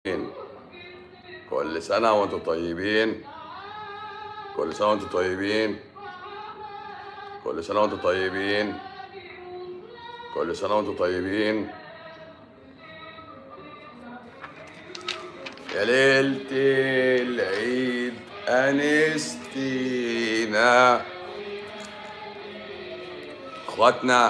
كل سنة وانتم طيبين كل سنة وانتم طيبين كل سنة وانتم طيبين كل سنة وانتم طيبين يا ليلة العيد أنستينا اخواتنا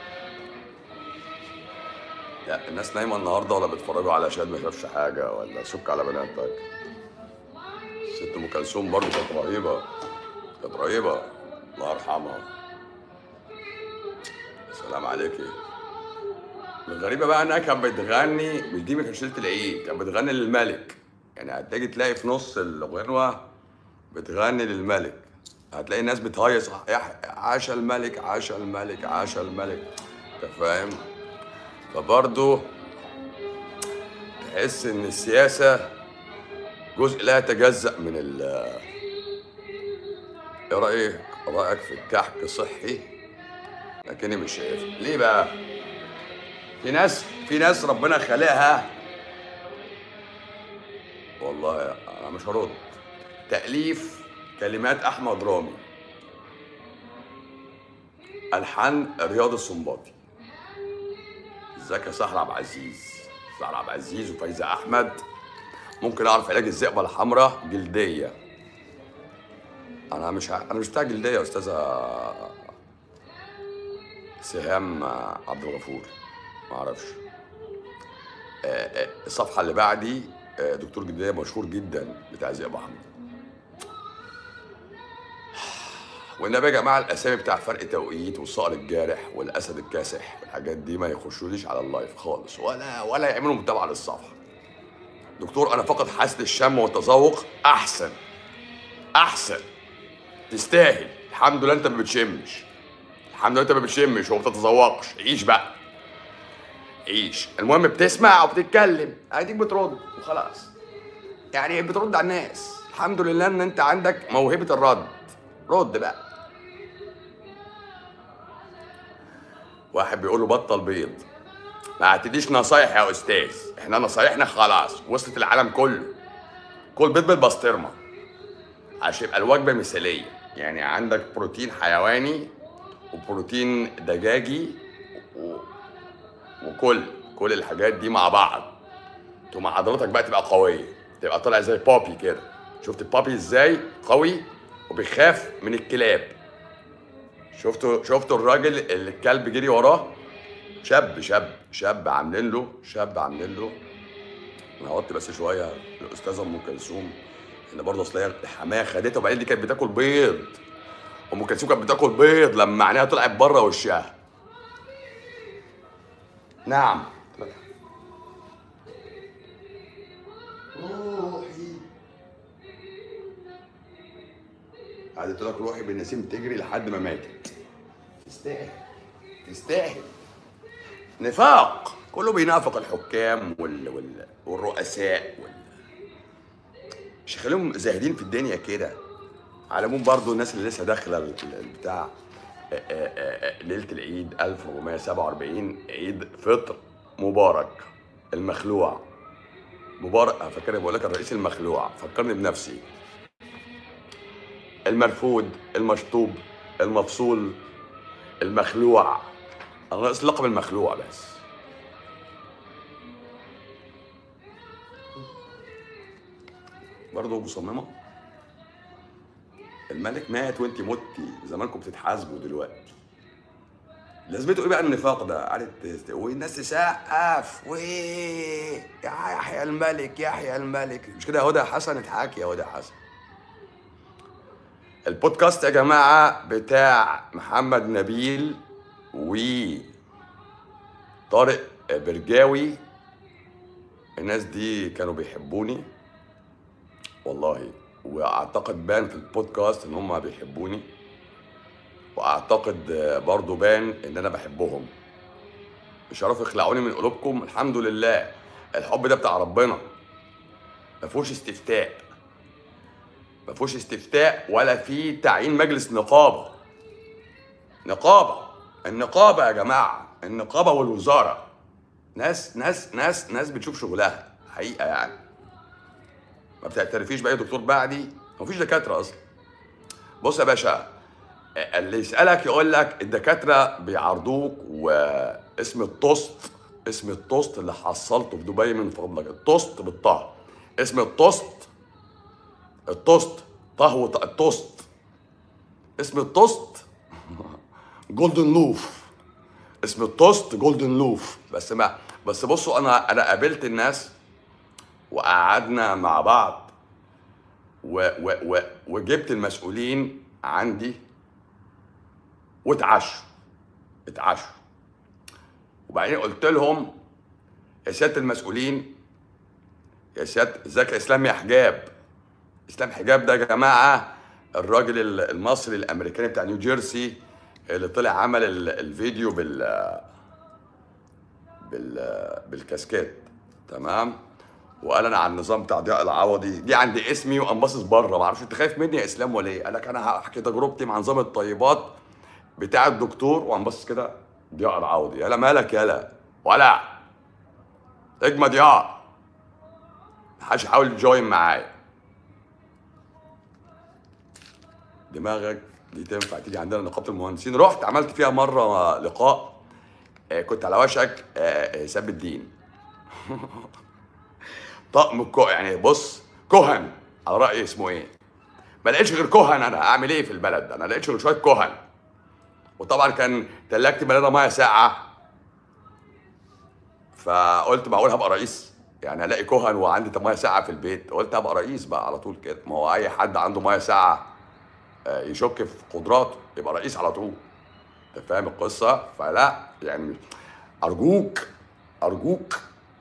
لا الناس نايمة النهاردة ولا بيتفرجوا على شاد ما شافش حاجة ولا سك على بناتك ست أم كلثوم برضه كانت رهيبة كانت رهيبة الله يرحمها سلام عليكي الغريبة بقى انها كانت بتغني مش دي ما كانتش ليلة العيد كانت بتغني للملك يعني هتيجي تلاقي في نص الغنوة بتغني للملك هتلاقي الناس بتهيص يح- عاش الملك عاش الملك عاش الملك انت فاهم فبرضه تحس ان السياسة جزء لا يتجزأ من ال ايه رأيك؟ رأيك في الكحك صحي؟ لكني مش شايف ليه بقى؟ في ناس في ناس ربنا خلقها والله انا مش هرد تأليف كلمات احمد رامي الحان رياض السنباطي ازيك يا سهر عبد العزيز سهر عبد العزيز وفايزه احمد ممكن اعرف علاج الذئبه الحمراء جلديه انا مش ع... انا مش بتاع جلديه يا استاذه سهام عبد الغفور ما اعرفش آه، آه، الصفحه اللي بعدي آه، دكتور جلديه مشهور جدا بتاع ذئبه حمراء والنبي يا جماعه الاسامي بتاع فرق توقيت والصقر الجارح والاسد الكاسح والحاجات دي ما يخشوليش على اللايف خالص ولا ولا يعملوا متابعه للصفحه دكتور انا فقط حاسه الشم والتذوق احسن احسن تستاهل الحمد لله انت ما بتشمش الحمد لله انت ما بتشمش وما بتتذوقش عيش بقى عيش المهم بتسمع وبتتكلم اديك بترد وخلاص يعني بترد على الناس الحمد لله ان انت عندك موهبه الرد رد بقى واحد بيقول له بطل بيض ما هتديش نصايح يا استاذ احنا نصايحنا خلاص وصلت العالم كله كل بيض بالبسطرمه عشان يبقى الوجبه مثاليه يعني عندك بروتين حيواني وبروتين دجاجي و... وكل كل الحاجات دي مع بعض تقوم عضلاتك بقى تبقى قويه تبقى طالع زي بابي كده شفت بابي ازاي قوي وبيخاف من الكلاب شفتوا شفتوا الراجل اللي الكلب جري وراه شاب شاب شاب عاملين له شاب عاملين له انا قعدت بس شويه الاستاذه ام كلثوم ان برضه اصل هي الحمايه خدتها وبعدين دي كانت بتاكل بيض ام كلثوم كانت بتاكل بيض لما عينيها طلعت بره وشها نعم روحي قعدت لك روحي بالنسيم تجري لحد ما ماتت تستاهل تستاهل نفاق كله بينافق الحكام وال... وال... والرؤساء وال... مش خليهم زاهدين في الدنيا كده على العموم برضو الناس اللي لسه داخله ال- ال- البتاع آه، آه، آه، ليله العيد 1447 عيد فطر مبارك المخلوع مبارك أنا فاكر بقول لك الرئيس المخلوع فكرني بنفسي المرفوض المشطوب المفصول المخلوع انا ناقص لقب المخلوع بس برضه مصممه الملك مات وانت متي زمانكم بتتحاسبوا دلوقتي لازمته ايه بقى النفاق ده قعدت تست- والناس تسقف ويه يا يحيى الملك يحيى الملك مش كده يا هدى حسن اضحكي يا هدى حسن البودكاست يا جماعه بتاع محمد نبيل و طارق برجاوي الناس دي كانوا بيحبوني والله واعتقد بان في البودكاست ان هم بيحبوني واعتقد برضو بان ان انا بحبهم مش عارف يخلعوني من قلوبكم الحمد لله الحب ده بتاع ربنا ما فيهوش استفتاء ما فيهوش استفتاء ولا في تعيين مجلس نقابه نقابه النقابه يا جماعه النقابه والوزاره ناس ناس ناس ناس بتشوف شغلها حقيقه يعني ما بتعترفيش باي دكتور بعدي مفيش دكاتره اصلا بص يا باشا اللي يسالك يقول لك الدكاتره بيعرضوك واسم التوست اسم التوست اللي حصلته في دبي من فضلك التوست بالطه اسم التوست التوست طه وط- التوست اسم التوست جولدن لوف اسم التوست جولدن لوف بس ما بس بصوا انا انا قابلت الناس وقعدنا مع بعض و و و وجبت المسؤولين عندي واتعشوا اتعشوا وبعدين قلت لهم يا سياده المسؤولين يا سياده ازيك يا اسلام يا حجاب اسلام حجاب ده يا جماعه الراجل ال- المصري الامريكاني بتاع نيو جيرسي اللي طلع عمل ال- الفيديو بال بال بالكاسكيت تمام وقال انا على النظام بتاع ضياء العوضي دي عند اسمي وقام باصص بره ما اعرفش انت خايف مني يا اسلام ولا ايه؟ قال لك انا هحكي تجربتي مع نظام الطيبات بتاع الدكتور وقام باصص كده ضياء العوضي يلا مالك يلا ولا اجمد يا محدش يحاول يجوين معايا دماغك دي تنفع تيجي عندنا نقابه المهندسين رحت عملت فيها مره لقاء آه، كنت على وشك آه، حساب الدين طقم الكو يعني بص كهن على راي اسمه ايه ما لقيتش غير كهن انا اعمل ايه في البلد ده انا لقيتش غير شويه كهن وطبعا كان تلاجتي مليانه ميه ساقعه فقلت معقول هبقى رئيس يعني الاقي كهن وعندي ميه ساقعه في البيت قلت هبقى رئيس بقى على طول كده ما هو اي حد عنده ميه ساقعه آه، يشك في قدراته يبقى رئيس على طول انت فاهم القصه فلا يعني ارجوك ارجوك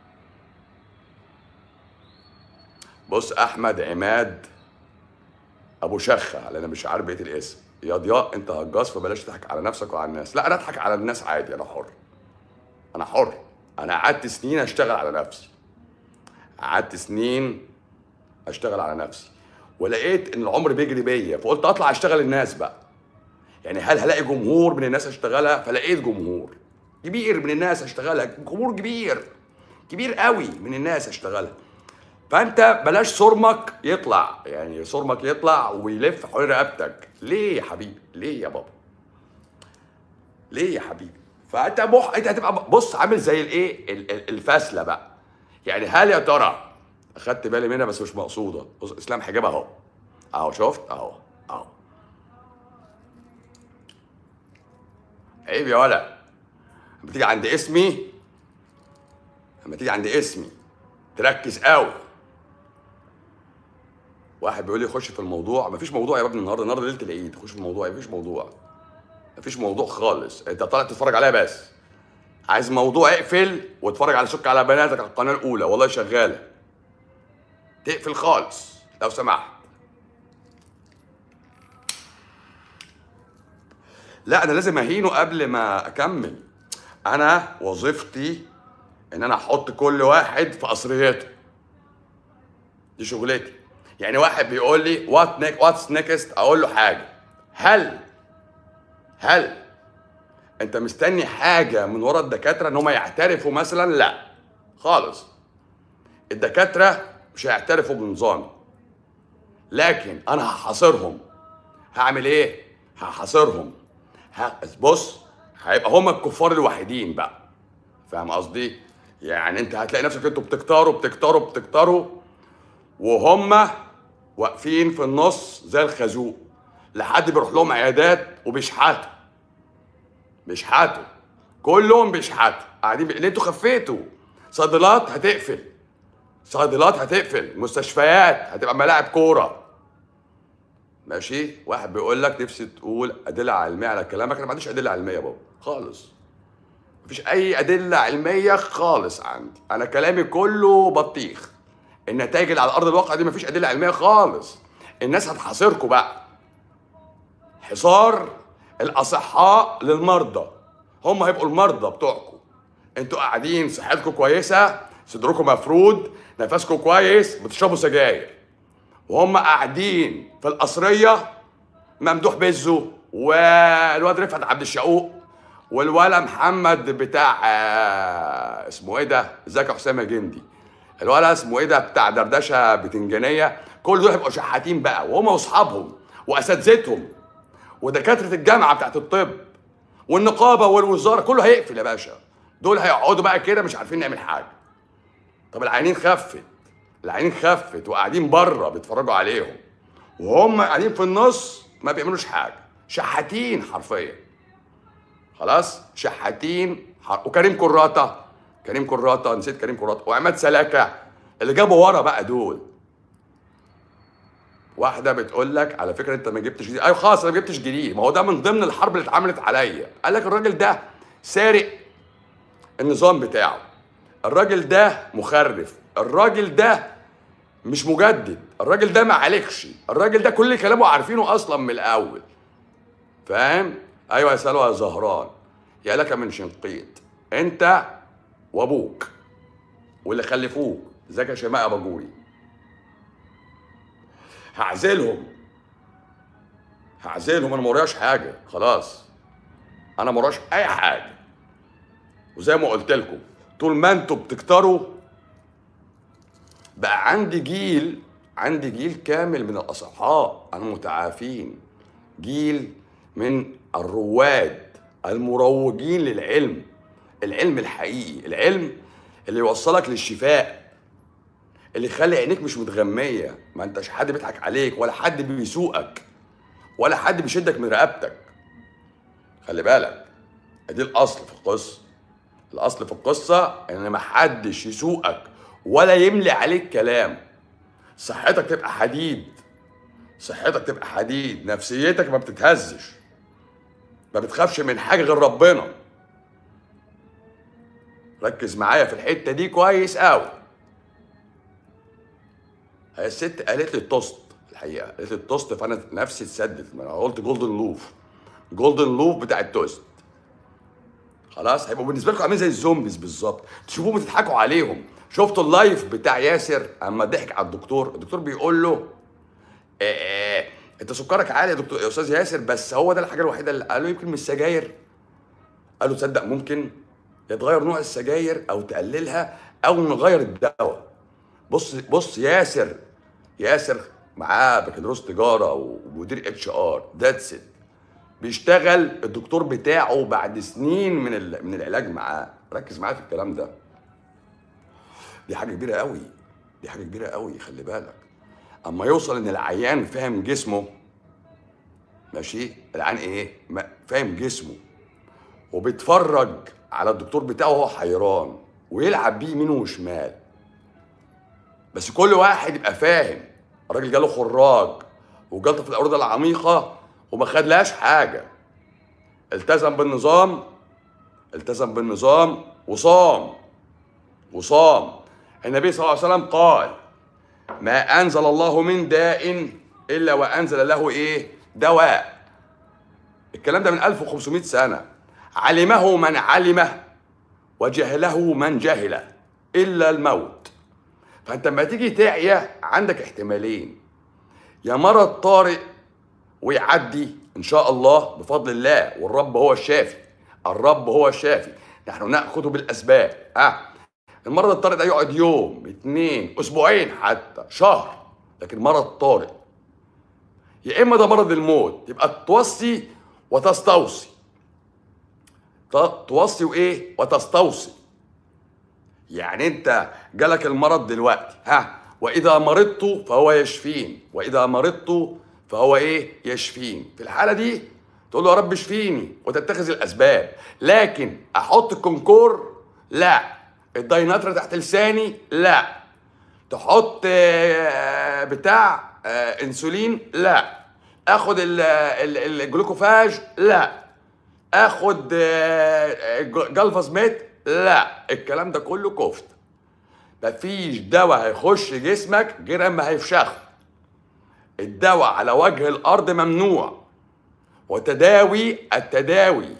بص احمد عماد ابو شخه لان انا مش عارف بقيه الاسم يا ضياء انت هجاص فبلاش تضحك على نفسك وعلى الناس لا انا اضحك على الناس عادي انا حر انا حر انا قعدت سنين اشتغل على نفسي قعدت سنين اشتغل على نفسي ولقيت ان العمر بيجري بيا فقلت اطلع اشتغل الناس بقى يعني هل هلاقي جمهور من الناس اشتغلها فلقيت جمهور كبير من الناس اشتغلها جمهور كبير كبير قوي من الناس اشتغلها فانت بلاش صرمك يطلع يعني صرمك يطلع ويلف حوالين رقبتك ليه يا حبيبي ليه يا بابا ليه يا حبيبي فانت بح... انت هتبقى بص عامل زي الايه ال- ال- الفاسله بقى يعني هل يا ترى اخدت بالي منها بس مش مقصوده بص اسلام حجاب اهو اهو شفت اهو اهو عيب يا ولا لما تيجي عند اسمي لما تيجي عند اسمي تركز قوي واحد بيقول لي خش في الموضوع مفيش موضوع يا ابني النهارده النهارده ليله العيد خش في الموضوع مفيش موضوع مفيش موضوع خالص انت طالع تتفرج عليا بس عايز موضوع اقفل واتفرج على سك على بناتك على القناه الاولى والله شغاله تقفل خالص لو سمحت لا انا لازم اهينه قبل ما اكمل انا وظيفتي ان انا احط كل واحد في قصريته دي شغلتي يعني واحد بيقول لي وات نيك واتس نيكست اقول له حاجه هل هل انت مستني حاجه من ورا الدكاتره ان هم يعترفوا مثلا لا خالص الدكاتره مش هيعترفوا بنظامي لكن انا هحاصرهم هعمل ايه هحاصرهم ه- بص هيبقى هم الكفار الوحيدين بقى فاهم قصدي يعني انت هتلاقي نفسك انتوا بتكتروا بتكتروا بتكتروا وهم واقفين في النص زي الخازوق لحد بيروح لهم عيادات وبيشحتوا بيشحتوا كلهم بيشحتوا قاعدين بي... ليه انتوا خفيتوا صيدلات هتقفل صيدلات هتقفل مستشفيات هتبقى ملاعب كوره ماشي واحد بيقول لك نفسي تقول ادله علميه على كلامك انا ما عنديش ادله علميه يا بابا خالص مفيش اي ادله علميه خالص عندي انا كلامي كله بطيخ النتائج اللي على ارض الواقع دي مفيش ادله علميه خالص الناس هتحاصركم بقى حصار الاصحاء للمرضى هم هيبقوا المرضى بتوعكم انتوا قاعدين صحتكم كويسه صدركم مفرود نفسكم كويس بتشربوا سجاير وهم قاعدين في القصريه ممدوح بزو والواد رفعت عبد الشقوق والولا محمد بتاع آه، اسمه ايه ده ازيك يا حسام يا جندي الولد اسمه ايه ده بتاع دردشه بتنجانيه كل دول هيبقوا شحاتين بقى وهم واصحابهم واساتذتهم ودكاتره الجامعه بتاعت الطب والنقابه والوزاره كله هيقفل يا باشا دول هيقعدوا بقى كده مش عارفين نعمل حاجه طب العيانين خفت العيانين خفت وقاعدين بره بيتفرجوا عليهم وهم قاعدين في النص ما بيعملوش حاجه شحاتين حرفيا خلاص شحاتين حر... وكريم كراته كريم كراته نسيت كريم كراته وعماد سلاكه اللي جابوا ورا بقى دول واحده بتقول لك على فكره انت ما جبتش جديد ايوه خلاص انا ما جبتش جديد ما هو ده من ضمن الحرب اللي اتعملت عليا قال لك الراجل ده سارق النظام بتاعه الراجل ده مخرف الراجل ده مش مجدد الراجل ده ما عليكش الراجل ده كل كلامه عارفينه اصلا من الاول فاهم ايوه يا سلوى يا زهران يا لك من شنقيط انت وابوك واللي خلفوك ازيك يا شيماء باجوري هعزلهم هعزلهم انا ما وراياش حاجه خلاص انا ما وراياش اي حاجه وزي ما قلت لكم طول ما انتوا بتكتروا بقى عندي جيل عندي جيل كامل من الاصحاء المتعافين جيل من الرواد المروجين للعلم العلم الحقيقي العلم اللي يوصلك للشفاء اللي يخلي عينيك مش متغمية ما انتش حد بيضحك عليك ولا حد بيسوقك ولا حد بيشدك من رقبتك خلي بالك دي الاصل في القصه الاصل في القصه ان ما حدش يسوقك ولا يملي عليك كلام صحتك تبقى حديد صحتك تبقى حديد نفسيتك ما بتتهزش ما بتخافش من حاجه غير ربنا ركز معايا في الحته دي كويس قوي هي الست قالت لي التوست الحقيقه قالت لي التوست فانا نفسي اتسدت ما انا قلت جولدن لوف جولدن لوف بتاع التوست خلاص هيبقوا بالنسبه لكم عاملين زي الزومبيز بالظبط تشوفوهم تضحكوا عليهم شفتوا اللايف بتاع ياسر اما ضحك على الدكتور الدكتور بيقول له إيه إيه انت سكرك عالي يا دكتور يا استاذ ياسر بس هو ده الحاجه الوحيده اللي قال له يمكن من السجاير قال له تصدق ممكن يتغير نوع السجاير او تقللها او نغير الدواء بص بص ياسر ياسر معاه بكالوريوس تجاره ومدير اتش ار ذاتس ات بيشتغل الدكتور بتاعه بعد سنين من ال- من العلاج معاه ركز معايا في الكلام ده دي حاجه كبيره قوي دي حاجه كبيره قوي خلي بالك اما يوصل ان العيان فاهم جسمه ماشي العيان ايه ما- فاهم جسمه وبيتفرج على الدكتور بتاعه وهو حيران ويلعب بيه يمين وشمال بس كل واحد يبقى فاهم الراجل جاله خراج وجلطه في الاورده العميقه وما خدلهاش حاجه التزم بالنظام التزم بالنظام وصام وصام النبي صلى الله عليه وسلم قال ما انزل الله من داء الا وانزل له ايه دواء الكلام ده من 1500 سنه علمه من علمه وجهله من جهله الا الموت فانت لما تيجي تعيا عندك احتمالين يا مرض طارئ ويعدي ان شاء الله بفضل الله والرب هو الشافي الرب هو الشافي نحن ناخذ بالاسباب ها المرض الطارئ ده يقعد يوم اتنين اسبوعين حتى شهر لكن مرض طارئ يا اما ده مرض الموت يبقى توصي وتستوصي ت- توصي وايه وتستوصي يعني انت جالك المرض دلوقتي ها واذا مرضت فهو يشفين واذا مرضت فهو ايه يشفين في الحاله دي تقول له يا رب اشفيني وتتخذ الاسباب لكن احط الكونكور لا الدايناترا تحت لساني لا تحط آه، بتاع آه، انسولين لا اخد ال- ال- الجلوكوفاج لا اخد آه، ج- جلفازميت لا الكلام ده كله كفت مفيش دواء هيخش جسمك غير اما هيفشخ الدواء على وجه الارض ممنوع وتداوي التداوي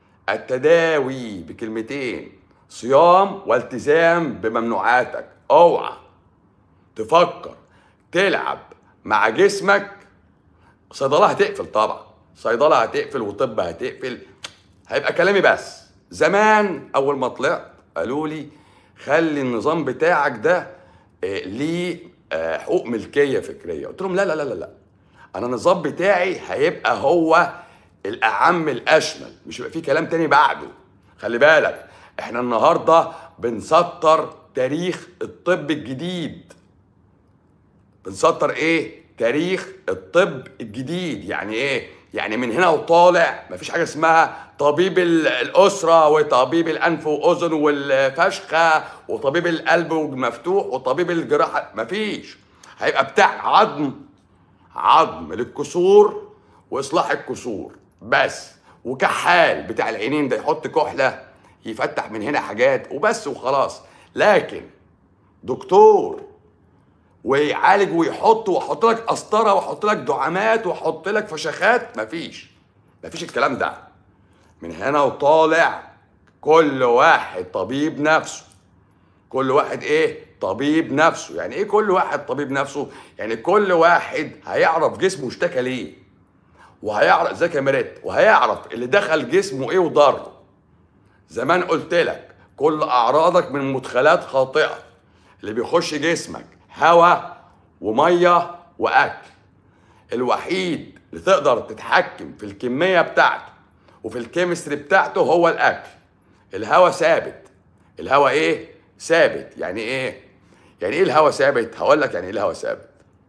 التداوي بكلمتين صيام والتزام بممنوعاتك اوعى تفكر تلعب مع جسمك صيدله هتقفل طبعا صيدله هتقفل وطب هتقفل هيبقى كلامي بس زمان اول ما طلعت قالوا لي خلي النظام بتاعك ده آه، ليه آه، حقوق ملكيه فكريه قلت لهم لا لا لا لا لا انا النظام بتاعي هيبقى هو الاعم الاشمل مش هيبقى فيه كلام تاني بعده خلي بالك احنا النهارده بنسطر تاريخ الطب الجديد بنسطر ايه تاريخ الطب الجديد يعني ايه يعني من هنا وطالع مفيش حاجه اسمها طبيب ال- الاسره وطبيب الانف واذن والفشخه وطبيب القلب والمفتوح وطبيب الجراحه مفيش هيبقى بتاع عظم عظم للكسور واصلاح الكسور بس وكحال بتاع العينين ده يحط كحله يفتح من هنا حاجات وبس وخلاص لكن دكتور ويعالج ويحط واحط لك قسطره واحط لك دعامات واحط لك فشخات مفيش مفيش الكلام ده من هنا وطالع كل واحد طبيب نفسه كل واحد ايه طبيب نفسه يعني ايه كل واحد طبيب نفسه يعني كل واحد هيعرف جسمه اشتكى ليه وهيعرف زي كاميرات وهيعرف اللي دخل جسمه ايه وضره زمان قلت لك كل اعراضك من مدخلات خاطئه اللي بيخش جسمك هواء وميه واكل الوحيد اللي تقدر تتحكم في الكميه بتاعته وفي الكيمستري بتاعته هو الاكل الهواء ثابت الهواء ايه ثابت يعني ايه يعني ايه الهواء ثابت هقول لك يعني ايه الهواء ثابت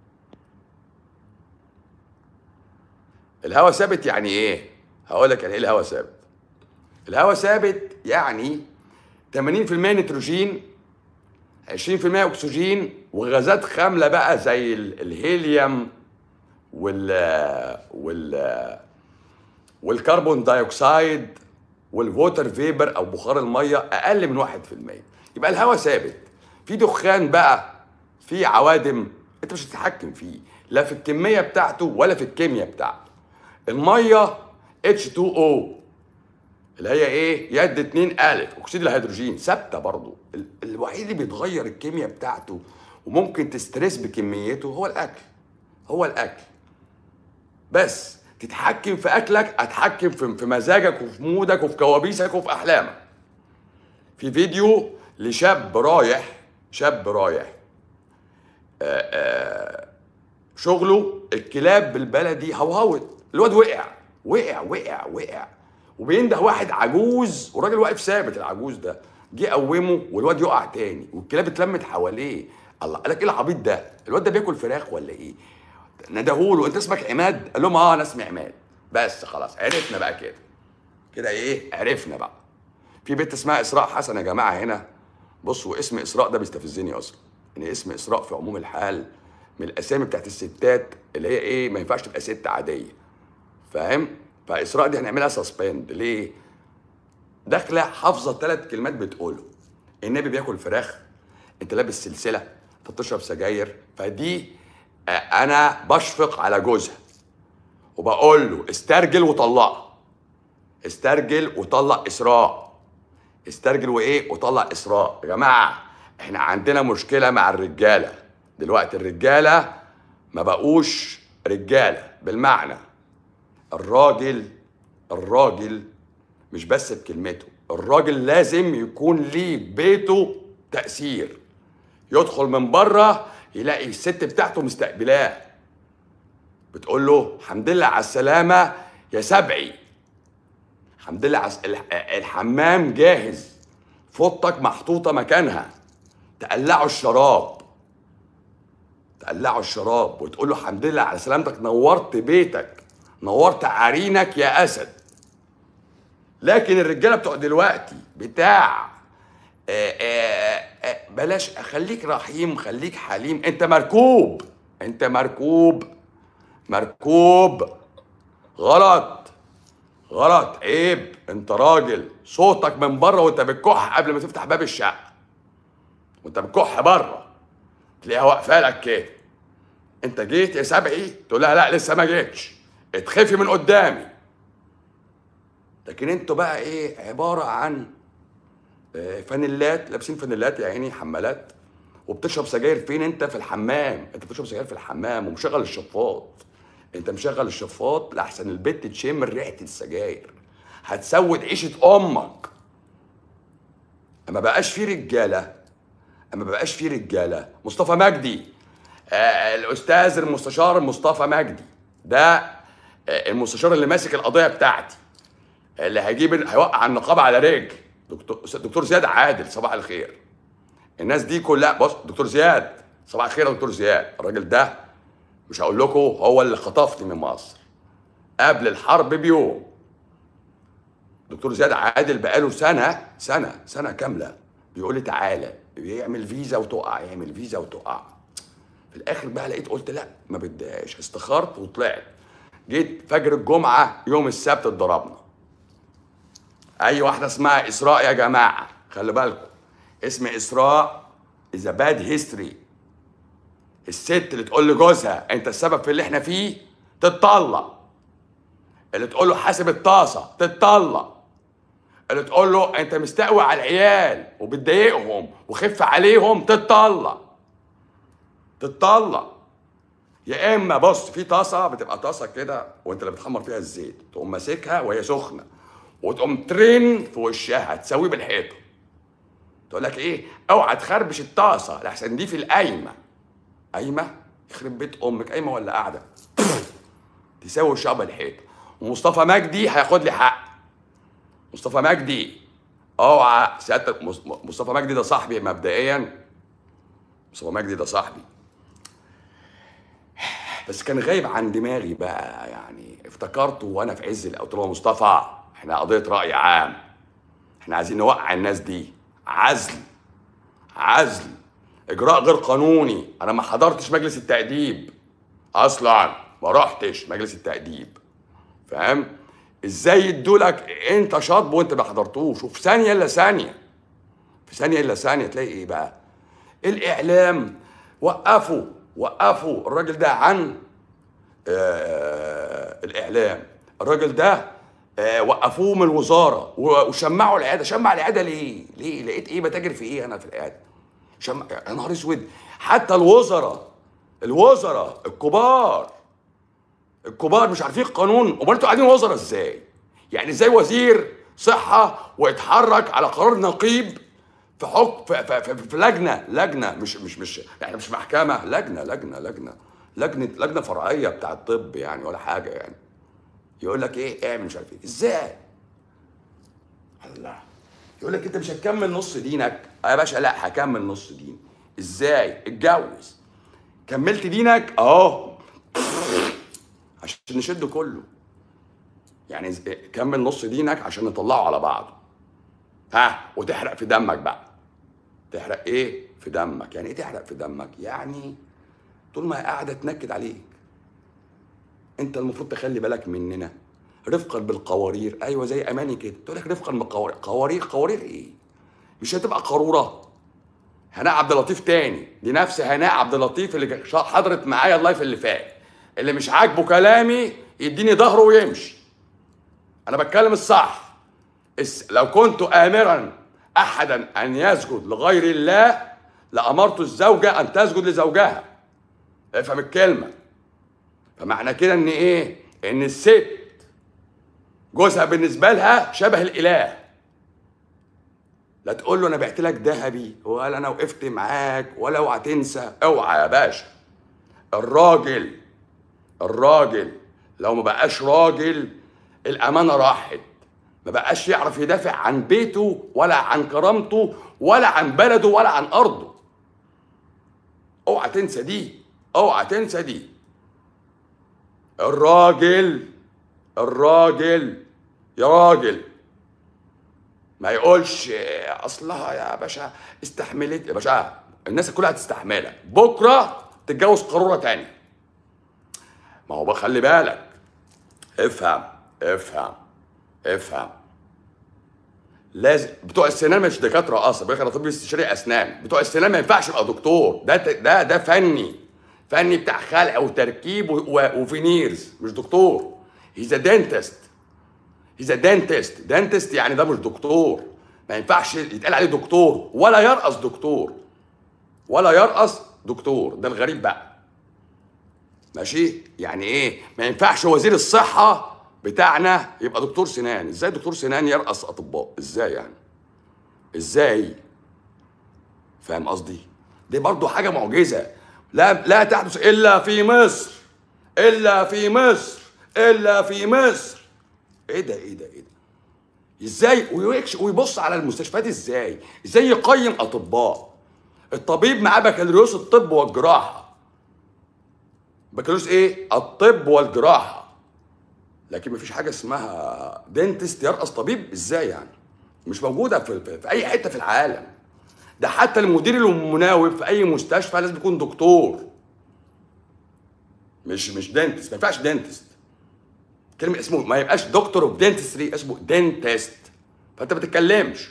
الهواء ثابت يعني ايه هقول لك يعني ايه الهواء ثابت الهواء ثابت يعني 80% نيتروجين 20% اكسجين وغازات خامله بقى زي ال- الهيليوم وال وال والكربون دايوكسيد والووتر فيبر او بخار الميه اقل من 1% يبقى الهواء ثابت في دخان بقى في عوادم انت مش هتتحكم فيه لا في الكميه بتاعته ولا في الكيمياء بتاعته الميه H2O اللي هي ايه يد 2 الف اكسيد الهيدروجين ثابته برضو ال- الوحيد اللي بيتغير الكيمياء بتاعته وممكن تستريس بكميته هو الاكل هو الاكل بس تتحكم في اكلك اتحكم في في مزاجك وفي مودك وفي كوابيسك وفي احلامك في فيديو لشاب رايح شاب رايح آه، آه، شغله الكلاب بالبلدي هوهوت الواد وقع وقع وقع وقع وبينده واحد عجوز والراجل واقف ثابت العجوز ده جه قومه والواد يقع تاني والكلاب اتلمت حواليه الله قال لك ايه العبيط ده الواد ده بياكل فراخ ولا ايه ندهوله انت اسمك عماد قال لهم اه انا اسمي عماد بس خلاص عرفنا بقى كده كده ايه عرفنا بقى في بنت اسمها اسراء حسن يا جماعه هنا بصوا اسم اسراء ده بيستفزني اصلا ان اسم اسراء في عموم الحال من الاسامي بتاعت الستات اللي هي ايه ما ينفعش تبقى ست عاديه فاهم فاسراء دي هنعملها سسبند ليه داخله حافظه ثلاث كلمات بتقوله النبي بياكل فراخ انت لابس سلسله انت بتشرب سجاير فدي آه، انا بشفق على جوزها وبقول له استرجل وطلقها استرجل وطلق اسراء استرجل وايه وطلق اسراء يا جماعه احنا عندنا مشكله مع الرجاله دلوقتي الرجاله ما بقوش رجاله بالمعنى الراجل الراجل مش بس بكلمته الراجل لازم يكون ليه بيته تأثير يدخل من بره يلاقي الست بتاعته مستقبلاه بتقول له الحمد لله على السلامة يا سبعي الحمد لله على الس- الح- الحمام جاهز فوطك محطوطة مكانها تقلعوا الشراب تقلعوا الشراب وتقول له الحمد لله على سلامتك نورت بيتك نورت عرينك يا اسد لكن الرجاله بتوع دلوقتي بتاع آه، آه، آه، بلاش خليك رحيم خليك حليم انت مركوب انت مركوب مركوب غلط غلط عيب انت راجل صوتك من بره وانت بتكح قبل ما تفتح باب الشقه وانت بتكح بره تلاقيها واقفه لك كده انت جيت يا سبعي تقول لها لا لسه ما جيتش اتخفي من قدامي لكن انتوا بقى ايه عباره عن آه، فانيلات لابسين فانيلات يا عيني حمالات وبتشرب سجاير فين انت في الحمام انت بتشرب سجاير في الحمام ومشغل الشفاط انت مشغل الشفاط لاحسن البت تشم ريحه السجاير هتسود عيشه امك اما بقاش في رجاله ما بقاش فيه رجاله مصطفى مجدي آه الاستاذ المستشار مصطفى مجدي ده آه المستشار اللي ماسك القضيه بتاعتي اللي هيجيب هيوقع النقابه على رجل دكتور دكتور زياد عادل صباح الخير الناس دي كلها بص دكتور زياد صباح الخير يا دكتور زياد الراجل ده مش هقول لكم هو اللي خطفني من مصر قبل الحرب بيوم دكتور زياد عادل بقاله سنه سنه سنه كامله بيقول لي تعالى يعمل فيزا وتقع يعمل فيزا وتقع في الاخر بقى لقيت قلت لا ما بديهاش استخرت وطلعت جيت فجر الجمعه يوم السبت اتضربنا اي واحده اسمها اسراء يا جماعه خلي بالكم اسم اسراء از باد هيستوري الست اللي تقول لجوزها انت السبب في اللي احنا فيه تتطلق اللي تقول له حاسب الطاسه تتطلق اللي تقول له انت مستقوي على العيال وبتضايقهم وخف عليهم تتطلق تتطلق يا اما بص في طاسه بتبقى طاسه كده وانت اللي بتحمر فيها الزيت تقوم ماسكها وهي سخنه وتقوم ترن في وشها تسويه بالحيطه تقول لك ايه اوعى تخربش الطاسه لحسن دي في القايمه قايمه يخرب بيت امك قايمه ولا قاعده تساوي وشها بالحيطه ومصطفى مجدي هياخد لي حق مصطفى مجدي اوعى سيادتك مص- مصطفى مجدي ده صاحبي مبدئيا مصطفى مجدي ده صاحبي بس كان غايب عن دماغي بقى يعني افتكرته وانا في عز ال- قلت له يا مصطفى احنا قضيه راي عام احنا عايزين نوقع الناس دي عزل عزل اجراء غير قانوني انا ما حضرتش مجلس التأديب اصلا ما رحتش مجلس التأديب فاهم ازاي يدولك انت شاطب وانت ما حضرتوش وفي ثانيه الا ثانيه في ثانيه الا ثانيه تلاقي ايه بقى الاعلام وقفوا وقفوا الراجل ده عن آه الاعلام الراجل ده آه وقفوه من الوزاره و- وشمعوا العياده شمع العياده ليه ليه لقيت ايه بتاجر في ايه انا في العياده شمع يا نهار اسود حتى الوزراء الوزراء الكبار الكبار مش عارفين القانون امال انتوا قاعدين وزراء ازاي يعني ازاي وزير صحه ويتحرك على قرار نقيب في حكم في, في, في, في لجنه لجنه مش مش مش يعني مش محكمه لجنه لجنه لجنه لجنه لجنه فرعيه بتاع الطب يعني ولا حاجه يعني يقول لك ايه اعمل مش عارف ايه ازاي الله يقول لك انت مش هتكمل نص دينك آه يا باشا لا هكمل نص دين ازاي اتجوز كملت دينك اهو عشان نشده كله يعني ز- كمل نص دينك عشان نطلعه على بعضه ها وتحرق في دمك بقى تحرق ايه في دمك يعني ايه تحرق في دمك يعني طول ما هي قاعده تنكد عليك انت المفروض تخلي بالك مننا رفقا بالقوارير ايوه زي اماني كده تقول لك رفقا بالقوارير قوارير قوارير ايه مش هتبقى قاروره هناء عبد اللطيف تاني دي نفس هناء عبد اللطيف اللي كانت حضرت معايا اللايف اللي فات اللي مش عاجبه كلامي يديني ظهره ويمشي انا بتكلم الصح الس- لو كنت امرا احدا ان يسجد لغير الله لامرت الزوجه ان تسجد لزوجها افهم الكلمه فمعنى كده ان ايه ان الست جوزها بالنسبه لها شبه الاله لا تقول له انا بعت لك ذهبي ولا انا وقفت معاك ولا اوعى تنسى اوعى يا باشا الراجل الراجل لو ما بقاش راجل الامانه راحت ما بقاش يعرف يدافع عن بيته ولا عن كرامته ولا عن بلده ولا عن ارضه اوعى تنسى دي اوعى تنسى دي الراجل الراجل يا راجل ما يقولش إيه، اصلها يا باشا استحملت يا باشا الناس كلها هتستحملك بكره تتجوز قاروره تاني ما هو بقى خلي بالك افهم افهم افهم لازم بتوع السنان مش دكاتره اصلا بيقول لك انا طبيب استشاري اسنان بتوع السنان ما ينفعش يبقى دكتور ده ده ده فني فني بتاع خلع وتركيب و- و- وفينيرز مش دكتور هيز دنتست هيز دنتست دنتست يعني ده مش دكتور ما ينفعش يتقال عليه دكتور ولا يرقص دكتور ولا يرقص دكتور ده الغريب بقى ماشي يعني ايه ما ينفعش وزير الصحه بتاعنا يبقى دكتور سنان ازاي دكتور سنان يرقص اطباء ازاي يعني ازاي فاهم قصدي دي برضو حاجه معجزه لا لا تحدث الا في مصر الا في مصر الا في مصر ايه ده ايه ده ايه ده ازاي ويكش- ويبص على المستشفيات ازاي ازاي يقيم اطباء الطبيب معاه بكالوريوس الطب والجراحه بكالوريوس ايه الطب والجراحه لكن مفيش حاجه اسمها دينتست يرقص طبيب ازاي يعني مش موجوده في, في, في اي حته في العالم ده حتى المدير المناوب في اي مستشفى لازم يكون دكتور مش مش دينتست ما ينفعش دينتست كلمه اسمه ما يبقاش دكتور اوف دينتستري اسمه دينتست فانت ما تتكلمش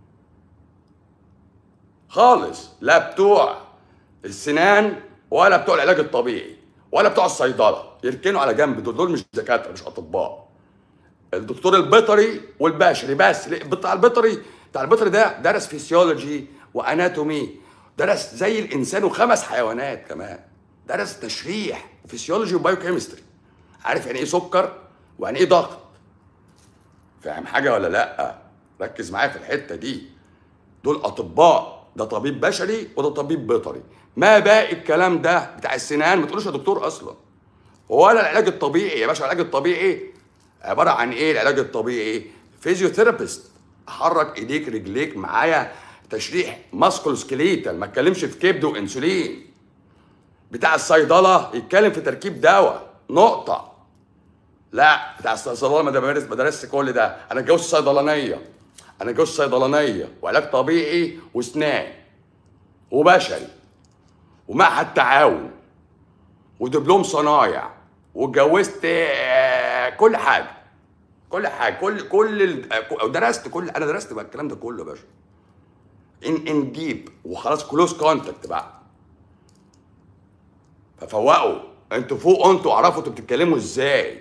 خالص لا بتوع السنان ولا بتوع العلاج الطبيعي ولا بتوع الصيدله يركنوا على جنب دول دول مش دكاتره مش اطباء الدكتور البيطري والبشري بس ليه؟ بتاع البيطري بتاع البيطري ده درس فيسيولوجي واناتومي درس زي الانسان وخمس حيوانات كمان درس تشريح وفيسيولوجي وبايوكيمستري عارف يعني ايه سكر ويعني ايه ضغط فاهم حاجه ولا لا ركز معايا في الحته دي دول اطباء ده طبيب بشري وده طبيب بيطري ما باقي الكلام ده بتاع السنان ما تقولوش يا دكتور اصلا ولا العلاج الطبيعي يا باشا العلاج الطبيعي عباره عن ايه العلاج الطبيعي فيزيوثيرابيست احرك ايديك رجليك معايا تشريح ماسكول سكليتال ما اتكلمش في كبد وانسولين بتاع الصيدله يتكلم في تركيب دواء نقطه لا بتاع الصيدله ما درس ما درسش كل ده انا اتجوزت صيدلانيه انا اتجوزت صيدلانيه وعلاج طبيعي واسنان وبشري ومعهد تعاون ودبلوم صنايع واتجوزت آه، كل حاجه كل حاجه كل كل ال- آه، درست كل انا درست بقى الكلام ده كله يا باشا ان ان ديب وخلاص كلوز كونتاكت بقى ففوقوا انتوا فوق انتوا اعرفوا انتوا بتتكلموا ازاي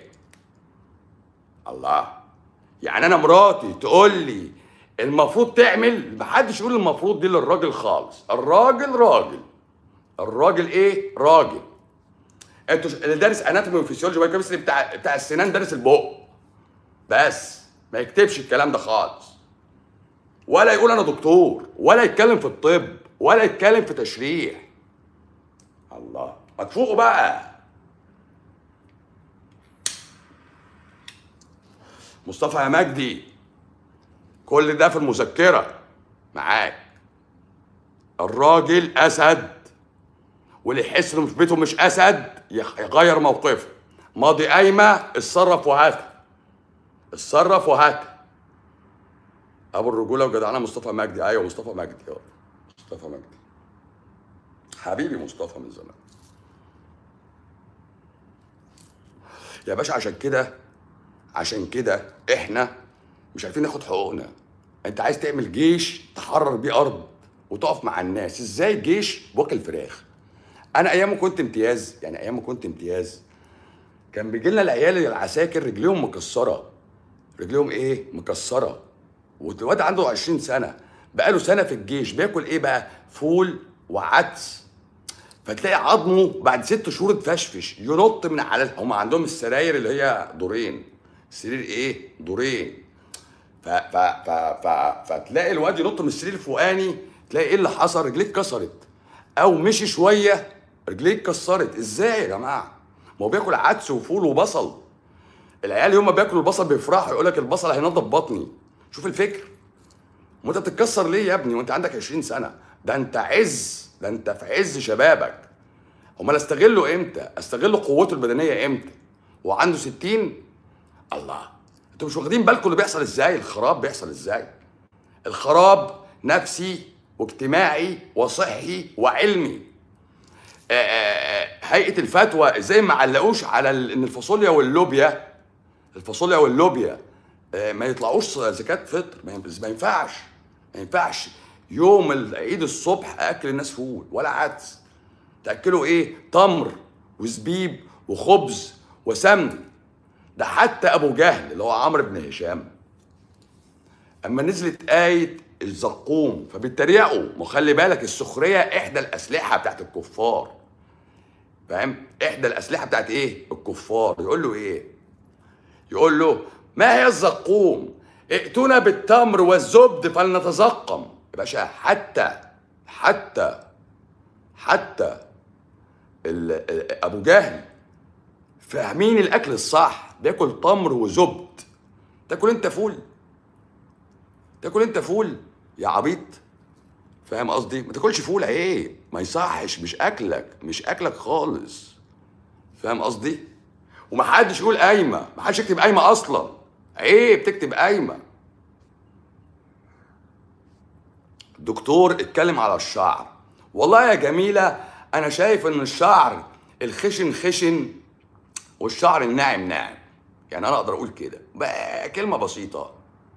الله يعني انا مراتي تقول لي المفروض تعمل محدش يقول المفروض دي للراجل خالص الراجل راجل الراجل ايه راجل انتوا اللي دارس اناتومي وفسيولوجي وبايوكيمستري بتاع بتاع السنان دارس البق بس ما يكتبش الكلام ده خالص ولا يقول انا دكتور ولا يتكلم في الطب ولا يتكلم في تشريح الله ما تفوقوا بقى مصطفى يا مجدي كل ده في المذكرة معاك الراجل أسد واللي يحس انه في بيته مش أسد يخ- يغير موقفه ماضي قايمة اتصرف وهات اتصرف وهات أبو الرجولة وجدعانة مصطفى مجدي أيوه مصطفى مجدي اه مصطفى مجدي حبيبي مصطفى من زمان يا باشا عشان كده عشان كده احنا مش عارفين ناخد حقوقنا انت عايز تعمل جيش تحرر بيه ارض وتقف مع الناس ازاي جيش واكل فراخ انا ايام ما كنت امتياز يعني ايام ما كنت امتياز كان بيجي لنا العيال العساكر رجليهم مكسره رجليهم ايه مكسره والواد عنده 20 سنه بقاله سنه في الجيش بياكل ايه بقى فول وعدس فتلاقي عظمه بعد ست شهور اتفشفش ينط من على هم عندهم السراير اللي هي دورين السرير ايه دورين ف ف ف ف فتلاقي الواد ينط من السرير الفوقاني تلاقي ايه اللي حصل رجليه اتكسرت او مشي شويه رجليه اتكسرت ازاي يا جماعه ما هو بياكل عدس وفول وبصل العيال يوم ما بياكلوا البصل بيفرحوا يقول لك البصل هينضف بطني شوف الفكر وانت بتتكسر ليه يا ابني وانت عندك 20 سنه ده انت عز ده انت في عز شبابك امال استغله امتى استغل قوته البدنيه امتى وعنده 60 الله انتوا مش واخدين بالكم اللي بيحصل ازاي الخراب بيحصل ازاي الخراب نفسي واجتماعي وصحي وعلمي آه، آه، آه، هيئه الفتوى ازاي ما علقوش على ال- ان الفاصوليا واللوبيا الفاصوليا واللوبيا آه، ما يطلعوش زكاة فطر ما ينف- ما ينفعش ما ينفعش يوم العيد الصبح اكل الناس فول ولا عدس تاكلوا ايه تمر وزبيب وخبز وسمن ده حتى ابو جهل اللي هو عمرو بن هشام اما نزلت آية الزقوم فبيتريقوا ما خلي بالك السخرية إحدى الأسلحة بتاعت الكفار فاهم؟ إحدى الأسلحة بتاعت إيه؟ الكفار يقول له إيه؟ يقول له ما هي الزقوم؟ ائتونا بالتمر والزبد فلنتزقم يا باشا حتى حتى حتى ال- ابو جهل فاهمين الاكل الصح بياكل تمر وزبد تاكل انت فول تاكل انت فول يا عبيط فاهم قصدي ما تاكلش فول عيب ما يصحش مش اكلك مش اكلك خالص فاهم قصدي ومحدش يقول قايمه محدش يكتب قايمه اصلا عيب تكتب قايمه الدكتور اتكلم على الشعر والله يا جميله انا شايف ان الشعر الخشن خشن والشعر الناعم ناعم يعني انا اقدر اقول كده بقى كلمه بسيطه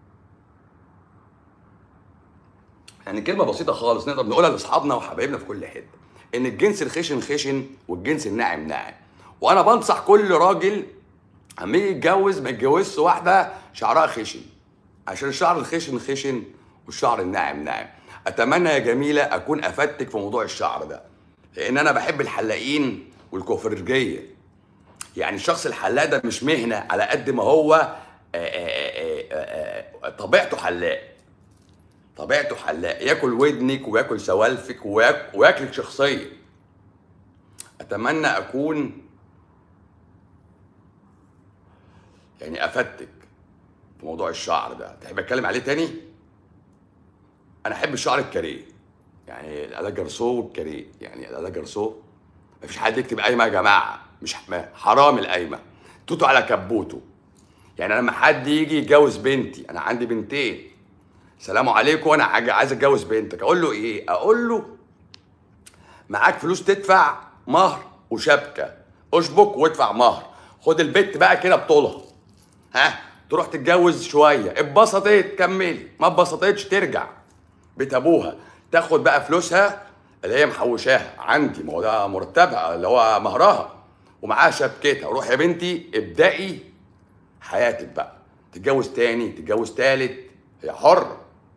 يعني كلمه بسيطه خالص نقدر نقولها لاصحابنا وحبايبنا في كل حته ان الجنس الخشن خشن والجنس الناعم ناعم وانا بنصح كل راجل اما يجي يتجوز ما يتجوزش واحده شعرها خشن عشان الشعر الخشن خشن والشعر الناعم ناعم اتمنى يا جميله اكون افدتك في موضوع الشعر ده لان انا بحب الحلاقين والكوفرجيه يعني الشخص الحلاق ده مش مهنه على قد ما هو آه، آه، آه، آه، طبيعته حلاق طبيعته حلاق ياكل ودنك وياكل سوالفك وياك- وياكلك شخصيا اتمنى اكون يعني افدتك في موضوع الشعر ده تحب اتكلم عليه تاني انا احب الشعر الكاريه يعني الالا جرسو والكاريه يعني الالا جرسو مفيش حد يكتب قايمه يا جماعه مش ح- حرام القايمه توتو على كبوته يعني لما حد يجي يتجوز بنتي انا عندي بنتين سلام عليكم وانا عاج- عايز اتجوز بنتك اقول له ايه اقول له معاك فلوس تدفع مهر وشبكه اشبك وادفع مهر خد البت بقى كده بطولها ها تروح تتجوز شويه اتبسطت كملي ما اتبسطتش ترجع بيت ابوها تاخد بقى فلوسها اللي هي محوشاها عندي ما هو ده مرتبها اللي هو مهرها ومعاها شبكتها روح يا بنتي ابدأي حياتك بقى تتجوز تاني تتجوز تالت هي حرة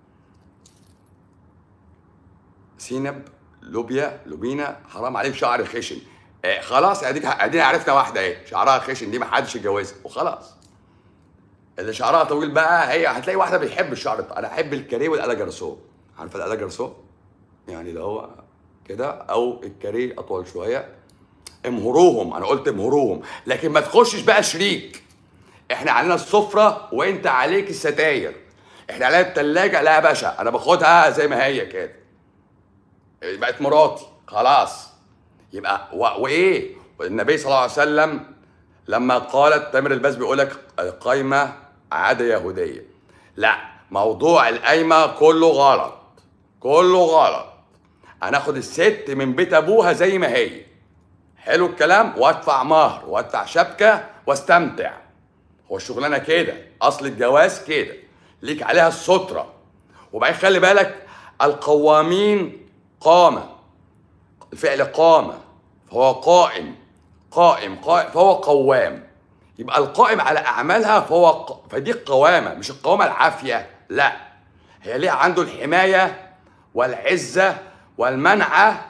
سينب لوبيا لوبينا حرام عليك شعر خشن آه خلاص اديك ادينا عرفنا واحده اهي شعرها خشن دي ما حدش يتجوزها وخلاص اللي شعرها طويل بقى هي هتلاقي واحده بيحب الشعر الط- انا احب الكاريه والالا جرسو عارفه الالا جرسو يعني اللي هو كده او الكاريه اطول شويه امهروهم انا قلت امهروهم لكن ما تخشش بقى شريك احنا علينا السفره وانت عليك الستاير احنا علينا التلاجة لا يا باشا انا باخدها زي ما هي كده بقت مراتي خلاص يبقى و... وايه النبي صلى الله عليه وسلم لما قالت تامر الباز بيقول لك القايمه عاده يهوديه لا موضوع القايمه كله غلط كله غلط هناخد الست من بيت ابوها زي ما هي حلو الكلام وادفع مهر وادفع شبكه واستمتع هو الشغلانه كده اصل الجواز كده ليك عليها الستره وبعدين خلي بالك القوامين قامه الفعل قام فهو قائم قائم قائم فهو قوام يبقى القائم على اعمالها فهو ق... فدي القوامه مش القوامه العافيه لا هي ليها عنده الحمايه والعزه والمنعه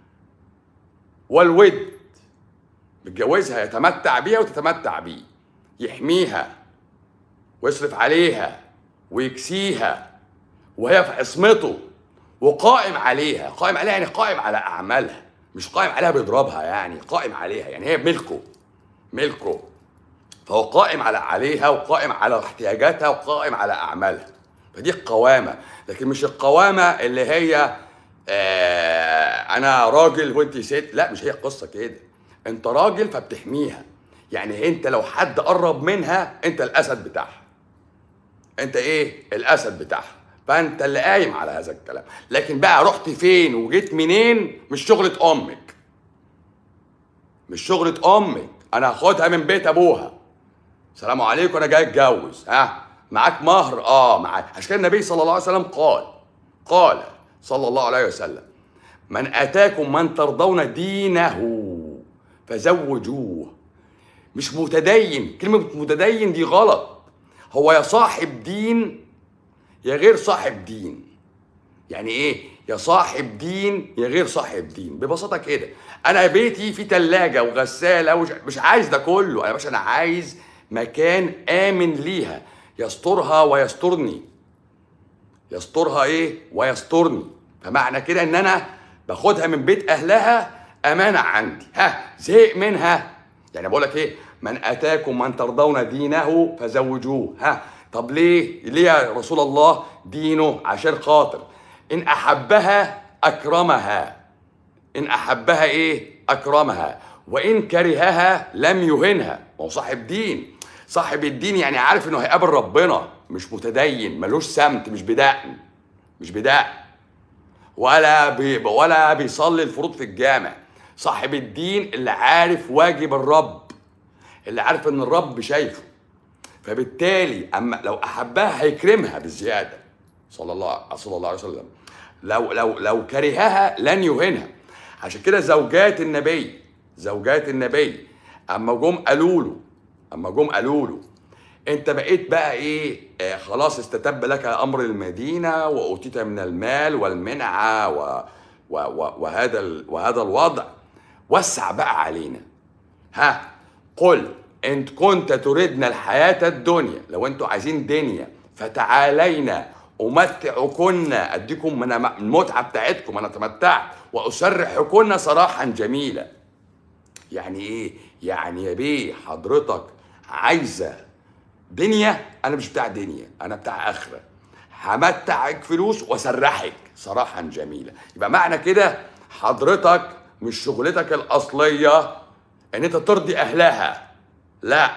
والود متجوزها يتمتع بيها وتتمتع بيه يحميها ويصرف عليها ويكسيها وهي في عصمته وقائم عليها قائم عليها يعني قائم على اعمالها مش قائم عليها بيضربها يعني قائم عليها يعني هي ملكه ملكه فهو قائم على عليها وقائم على احتياجاتها وقائم على اعمالها فدي القوامه لكن مش القوامه اللي هي آه انا راجل وانت ست لا مش هي القصه كده انت راجل فبتحميها يعني انت لو حد قرب منها انت الاسد بتاعها انت ايه الاسد بتاعها فانت اللي قايم على هذا الكلام لكن بقى رحت فين وجيت منين مش شغلة امك مش شغلة امك انا هاخدها من بيت ابوها سلام عليكم انا جاي اتجوز ها معاك مهر اه معاك عشان كده النبي صلى الله عليه وسلم قال قال صلى الله عليه وسلم من اتاكم من ترضون دينه فزوجوه مش متدين كلمة متدين دي غلط هو يا صاحب دين يا غير صاحب دين يعني ايه يا صاحب دين يا غير صاحب دين ببساطه كده انا بيتي في تلاجة وغساله ومش مش عايز ده كله انا باشا انا عايز مكان امن ليها يسترها ويسترني يسترها ايه ويسترني فمعنى كده ان انا باخدها من بيت اهلها امانه عندي ها زهق منها يعني بقول لك ايه من اتاكم من ترضون دينه فزوجوه ها طب ليه ليه يا رسول الله دينه عشان خاطر ان احبها اكرمها ان احبها ايه اكرمها وان كرهها لم يهنها ما هو صاحب دين صاحب الدين يعني عارف انه هيقابل ربنا مش متدين ملوش سمت مش بدقن مش بدقن ولا بي ولا بيصلي الفروض في الجامع صاحب الدين اللي عارف واجب الرب اللي عارف ان الرب شايفه فبالتالي اما لو احبها هيكرمها بالزياده صلى الله صلى الله عليه وسلم لو لو لو كرهها لن يهنها عشان كده زوجات النبي زوجات النبي اما جم قالوا له اما جم قالوا له انت بقيت بقى ايه آه خلاص استتب لك امر المدينه واوتيت من المال والمنعه و و و وهذا ال وهذا الوضع وسع بقى علينا ها قل ان كنت تردن الحياه الدنيا لو انتوا عايزين دنيا فتعالينا امتعكن اديكم من المتعه بتاعتكم انا تمتعت واسرحكن سراحا جميلا يعني ايه يعني يا بيه حضرتك عايزه دنيا انا مش بتاع دنيا انا بتاع اخره همتعك فلوس واسرحك سراحا جميلا يبقى معنى كده حضرتك مش شغلتك الاصليه ان انت ترضي اهلها لا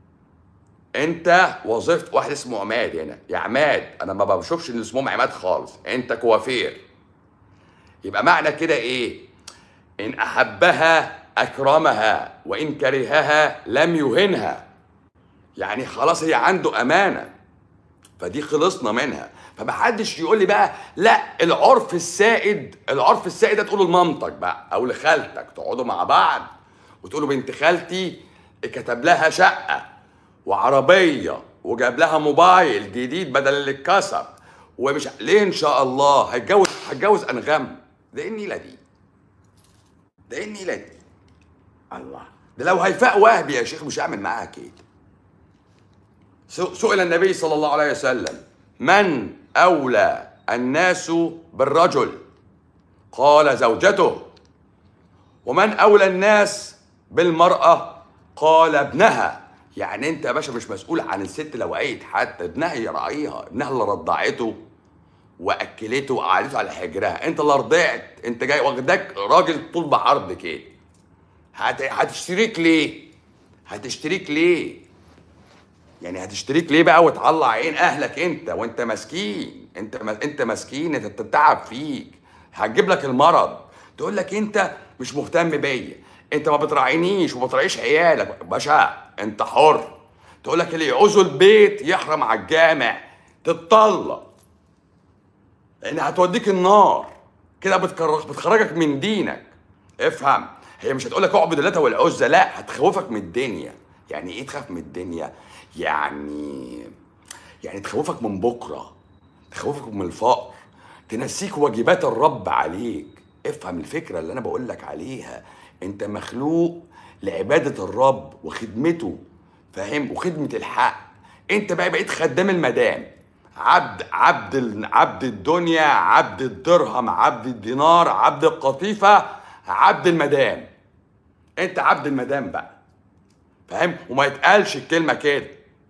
انت وظيفه واحد اسمه عماد هنا يا عماد انا ما بشوفش ان اسمهم عماد خالص انت كوافير يبقى معنى كده ايه ان احبها اكرمها وان كرهها لم يهنها يعني خلاص هي عنده امانه فدي خلصنا منها فمحدش يقول لي بقى لا العرف السائد العرف السائد ده تقوله لمامتك بقى او لخالتك تقعدوا مع بعض وتقولوا بنت خالتي كتب لها شقه وعربيه وجاب لها موبايل جديد بدل اللي اتكسر ومش ليه ان شاء الله هتجوز هتجوز انغام ده ايه النيله دي ده ايه النيله دي الله ده لو هيفاء وهبي يا شيخ مش هعمل معاها كده سئل النبي صلى الله عليه وسلم من اولى الناس بالرجل قال زوجته ومن اولى الناس بالمراه قال ابنها يعني انت يا باشا مش مسؤول عن الست لو عيت حتى ابنها يراعيها ابنها اللي رضعته واكلته وقعدته على حجرها انت اللي رضعت انت جاي واخدك راجل طول بعرض كده هت... هتشتريك ليه هتشتريك ليه يعني هتشتريك ليه بقى وتطلع عين اهلك انت وانت مسكين انت م... انت مسكين انت بتتعب فيك هتجيب لك المرض تقول لك انت مش مهتم بيا انت ما بتراعينيش وما بتراعيش عيالك باشا انت حر تقول لك اللي يعوزوا البيت يحرم على الجامع تتطلق لان هتوديك النار كده بتكرر بتخرجك من دينك افهم هي مش هتقول لك اعبد اللات والعزى لا هتخوفك من الدنيا يعني ايه تخاف من الدنيا يعني يعني تخوفك من بكره تخوفك من الفقر تنسيك واجبات الرب عليك افهم الفكره اللي انا بقول لك عليها انت مخلوق لعباده الرب وخدمته فاهم وخدمه الحق انت بقى بقيت خدام المدام عبد عبد ال- عبد الدنيا عبد الدرهم عبد الدينار عبد القطيفه عبد المدام انت عبد المدام بقى فاهم وما يتقالش الكلمه كده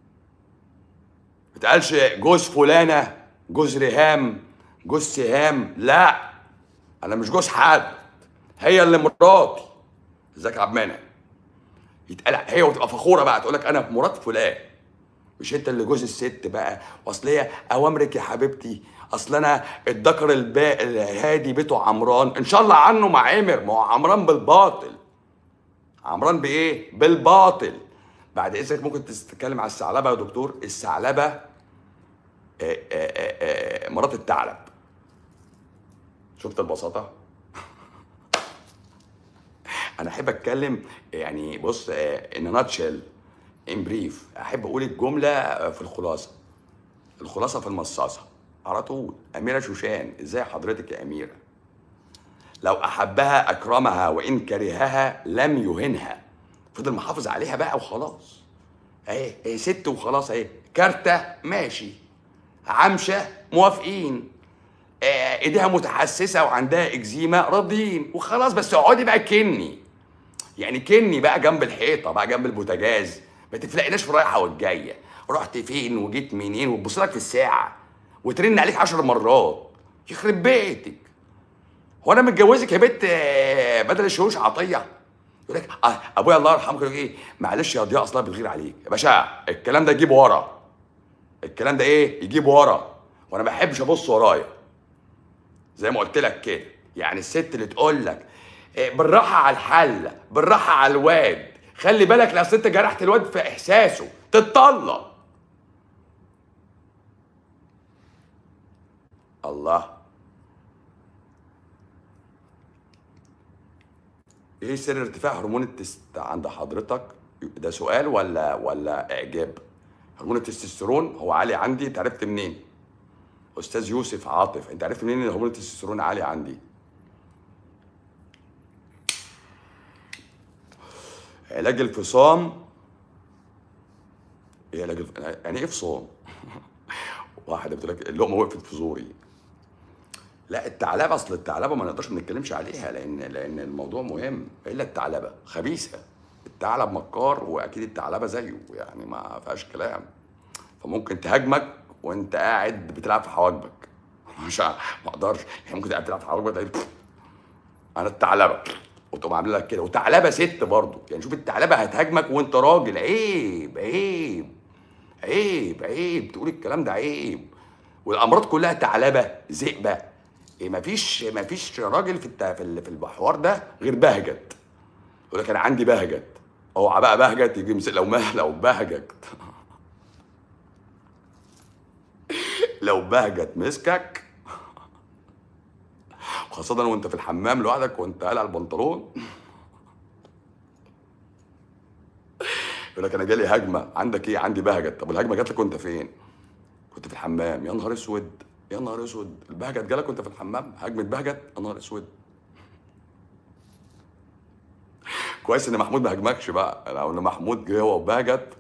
ما يتقالش جوز فلانه جوز ريهام جوز سهام لا انا مش جوز حد هي اللي مراتي ازيك يا عبد المنعم يتقال هي وتبقى فخوره بقى تقول لك انا مرات فلان مش انت اللي جوز الست بقى اصل هي اوامرك يا حبيبتي اصل انا الذكر الباقي الهادي بيته عمران ان شاء الله عنه ما عمر ما هو عمران بالباطل عمران بايه بالباطل بعد اذنك ممكن تتكلم على الثعلبه يا دكتور الثعلبه آه، آه، آه، آه، مرات الثعلب شفت البساطه انا احب اتكلم يعني بص ان ناتشل ان بريف احب اقول الجمله آه، في الخلاصه الخلاصه في المصاصه على طول اميره شوشان ازاي حضرتك يا اميره لو احبها اكرمها وان كرهها لم يهنها فضل محافظ عليها بقى وخلاص اهي هي ست وخلاص اهي كارته ماشي عمشه موافقين آه، ايديها متحسسه وعندها اكزيما راضيين وخلاص بس اقعدي بقى كني يعني كني بقى جنب الحيطه بقى جنب البوتاجاز ما تفلقناش في الرايحه والجايه رحت فين وجيت منين وتبص لك في الساعه وترن عليك عشر مرات يخرب بيتك هو انا متجوزك يا بنت آه، بدل الشهوش عطيه يقول لك آه ابويا الله يرحمه كان يقول ايه معلش يا ضياء اصلا بتغير عليك يا باشا الكلام ده يجيب ورا الكلام ده ايه يجيب ورا وانا ما بحبش ابص ورايا زي ما قلت لك كده يعني الست اللي تقول لك إيه، بالراحه على الحله بالراحه على الواد خلي بالك لأصل انت جرحت الواد في احساسه تتطلق الله ايه سر ارتفاع هرمون التست عند حضرتك ده سؤال ولا ولا اعجاب هرمون التستوستيرون هو عالي عندي انت عرفت منين استاذ يوسف عاطف انت عرفت منين ان هرمون التستوستيرون عالي عندي علاج الفصام ايه علاج الف... يعني ايه فصام واحده بتقول لك اللقمه وقفت في زوري لا الثعلبه اصل الثعلبه ما نقدرش ما نتكلمش عليها لان لان الموضوع مهم الا الثعلبه خبيثه الثعلب مكار واكيد الثعلبه زيه يعني ما فيهاش كلام فممكن تهاجمك وانت قاعد بتلعب في حواجبك مش ع- ما اقدرش يعني ممكن تقعد تلعب في حواجبك تلاقي انا الثعلبه وتقوم عامله لك كده وثعلبه ست برضه يعني شوف الثعلبه هتهاجمك وانت راجل عيب عيب عيب عيب تقول الكلام ده عيب والامراض كلها ثعلبه ذئبه إيه مفيش مفيش راجل في الت- في ال- في الحوار ده غير بهجت يقول لك انا عندي بهجت اوعى بقى بهجت يجي يمسك لو ما لو بهجت لو بهجت مسكك خاصة وانت في الحمام لوحدك وانت قالع البنطلون يقول لك انا جالي هجمة عندك ايه عندي بهجت طب الهجمة جات لك وانت فين كنت في الحمام يا نهار اسود يا نهار اسود البهجت جالك وانت في الحمام هجمة بهجت يا نهار اسود كويس ان محمود ما هاجمكش بقى لو ان محمود جه هو وبهجت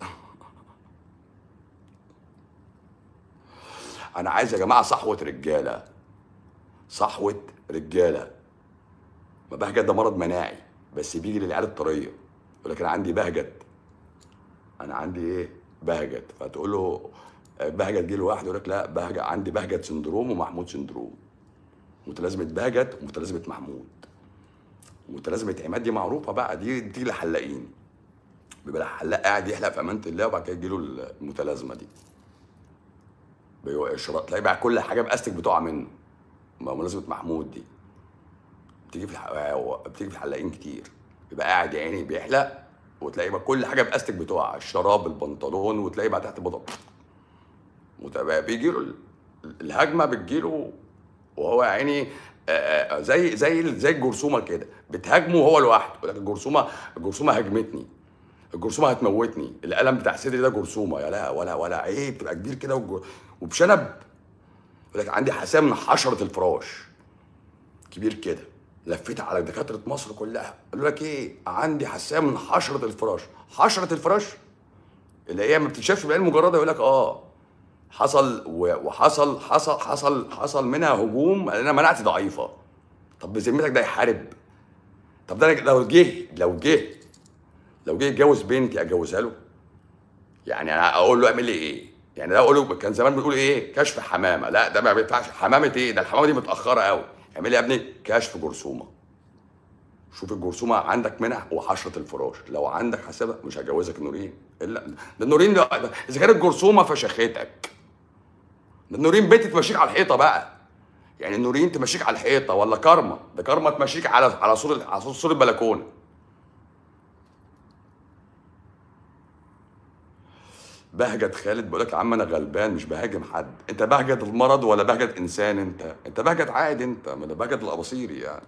انا عايز يا جماعه صحوه رجاله صحوه رجاله ما بهجت ده مرض مناعي بس بيجي للعيال الطريه يقول لك انا عندي بهجت انا عندي ايه بهجت فتقول له آه، بهجت جه لوحده يقول لك لا بهجت عندي بهجت سندروم ومحمود سندروم متلازمه بهجت ومتلازمه محمود متلازمه عماد دي معروفه بقى دي دي لحلاقين بيبقى الحلاق قاعد يحلق في امانه الله وبعد كده يجي له المتلازمه دي بيبقى الشراط تلاقي بقى كل حاجه باستك بتقع منه ما ملازمه محمود دي بتيجي في الح... بتيجي في الحلاقين كتير بيبقى قاعد يا عيني بيحلق وتلاقي بقى كل حاجه باستك بتقع الشراب البنطلون وتلاقي بقى تحت البطن وتبقى بيجي له الهجمه بتجيله وهو يا عيني آه، آه، زي زي زي الجرثومه كده بتهاجمه هو لوحده يقول لك الجرثومه الجرثومه هاجمتني الجرثومه هتموتني الالم بتاع صدري ده جرثومه يا لا ولا ولا عيب تبقى كبير كده وج- وبشنب يقول لك عندي حساسيه من حشره الفراش كبير كده لفيت على دكاتره مصر كلها قالوا لك ايه عندي حساسيه من حشره الفراش حشره الفراش اللي هي ما بتتشافش بالعين المجرده يقول لك اه حصل و- وحصل حصل حصل حصل منها هجوم لان انا مناعتي ضعيفه طب بذمتك ده يحارب طب ده أنا لو جه لو جه لو جه يتجوز بنتي اتجوزها له يعني انا اقول له اعمل لي ايه يعني ده اقول له كان زمان بنقول ايه كشف حمامه لا ده ما بينفعش حمامه ايه ده الحمامه دي متاخره قوي اعمل لي يا ابني كشف جرثومه شوف الجرثومه عندك منها وحشره الفراش لو عندك حسابه مش هجوزك نورين الا ده نورين ده ده- اذا كانت الجرثومه فشختك ده نورين بنت تمشيك على الحيطه بقى يعني نورين تمشيك على الحيطه ولا كارما ده كارما تمشيك على على سور على سور سور البلكونه بهجت خالد بيقول لك يا عم انا غلبان مش بهاجم حد انت بهجت المرض ولا بهجت انسان انت انت بهجت عادي انت ما ده بهجت الاباصيري يعني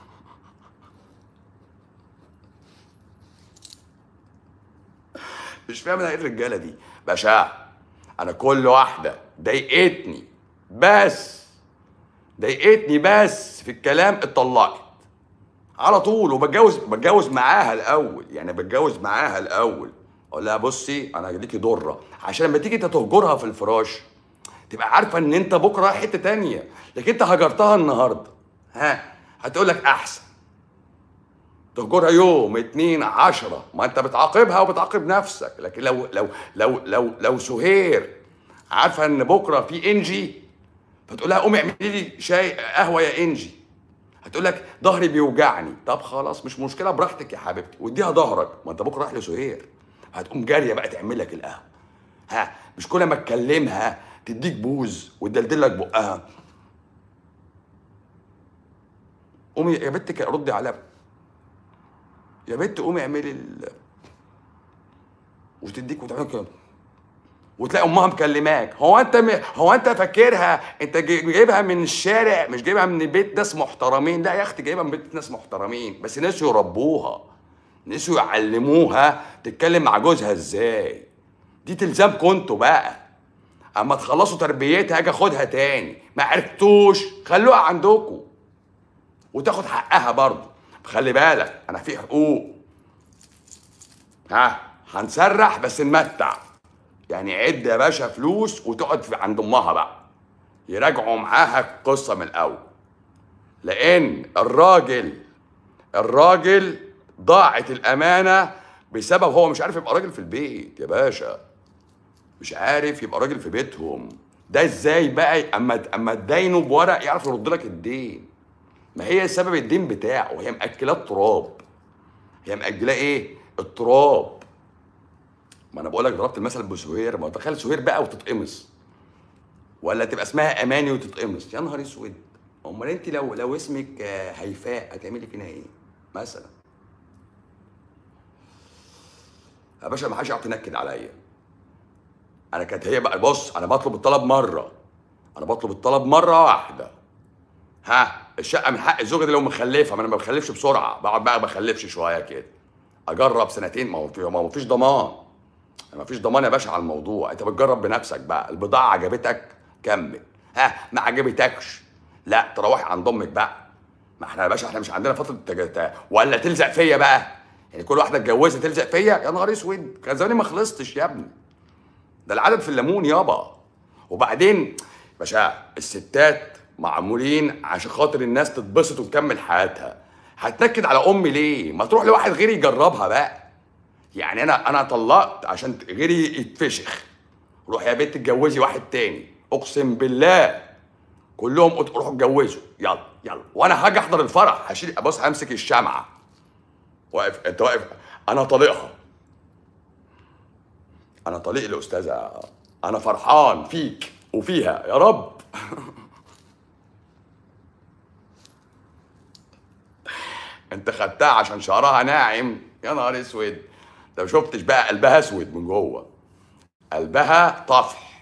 مش فاهم انا ايه الرجاله دي باشا انا كل واحده ضايقتني بس ضايقتني بس في الكلام اتطلقت على طول وبتجوز بتجوز معاها الاول يعني بتجوز معاها الاول اقول لها بصي انا ليكي ضره عشان لما تيجي انت تهجرها في الفراش تبقى عارفه ان انت بكره رايح حته تانية لكن انت هجرتها النهارده ها هتقول لك احسن تهجرها يوم اتنين عشرة ما انت بتعاقبها وبتعاقب نفسك لكن لو لو لو لو لو سهير عارفه ان بكره في انجي فتقول لها قومي اعملي لي شاي قهوه يا انجي هتقول لك ظهري بيوجعني طب خلاص مش مشكله براحتك يا حبيبتي واديها ظهرك ما انت بكره رايح لسهير هتقوم جاريه بقى تعمل لك القهوه ها مش كل ما تكلمها تديك بوز وتدلدل لك بقها قومي يا بنت ردي عليها يا بنت قومي اعملي ال... وتديك وتعمل كده وتلاقي امها مكلماك هو انت م... هو انت فاكرها انت جايبها من الشارع مش جايبها من بيت ناس محترمين لا يا اختي جايبها من بيت ناس محترمين بس نسوا يربوها نسوا يعلموها تتكلم مع جوزها ازاي دي تلزمكم انتوا بقى اما تخلصوا تربيتها اجي اخدها تاني ما عرفتوش خلوها عندكم وتاخد حقها برضه خلي بالك انا في حقوق ها هنسرح بس نمتع يعني عد يا باشا فلوس وتقعد في عند امها بقى يراجعوا معاها القصه من الاول لان الراجل الراجل ضاعت الامانه بسبب هو مش عارف يبقى راجل في البيت يا باشا مش عارف يبقى راجل في بيتهم ده ازاي بقى اما اما تدينه بورق يعرف يرد لك الدين ما هي سبب الدين بتاعه هي مأكلاه التراب هي مأجلاه ايه التراب ما انا بقول لك ضربت المثل بسهير ما تخيل سهير بقى وتتقمص ولا تبقى اسمها اماني وتتقمص يا نهار اسود امال انت لو لو اسمك هيفاء هتعملي فينا ايه مثلا يا باشا ما حدش يعرف ينكد عليا انا كانت هي بقى بص انا بطلب الطلب مره انا بطلب الطلب مره واحده ها الشقه من حق الزوجه دي لو مخلفه ما انا ما بخلفش بسرعه بقعد بقى بخلفش شويه كده اجرب سنتين ما هو في ما فيش ضمان ما فيش ضمان يا باشا على الموضوع انت بتجرب بنفسك بقى البضاعه عجبتك كمل ها ما عجبتكش لا تروحي عند امك بقى ما احنا يا باشا احنا مش عندنا فتره تجتا ولا تلزق فيا بقى يعني كل واحده اتجوزت تلزق فيا يا نهار اسود كان زماني ما خلصتش يا ابني ده العدد في الليمون يابا وبعدين باشا الستات معمولين عشان خاطر الناس تتبسط وتكمل حياتها هتنكد على امي ليه ما تروح لواحد غيري يجربها بقى يعني انا انا طلقت عشان غيري يتفشخ روح يا بنت اتجوزي واحد تاني اقسم بالله كلهم روحوا اتجوزوا يلا يلا وانا هاجي احضر الفرح هشيل بص همسك الشمعه واقف انت واقف انا طالقها انا طليق الاستاذه انا فرحان فيك وفيها يا رب انت خدتها عشان شعرها ناعم يا نهار اسود انت ما شفتش بقى قلبها اسود من جوه قلبها طفح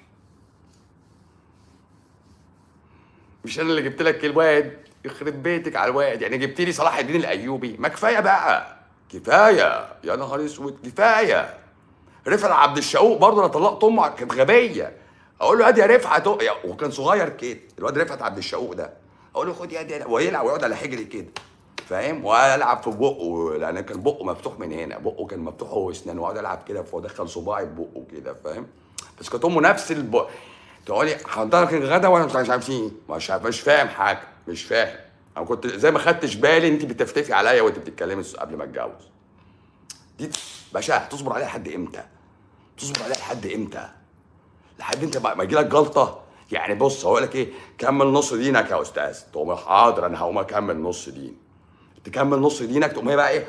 مش انا اللي جبت لك الواد يخرب بيتك على الواد يعني جبت لي صلاح الدين الايوبي ما كفايه بقى كفايه يا نهار اسود كفايه رفعت عبد الشقوق برضه انا طلقت امه كانت غبيه اقول له ادي يا رفعت وكان صغير كده الواد رفعت عبد الشقوق ده اقول له خد يا دي ويلعب ويقعد على حجري كده فاهم والعب في بقه لان كان بقه مفتوح من هنا بقه كان مفتوح هو واسنانه واقعد العب كده وادخل صباعي في بقه كده فاهم بس كانت امه نفس البق تقولي حضرتك الغدا وانا مش عارف ايه مش مش فاهم حاجه مش فاهم انا كنت زي ما خدتش بالي انت بتفتفي عليا وانت بتتكلمي قبل ما اتجوز دي باشا هتصبر عليها لحد امتى تصبر عليها لحد امتى لحد انت ما يجي لك جلطه يعني بص هقول لك ايه كمل نص دينك يا استاذ تقوم حاضر انا هقوم اكمل نص دين تكمل نص دينك تقوم هي بقى ايه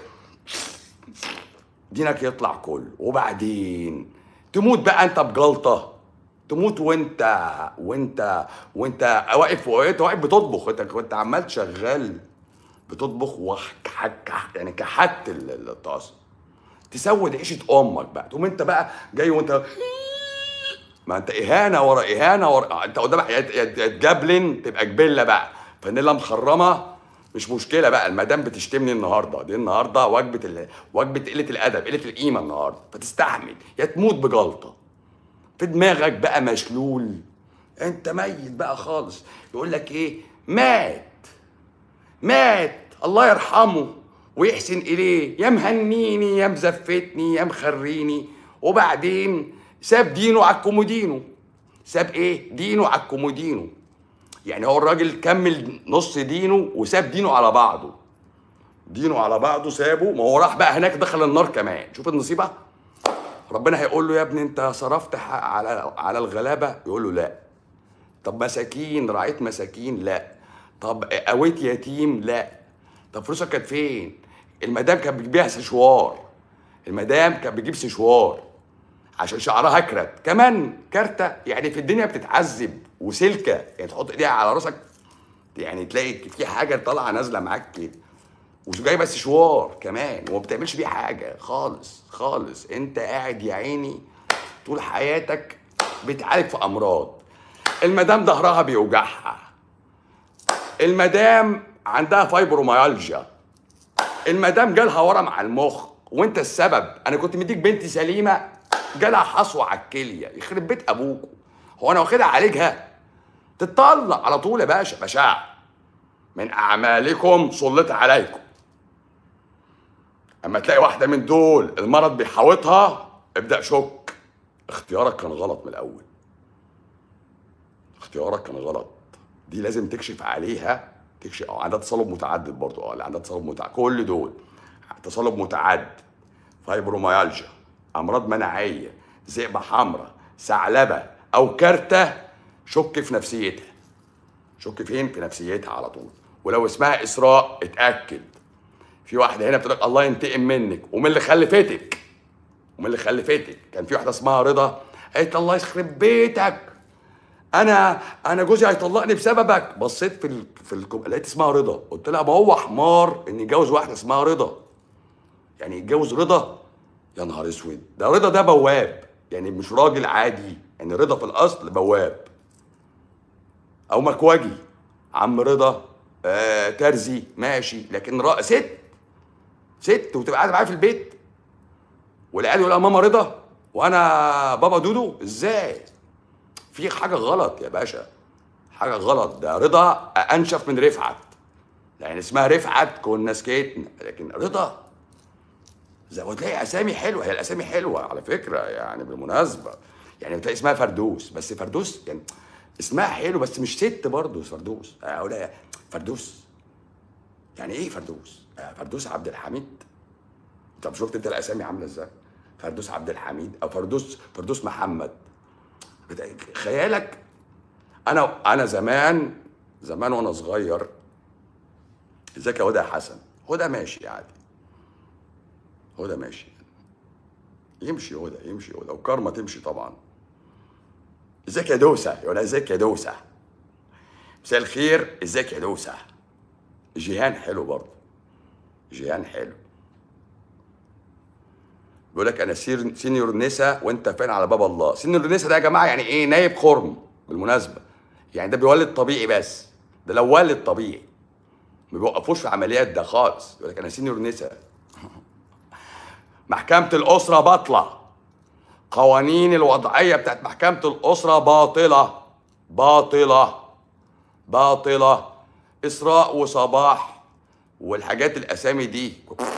دينك يطلع كله وبعدين تموت بقى انت بجلطه تموت وانت وانت وانت واقف وانت واقف بتطبخ انت كنت عمال شغال بتطبخ وحك يعني كحت الطاسه تسود عيشه امك بقى تقوم انت بقى جاي وانت ما انت اهانه ورا اهانه ورا انت قدامك يا تجابلن تبقى جبله بقى فانيلا مخرمه مش مشكله بقى المدام بتشتمني النهارده دي النهارده وجبه ال... وجبه قله الادب قله القيمه النهارده فتستحمل يا تموت بجلطه في دماغك بقى مشلول انت ميت بقى خالص يقول لك ايه مات مات الله يرحمه ويحسن اليه يا مهنيني يا مزفتني يا مخريني وبعدين ساب دينه على الكومودينو ساب ايه دينه على الكومودينو يعني هو الراجل كمل نص دينه وساب دينه على بعضه دينه على بعضه سابه ما هو راح بقى هناك دخل النار كمان شوف النصيبه ربنا هيقول له يا ابني انت صرفت حق على على الغلابه يقول له لا طب مساكين رعيت مساكين لا طب قويت يتيم لا طب فلوسك كانت فين المدام كانت بتبيع سشوار المدام كانت بتجيب سشوار عشان شعرها كرت كمان كارتة يعني في الدنيا بتتعذب وسلكة يعني تحط ايديها على راسك يعني تلاقي في حاجة طالعة نازلة معاك كده وجايبه سشوار كمان وما بتعملش بيه حاجة خالص خالص انت قاعد يا عيني طول حياتك بتعالج في امراض المدام ظهرها بيوجعها المدام عندها فايبروميالجيا المدام جالها ورم على المخ وانت السبب انا كنت مديك بنتي سليمه جالها حصوه على الكليه يخرب بيت ابوكوا هو انا واخدها اعالجها تتطلق على طول يا باشا بشاع من اعمالكم سلط عليكم اما تلاقي واحده من دول المرض بيحاوطها ابدا شك اختيارك كان غلط من الاول اختيارك كان غلط دي لازم تكشف عليها تكشف اه عندها تصلب متعدد برضو اه اللي عندها تصلب متعدد كل دول تصلب متعدد فايبروميالجيا امراض مناعيه ذئبه حمراء ثعلبه او كارته شك في نفسيتها شك فين في نفسيتها على طول ولو اسمها اسراء اتاكد في واحده هنا بتقول لك الله ينتقم منك ومن اللي خلفتك ومن اللي خلفتك كان في واحده اسمها رضا قالت الله يخرب بيتك انا انا جوزي هيطلقني بسببك بصيت في ال... في الكم... لقيت اسمها رضا قلت لها ما هو حمار ان يتجوز واحده اسمها رضا يعني يتجوز رضا يا نهار اسود ده رضا ده بواب يعني مش راجل عادي يعني رضا في الاصل بواب او مكواجي عم رضا آه ترزي ماشي لكن رأ... ست ست وتبقى قاعده معايا في البيت والعيال يقول لها ماما رضا وانا بابا دودو ازاي في حاجه غلط يا باشا حاجه غلط ده رضا انشف من رفعت يعني اسمها رفعت كنا سكتنا لكن رضا زي وتلاقي اسامي حلوه هي الاسامي حلوه على فكره يعني بالمناسبه يعني بتلاقي اسمها فردوس بس فردوس يعني اسمها حلو بس مش ست برضه فردوس اقول فردوس يعني ايه فردوس آه، فردوس عبد الحميد طب شفت انت الاسامي عامله ازاي فردوس عبد الحميد او فردوس فردوس محمد بت- خيالك انا انا زمان زمان وانا صغير ازيك يا هدى يا حسن هدى ماشي عادي هدى ماشي يمشي هدى يمشي هدى وكارما تمشي طبعا ازيك يا دوسة يقول لها ازيك يا دوسة مساء الخير ازيك يا دوسة جيهان حلو برضه جيهان حلو بيقول لك انا سير سينيور نسا وانت فين على باب الله سينيور نسا ده يا جماعه يعني ايه نايب خرم بالمناسبه يعني ده بيولد طبيعي بس ده لو ولد طبيعي ما بيوقفوش في عمليات ده خالص يقول لك انا سينيور نسا محكمه الاسره باطله قوانين الوضعيه بتاعت محكمه الاسره باطله باطله باطله اسراء وصباح والحاجات الاسامي دي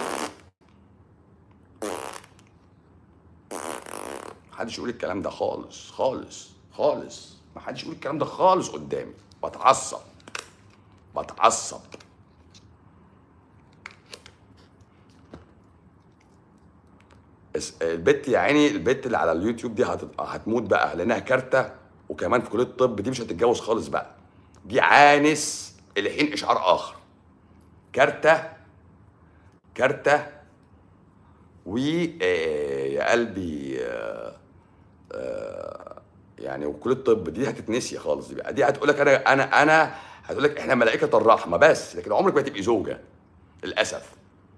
محدش يقول الكلام ده خالص خالص خالص محدش يقول الكلام ده خالص قدامي بتعصب بتعصب اس- البت يا عيني البت اللي على اليوتيوب دي هت- هتموت بقى لانها كارته وكمان في كليه الطب دي مش هتتجوز خالص بقى دي عانس الحين اشعار اخر كارته كارته و آه، يا قلبي آه، آه، يعني وكليه الطب دي هتتنسي خالص دي بقى دي هتقول لك انا انا انا هتقول لك احنا ملائكه الرحمه بس لكن عمرك ما تبقي زوجه للاسف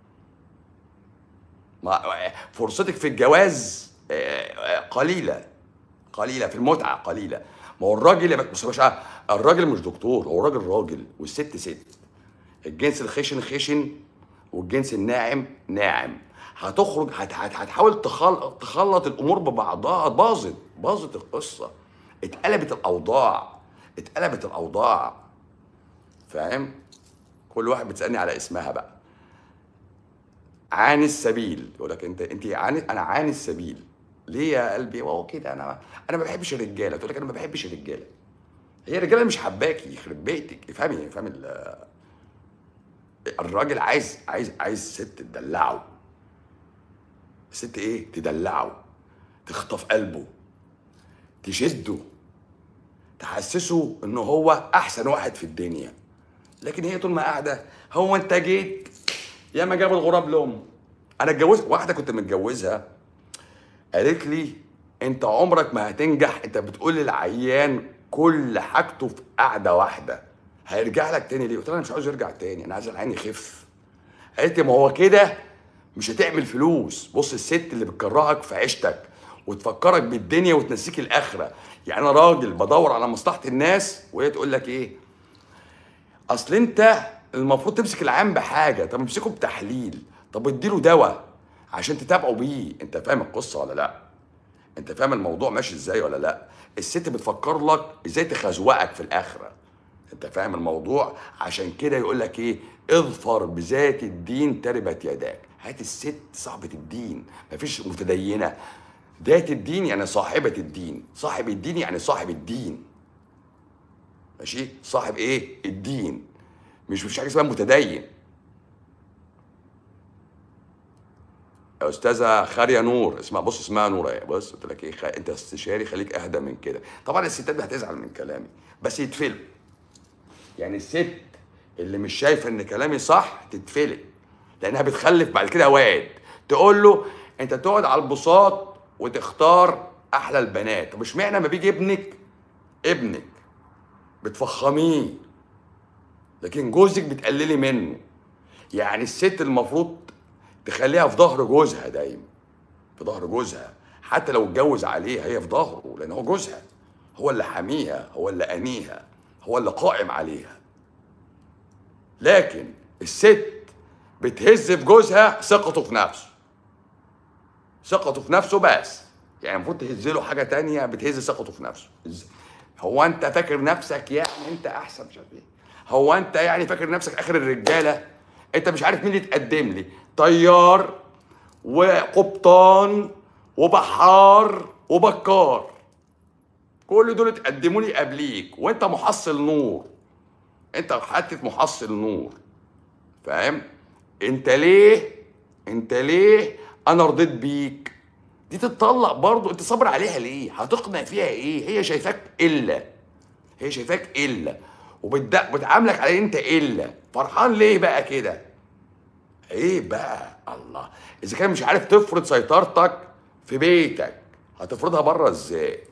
ما فرصتك في الجواز آه، آه، قليله قليله في المتعه قليله ما هو الراجل يا بص يا باشا الراجل مش دكتور هو الراجل راجل والست ست الجنس الخشن خشن والجنس الناعم ناعم هتخرج هت هت هتحاول تخل... تخلط الامور ببعضها باظت باظت القصه اتقلبت الاوضاع اتقلبت الاوضاع فاهم كل واحد بتسالني على اسمها بقى عاني السبيل يقول لك انت انت عاني انا عاني السبيل ليه يا قلبي وهو كده انا انا ما بحبش الرجاله تقول لك انا ما بحبش الرجاله هي الرجاله مش حباكي يخرب بيتك افهمي افهمي ال- الراجل عايز عايز عايز ست تدلعه الست ايه تدلعه تخطف قلبه تشده تحسسه ان هو احسن واحد في الدنيا لكن هي طول ما قاعده هو انت جيت يا ما جاب الغراب لامه انا اتجوزت واحده كنت متجوزها قالت لي انت عمرك ما هتنجح انت بتقول للعيان كل حاجته في قعده واحده هيرجع لك تاني ليه؟ قلت لها انا مش عاوز يرجع تاني انا عايز العيان يخف قالت لي ما هو كده مش هتعمل فلوس بص الست اللي بتكرهك في عيشتك وتفكرك بالدنيا وتنسيك الاخره يعني انا راجل بدور على مصلحه الناس وهي تقول لك ايه اصل انت المفروض تمسك العيان بحاجه طب امسكه بتحليل طب اديله دواء عشان تتابعه بيه انت فاهم القصه ولا لا انت فاهم الموضوع ماشي ازاي ولا لا الست بتفكر لك ازاي تخزوقك في الاخره انت فاهم الموضوع عشان كده يقول لك ايه اظفر بذات الدين تربت يداك هات الست صاحبة الدين مفيش متدينة ذات الدين يعني صاحبة الدين صاحب الدين يعني صاحب الدين ماشي صاحب ايه الدين مش مش حاجه اسمها متدين يا استاذه خاريه نور اسمها بص اسمها نور اهي بص قلت لك ايه خ... انت استشاري خليك اهدى من كده طبعا الستات هتزعل من كلامي بس يتفلق يعني الست اللي مش شايفه ان كلامي صح تتفلق لانها بتخلف بعد كده واد تقول له انت تقعد على البساط وتختار احلى البنات طب اشمعنى ما بيجي ابنك ابنك بتفخميه لكن جوزك بتقللي منه يعني الست المفروض تخليها في ظهر جوزها دايما في ظهر جوزها حتى لو اتجوز عليها هي في ظهره لان هو جوزها هو اللي حاميها هو اللي انيها هو اللي قائم عليها لكن الست بتهز في جوزها ثقته في نفسه ثقته في نفسه بس يعني المفروض تهز له حاجه تانية بتهز ثقته في نفسه إز- هو انت فاكر نفسك يعني انت احسن مش عارف ايه هو انت يعني فاكر نفسك اخر الرجاله انت مش عارف مين اللي تقدم لي طيار وقبطان وبحار وبكار كل دول اتقدموا لي قبليك وانت محصل نور انت حته محصل نور فاهم انت ليه انت ليه انا رضيت بيك دي تتطلق برضو انت صابر عليها ليه هتقنع فيها ايه هي شايفاك الا هي شايفاك الا وبتعاملك على انت الا فرحان ليه بقى كده ايه بقى الله اذا كان مش عارف تفرض سيطرتك في بيتك هتفرضها بره ازاي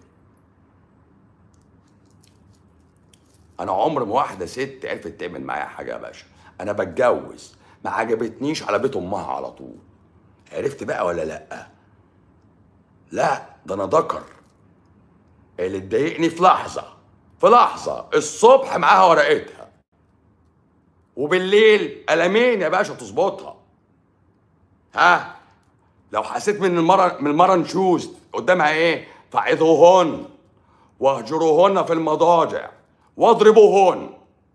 انا عمر ما واحده ست عرفت تعمل معايا حاجه يا باشا انا بتجوز ما عجبتنيش على بيت امها على طول عرفت بقى ولا لا لا ده انا ذكر اللي تضايقني في لحظه في لحظه الصبح معاها ورقتها وبالليل قلمين يا باشا تظبطها ها لو حسيت من المره من المره نشوز قدامها ايه فعظوهن واهجروهن في المضاجع واضربوهن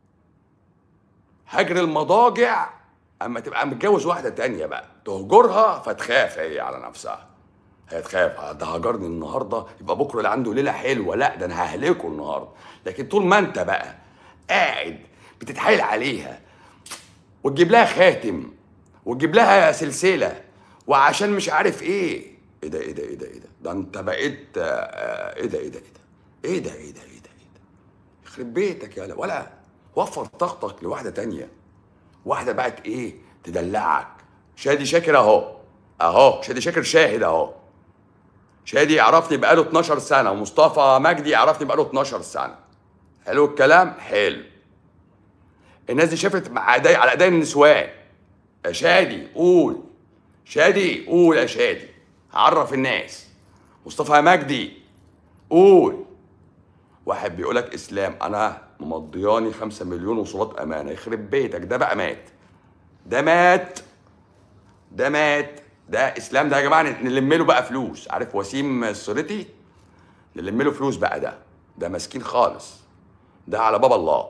هجر المضاجع اما تبقى متجوز واحده تانية بقى تهجرها فتخاف هي على نفسها هي تخاف آه، ده هجرني النهارده يبقى بكره اللي عنده ليله حلوه لا ده انا ههلكه النهارده لكن طول ما انت بقى قاعد بتتحايل عليها وتجيب لها خاتم وتجيب لها سلسله وعشان مش عارف ايه ايه ده ايه ده ايه ده ايه ده ده انت بقيت آه، آه، ايه ده ايه ده ايه ده ايه ده ايه ده ايه ده ايه ده يخرب بيتك يا لا ولا وفر طاقتك لواحده تانية واحده بقت ايه تدلعك شادي شاكر اهو اهو شادي شاكر شاهد اهو شادي يعرفني بقاله 12 سنه ومصطفى مجدي يعرفني بقاله 12 سنه حلو الكلام حلو الناس دي شافت مع ايدي على ايدي النسوان يا شادي قول شادي قول يا شادي عرف الناس مصطفى مجدي قول واحد بيقول لك اسلام انا ممضياني خمسة مليون وصولات امانه يخرب بيتك ده بقى مات ده مات ده مات ده اسلام ده يا جماعه نلم له بقى فلوس عارف وسيم السريتي نلم له فلوس بقى ده ده مسكين خالص ده على باب الله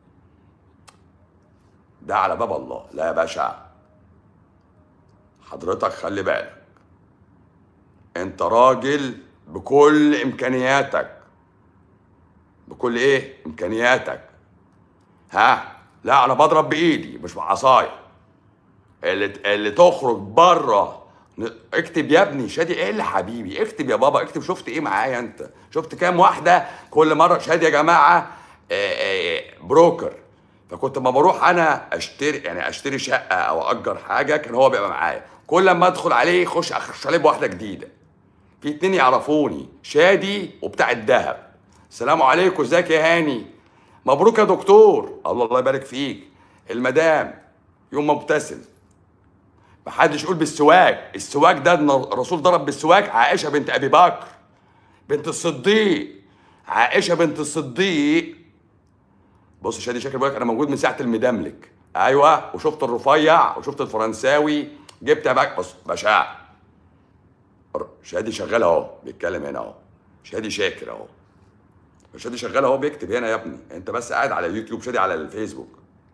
ده على باب الله لا يا باشا حضرتك خلي بالك انت راجل بكل امكانياتك بكل ايه امكانياتك ها لا انا بضرب بايدي مش بعصايه اللي اللي تخرج بره اكتب يا ابني شادي ايه اللي حبيبي اكتب يا بابا اكتب شفت ايه معايا انت شفت كام واحده كل مره شادي يا جماعه آه، آه، بروكر فكنت ما بروح انا اشتري يعني اشتري شقه او اجر حاجه كان هو بيبقى معايا كل ما ادخل عليه يخش اخش عليه بواحده جديده في اتنين يعرفوني شادي وبتاع الذهب السلام عليكم ازيك يا هاني مبروك يا دكتور الله الله يبارك فيك المدام يوم مبتسم محدش يقول بالسواك السواك ده الرسول ضرب بالسواك عائشه بنت ابي بكر بنت الصديق عائشه بنت الصديق بص شادي شاكر بيقول لك انا موجود من ساعه المدملك ايوه وشفت الرفيع وشفت الفرنساوي جبت يا بك بص بشع شادي شغال اهو بيتكلم هنا اهو شادي شاكر اهو شادي شغال اهو بيكتب هنا يا ابني انت بس قاعد على اليوتيوب شادي على الفيسبوك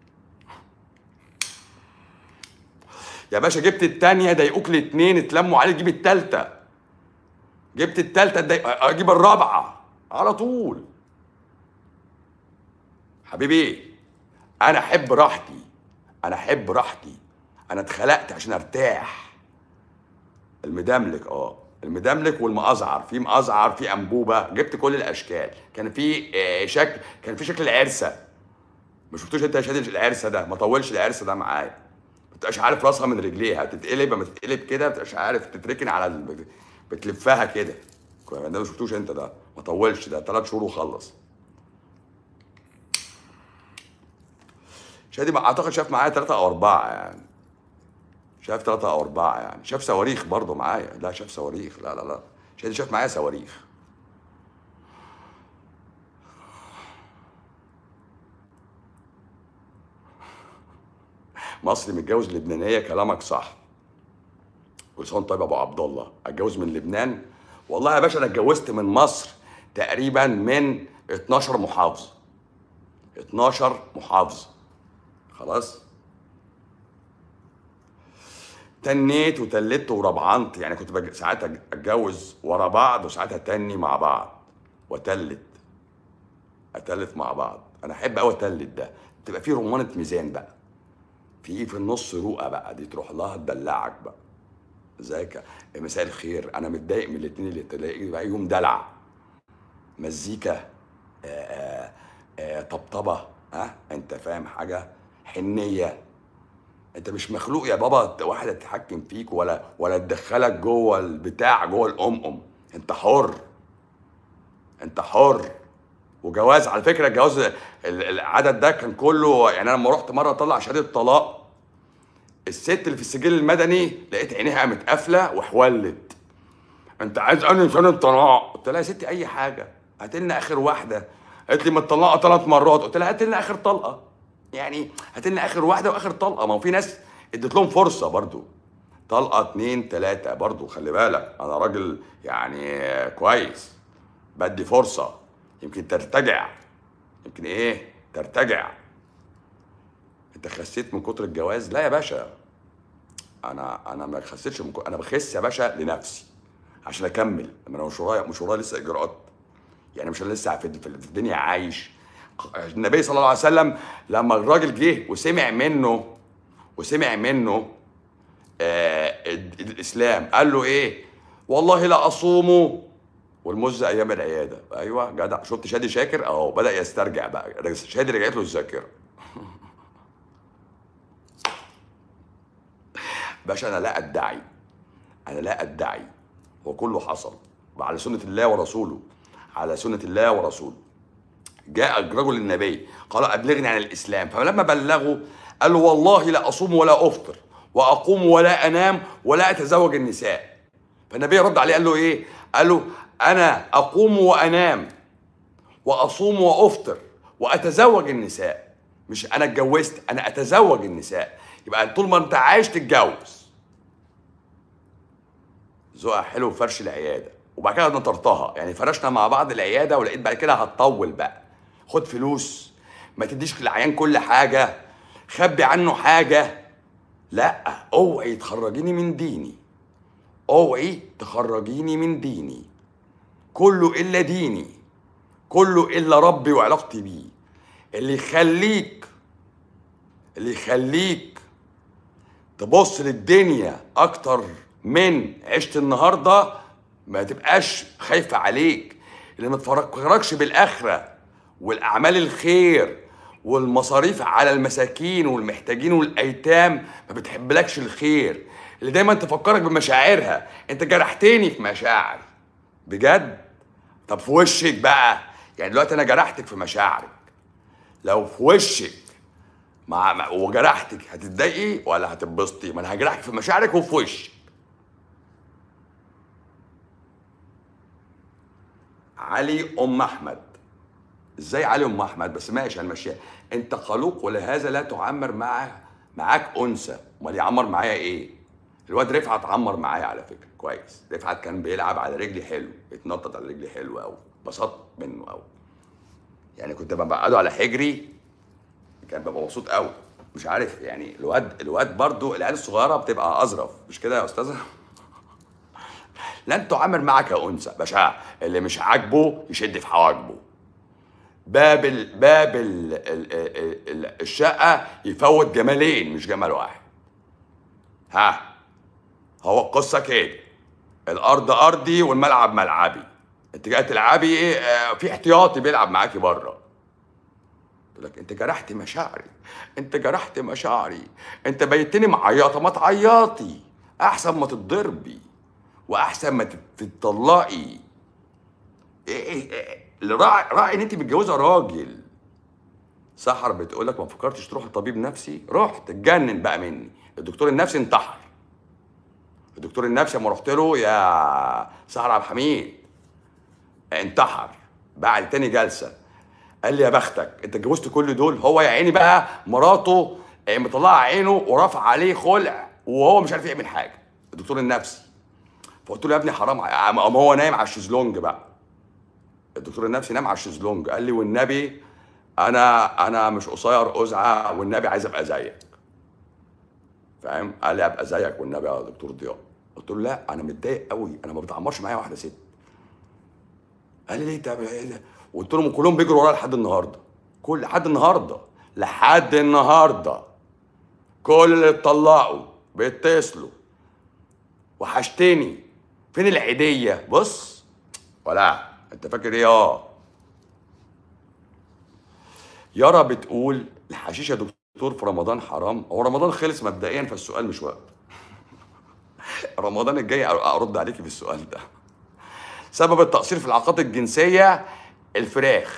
يا باشا جبت التانية ضايقوك الاتنين اتلموا عليك جيب التالتة جبت التالتة اجيب الرابعة على طول حبيبي انا احب راحتي انا احب راحتي انا اتخلقت عشان ارتاح المدملك اه المدملك والمقزعر في مقزعر في انبوبه جبت كل الاشكال كان في آه، شكل كان في شكل العرسه ما شفتوش انت يا شادي العرسه ده ما طولش العرسه ده معايا ما تبقاش عارف راسها من رجليها تتقلب لما تتقلب كده ما تبقاش عارف تتركن على ال... بتلفها كده ده ما شفتوش انت ده ما طولش ده ثلاث شهور وخلص شادي اعتقد شاف معايا ثلاثة او اربعة يعني شاف ثلاثة او اربعة يعني شاف صواريخ برضه معايا لا شاف صواريخ لا لا لا شادي شاف معايا صواريخ مصري متجوز لبنانيه كلامك صح كل سنه طيب ابو عبد الله اتجوز من لبنان والله يا باشا انا اتجوزت من مصر تقريبا من 12 محافظه 12 محافظه خلاص تنيت وتلت وربعنت يعني كنت بج... ساعات اتجوز ورا بعض وساعات اتني مع بعض واتلت اتلت مع بعض انا احب قوي اتلت ده تبقى فيه رمانه ميزان بقى في في النص رؤى بقى دي تروح لها تدلعك بقى ازيك مساء الخير انا متضايق من الاثنين اللي تلاقي بقى يوم دلع مزيكا آآ آآ طبطبه ها انت فاهم حاجه حنيه انت مش مخلوق يا بابا واحده تتحكم فيك ولا ولا تدخلك جوه البتاع جوه الام ام انت حر انت حر وجواز على فكره الجواز العدد ده كان كله يعني انا لما رحت مره اطلع شهاده طلاق الست اللي في السجل المدني لقيت عينيها قامت قافله وحولت انت عايز انهي شهاده طلاق قلت لها يا ستي اي حاجه هات لنا اخر واحده قالت لي ما تطلقها ثلاث مرات قلت لها هات لنا اخر طلقه يعني هات لنا اخر واحده واخر طلقه ما هو في ناس اديت لهم فرصه برضو طلقه اتنين تلاته برضو خلي بالك انا راجل يعني كويس بدي فرصه يمكن ترتجع يمكن ايه ترتجع انت خسيت من كتر الجواز لا يا باشا انا انا ما خسيتش من كتر انا بخس يا باشا لنفسي عشان اكمل انا مش ورايا مش ورايا لسه اجراءات يعني مش انا لسه في الدنيا عايش النبي صلى الله عليه وسلم لما الراجل جه وسمع منه وسمع منه آه الاسلام قال له ايه والله لا اصوم والمزه ايام العياده ايوه جدع شفت شادي شاكر اهو بدا يسترجع بقى شادي رجعت له الذاكره باشا انا لا ادعي انا لا ادعي هو كله حصل على سنه الله ورسوله على سنه الله ورسوله جاء رجل النبي قال ابلغني عن الاسلام فلما بلغه قال له والله لا اصوم ولا افطر واقوم ولا انام ولا اتزوج النساء فالنبي رد عليه قال له ايه قال له انا اقوم وانام واصوم وافطر واتزوج النساء مش انا اتجوزت انا اتزوج النساء يبقى طول ما انت عايش تتجوز ذوقها حلو فرش العياده وبعد كده نطرتها يعني فرشنا مع بعض العياده ولقيت بعد كده هتطول بقى خد فلوس ما تديش للعيان كل حاجه خبي عنه حاجه لا اوعي تخرجيني من ديني اوعي تخرجيني من ديني كله الا ديني كله الا ربي وعلاقتي بيه اللي يخليك اللي يخليك تبص للدنيا اكتر من عشت النهارده ما تبقاش خايفه عليك اللي ما تفكركش بالاخره والاعمال الخير والمصاريف على المساكين والمحتاجين والايتام ما بتحبلكش الخير اللي دايما تفكرك بمشاعرها انت جرحتني في مشاعري بجد طب في وشك بقى يعني دلوقتي انا جرحتك في مشاعرك لو في وشك مع مع- وجرحتك هتتضايقي ولا هتتبسطي ما انا هجرحك في مشاعرك وفي وشك علي ام احمد ازاي علي ام احمد بس ماشي هنمشيها انت خلوق ولهذا لا تعمر مع معاك انثى امال يعمر معايا ايه الواد رفعت عمر معايا على فكره كويس رفعت كان بيلعب على رجلي حلو بيتنطط على رجلي حلو قوي بسطت منه قوي يعني كنت بقعده على حجري كان ببقى مبسوط قوي مش عارف يعني الواد الواد برضو العيال الصغيره بتبقى اظرف مش كده يا استاذه لن تعامل معك انثى باشا اللي مش عاجبه يشد في حواجبه باب ال باب ال ال ال ال الشقه يفوت جمالين مش جمال واحد ها هو القصه كده الارض ارضي والملعب ملعبي انت جاي تلعبي ايه آه، في احتياطي بيلعب معاكي بره يقول لك انت جرحت مشاعري انت جرحت مشاعري انت بيتني معيطه ما تعيطي احسن ما تتضربي واحسن ما تت- تتطلقي ايه ايه ايه اللي راعي راعي ان انت متجوزه راجل سحر بتقول لك ما فكرتش تروح لطبيب نفسي رحت اتجنن بقى مني الدكتور النفسي انتحر الدكتور النفسي لما رحت له يا سحر عبد الحميد انتحر بعد تاني جلسه قال لي يا بختك انت اتجوزت كل دول هو يا عيني بقى مراته آه، مطلعه عينه ورافع عليه خلع وهو مش عارف يعمل حاجه الدكتور النفسي فقلت له يا ابني حرام قام قام هو نايم على الشезлونج بقى الدكتور النفسي نام على الشезلونج قال لي والنبي انا انا مش قصير قزعه والنبي عايز ابقى زيك فاهم قال لي ابقى زيك والنبي يا دكتور ضياء قلت له لا انا متضايق قوي انا ما بتعمرش معايا واحده ست قال لي ليه طب ايه ده قلت لهم كلهم بيجروا ورايا لحد النهارده كل لحد النهارده لحد النهارده كل اللي اتطلقوا بيتصلوا وحشتني فين العيديه بص ولا انت فاكر ايه اه يارا بتقول الحشيش يا دكتور في رمضان حرام هو رمضان خلص مبدئيا فالسؤال مش وقت رمضان الجاي ارد عليكي في السؤال ده سبب التقصير في العلاقات الجنسيه الفراخ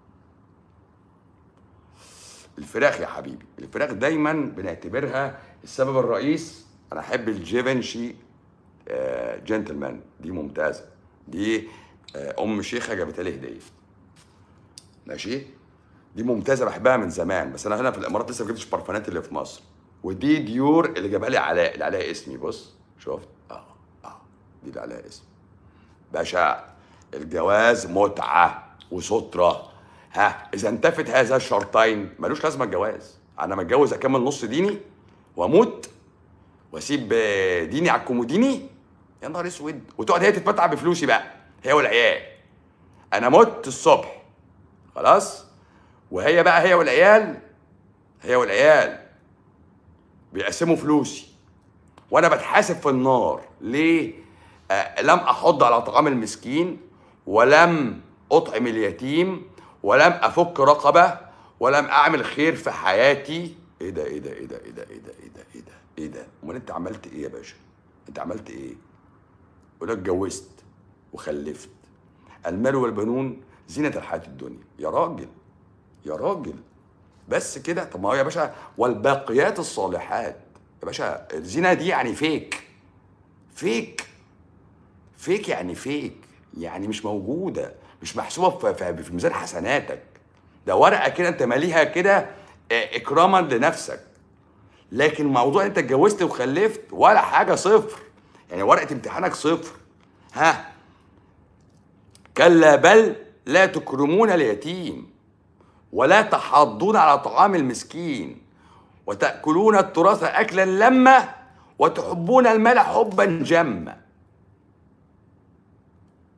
الفراخ يا حبيبي الفراخ دايما بنعتبرها السبب الرئيس انا احب الجيفنشي آه، جنتلمان دي ممتازه دي آه، ام شيخه جابتها لي هديه ماشي دي ممتازه بحبها من زمان بس انا هنا في الامارات لسه ما جبتش برفانات اللي في مصر ودي ديور اللي جابها لي علاء اللي عليها اسمي بص شفت اه اه دي اللي عليها اسمي باشا الجواز متعه وستره ها اذا انتفت هذا الشرطين ملوش لازمه الجواز انا متجوز اكمل نص ديني واموت واسيب آه، ديني على الكوموديني يا نهار اسود وتقعد هي تتمتع بفلوسي بقى هي والعيال انا مت الصبح خلاص وهي بقى هي والعيال هي والعيال بيقسموا فلوسي وانا بتحاسب في النار ليه آه لم احض على طعام المسكين ولم اطعم اليتيم ولم افك رقبه ولم اعمل خير في حياتي ايه ده ايه ده ايه ده ايه ده ايه ده ايه ده ايه ده ايه ده امال انت عملت ايه يا باشا انت عملت ايه يقول لك اتجوزت وخلفت المال والبنون زينة الحياة الدنيا يا راجل يا راجل بس كده طب ما هو يا باشا والباقيات الصالحات يا باشا الزينة دي يعني فيك فيك فيك يعني فيك يعني مش موجودة مش محسوبة في, في, في ميزان حسناتك ده ورقة كده انت ماليها كده آه، اكراما لنفسك لكن موضوع انت اتجوزت وخلفت ولا حاجة صفر يعني ورقة امتحانك صفر ها كلا بل لا تكرمون اليتيم ولا تحاضون على طعام المسكين وتأكلون التراث أكلا لما وتحبون المال حبا جما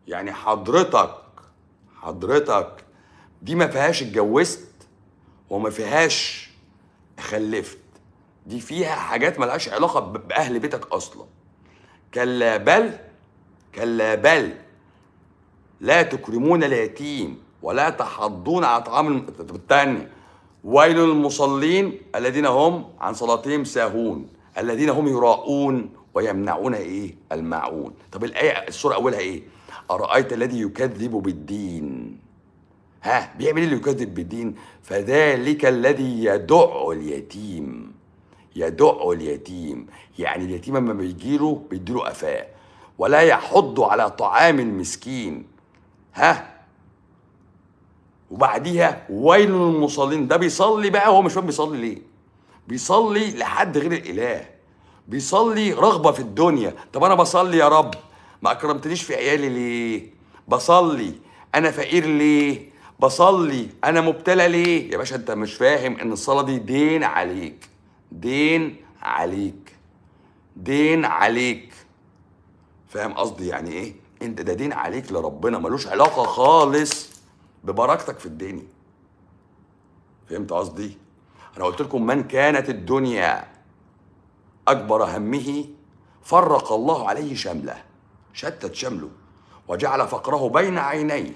يعني حضرتك حضرتك دي ما فيهاش اتجوزت وما فيهاش خلفت دي فيها حاجات ملهاش علاقة ب- بأهل بيتك أصلا كلا بل كلا بل لا تكرمون اليتيم ولا تحضون على طعام الم- الثانية ويل للمصلين الذين هم عن صلاتهم ساهون الذين هم يراءون ويمنعون ايه الماعون طب الآية السورة أولها ايه أرأيت الذي يكذب بالدين ها بيعمل ايه اللي يكذب بالدين فذلك الذي يدع اليتيم يدع اليتيم يعني اليتيم لما بيجيله بيديله قفاه ولا يحض على طعام المسكين ها وبعديها ويل للمصلين ده بيصلي بقى هو مش فاهم بيصلي ليه بيصلي لحد غير الاله بيصلي رغبه في الدنيا طب انا بصلي يا رب ما اكرمتنيش في عيالي ليه بصلي انا فقير ليه بصلي انا مبتلى ليه يا باشا انت مش فاهم ان الصلاه دي دين عليك دين عليك دين عليك فاهم قصدي يعني ايه انت ده دين عليك لربنا ملوش علاقه خالص ببركتك في الدنيا فهمت قصدي انا قلت لكم من كانت الدنيا اكبر همه فرق الله عليه شمله شتت شمله وجعل فقره بين عينيه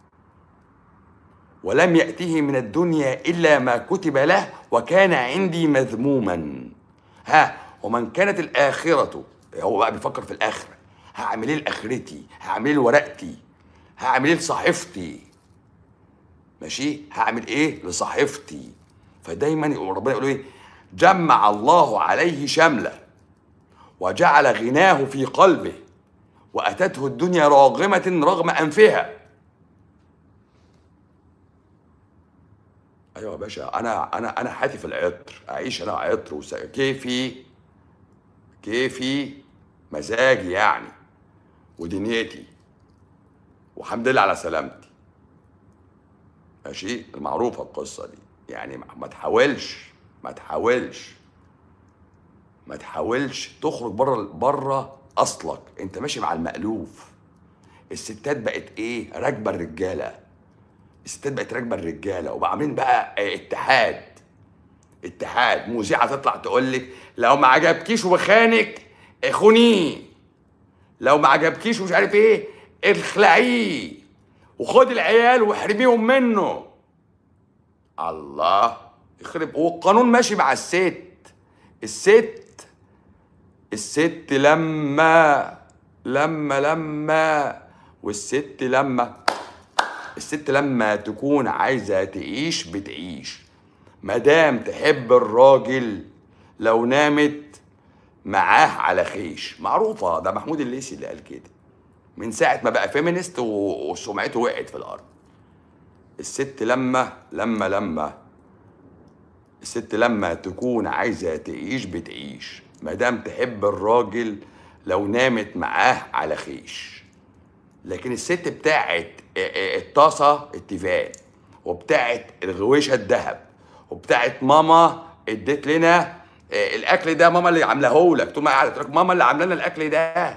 ولم يأته من الدنيا إلا ما كتب له وكان عندي مذموما ها ومن كانت الآخرة هو بقى بيفكر في الآخرة هعمل ايه لآخرتي هعمل ايه لورقتي هعمل ايه لصحيفتي ماشي هعمل ايه لصحيفتي فدايما يقول ربنا يقول ايه جمع الله عليه شمله وجعل غناه في قلبه واتته الدنيا راغمه رغم انفها ايوه يا باشا انا انا انا حاتي في العطر اعيش انا عطر وس... كيفي كيفي مزاجي يعني ودنيتي والحمد لله على سلامتي ماشي المعروفه القصه دي يعني ما ما تحاولش ما تحاولش ما تحاولش تخرج بره بره اصلك انت ماشي مع المألوف الستات بقت ايه راكبه الرجاله الستات بقت راكبه الرجاله وبقى عاملين بقى آه، اتحاد اتحاد مذيعه تطلع تقول لك لو ما عجبكيش وبخانك اخونيه لو ما عجبكيش ومش عارف ايه اخلعيه وخد العيال واحرميهم منه الله يخرب والقانون ماشي مع الست الست الست لما لما لما والست لما الست لما تكون عايزه تعيش بتعيش مدام تحب الراجل لو نامت معاه على خيش معروفه ده محمود الليثي اللي قال كده من ساعه ما بقى فيمينست و- وسمعته وقعت في الارض الست لما لما لما الست لما تكون عايزه تعيش بتعيش مادام تحب الراجل لو نامت معاه على خيش لكن الست بتاعت الطاسه التيفال وبتاعت الغويشه الذهب وبتاعت ماما اديت لنا آه، الاكل ده ماما اللي عاملاه لك طول ما قاعده تقول لك ماما اللي عامله لنا الاكل ده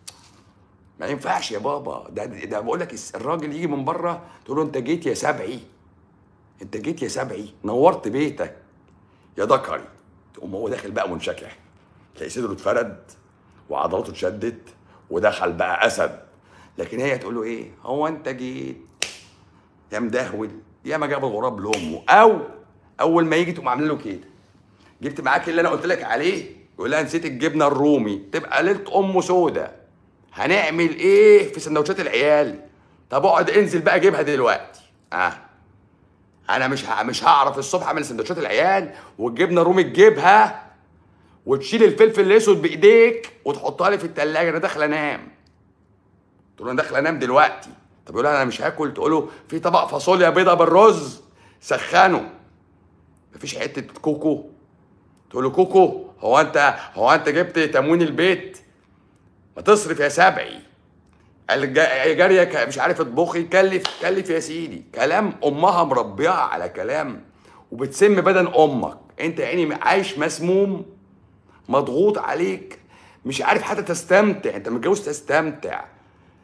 ما ينفعش يا بابا ده ده بقول لك الس- الراجل يجي من بره تقول له انت جيت يا سبعي انت جيت يا سبعي نورت بيتك يا ذكري تقوم هو داخل بقى منشكح تلاقي صدره اتفرد وعضلاته اتشدت ودخل بقى اسد لكن هي تقول له ايه هو انت جيت يا مدهول يا ما جاب الغراب لامه او اول ما يجي تقوم عامل له كده جبت معاك اللي انا قلت لك عليه يقول لها نسيت الجبنه الرومي تبقى ليله امه سودا هنعمل ايه في سندوتشات العيال طب اقعد انزل بقى جيبها دلوقتي اه انا مش ه... مش هعرف الصبح اعمل سندوتشات العيال والجبنه الرومي تجيبها وتشيل الفلفل الاسود بايديك وتحطها لي في التلاجة انا داخل انام تقول له انا داخل انام دلوقتي طب يقول لها انا مش هاكل تقول له في طبق فاصوليا بيضه بالرز سخنه مفيش حته كوكو تقول له كوكو هو انت هو انت جبت تموين البيت ما تصرف يا سبعي الج- جاريه ك- مش عارف اطبخي كلف كلف يا سيدي كلام امها مربيها على كلام وبتسم بدن امك انت يا عيني عايش مسموم مضغوط عليك مش عارف حتى تستمتع انت متجوز تستمتع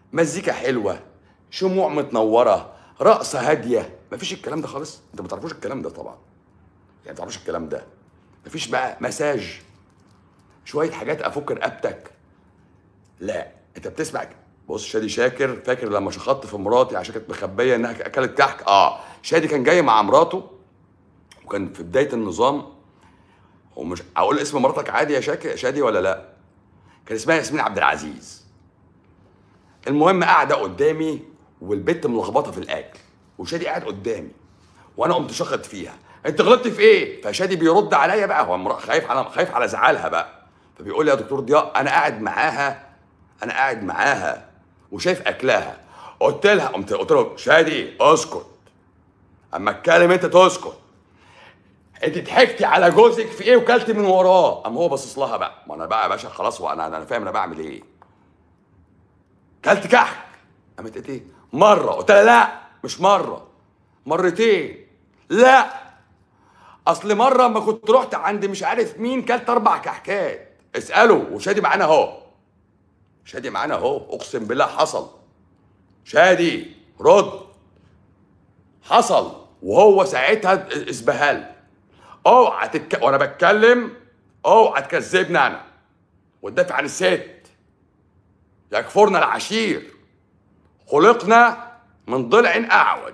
مزيكا حلوه شموع متنوره رقصه هاديه مفيش الكلام ده خالص انت ما تعرفوش الكلام ده طبعا يعني ما تعرفوش الكلام ده مفيش بقى مساج شويه حاجات افك رقبتك لا انت بتسمع بص شادي شاكر فاكر لما شخطت في مراتي عشان كانت مخبيه انها اكلت كحك اه شادي كان جاي مع مراته وكان في بدايه النظام ومش اقول اسم مراتك عادي يا شاكر شادي ولا لا كان اسمها ياسمين عبد العزيز المهم قاعده قدامي والبت ملخبطه في الاكل وشادي قاعد قدامي وانا قمت شخط فيها انت غلطت في ايه فشادي بيرد عليا بقى هو خايف على خايف على زعلها بقى فبيقول لي يا دكتور ضياء انا قاعد معاها انا قاعد معاها وشايف اكلها قلت لها قمت قلت له شادي اسكت اما اتكلم انت تسكت انت ضحكتي على جوزك في ايه وكلتي من وراه قام هو باصص لها بقى ما انا بقى يا باشا خلاص وانا انا فاهم انا بعمل ايه كلت كحك قامت قالت ايه مره قلت لها لا مش مره مرتين لا اصل مره اما كنت رحت عند مش عارف مين كلت اربع كحكات اساله وشادي معانا اهو شادي معانا اهو اقسم بالله حصل شادي رد حصل وهو ساعتها اسبهل اوعى تتك... وانا بتكلم اوعى تكذبني انا وتدافع عن الست يكفرنا العشير خلقنا من ضلع اعوج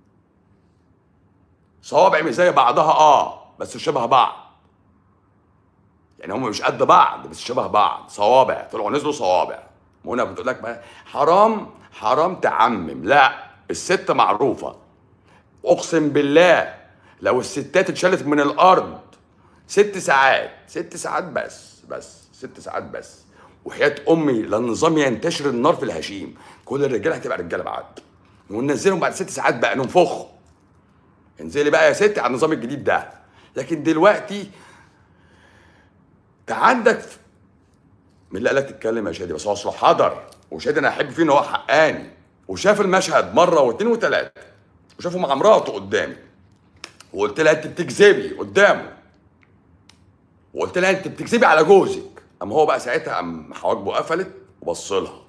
صوابع مش زي بعضها اه بس شبه بعض يعني هم مش قد بعض بس شبه بعض صوابع طلعوا نزلوا صوابع منى بتقول لك بقى حرام حرام تعمم لا الست معروفه اقسم بالله لو الستات اتشالت من الارض ست ساعات ست ساعات بس بس ست ساعات بس وحياة امي لا النظام ينتشر النار في الهشيم كل الرجاله هتبقى رجاله بعد وننزلهم بعد ست ساعات بقى ننفخ انزلي بقى يا ستي على النظام الجديد ده لكن دلوقتي انت عندك مين اللي قالك تتكلم يا شادي بس هو اصله حضر وشادي انا احب فيه ان هو حقاني وشاف المشهد مره واثنين وثلاثه وشافه مع مراته قدامي وقلت لها انت بتكذبي قدامه وقلت لها انت بتكذبي على جوزك اما هو بقى ساعتها قام حواجبه قفلت وبص لها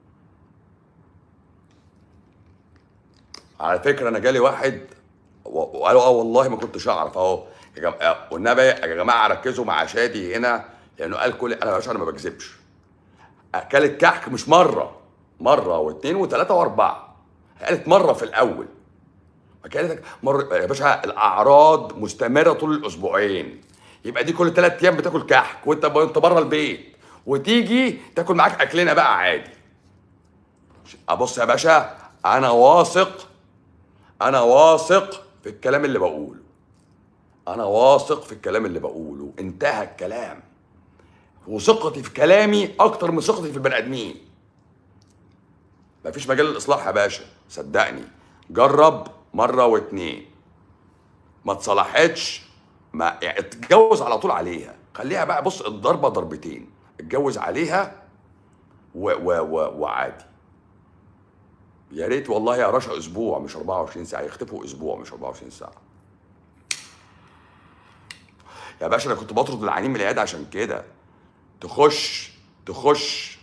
على فكره انا جالي واحد وقالوا اه والله ما كنتش اعرف اهو يا جماعه والنبي يا جماعه ركزوا مع شادي هنا لانه قال كل انا يا باشا انا ما بكذبش اكلت كحك مش مره مره واثنين وثلاثه واربعه قالت مره في الاول فكانت مر يا باشا الاعراض مستمره طول الاسبوعين يبقى دي كل ثلاث ايام بتاكل كحك وانت انت بره البيت وتيجي تاكل معاك اكلنا بقى عادي ابص يا باشا انا واثق انا واثق في الكلام اللي بقوله انا واثق في الكلام اللي بقوله انتهى الكلام وثقتي في كلامي اكتر من ثقتي في البني ادمين مفيش مجال للاصلاح يا باشا صدقني جرب مره واتنين ما اتصلحتش ما يعني اتجوز على طول عليها خليها بقى بص الضربه ضربتين اتجوز عليها و و و وعادي يا ريت والله يا رشا اسبوع مش 24 ساعه يختفوا اسبوع مش 24 ساعه يا باشا انا كنت بطرد العيانين من العياده عشان كده تخش تخش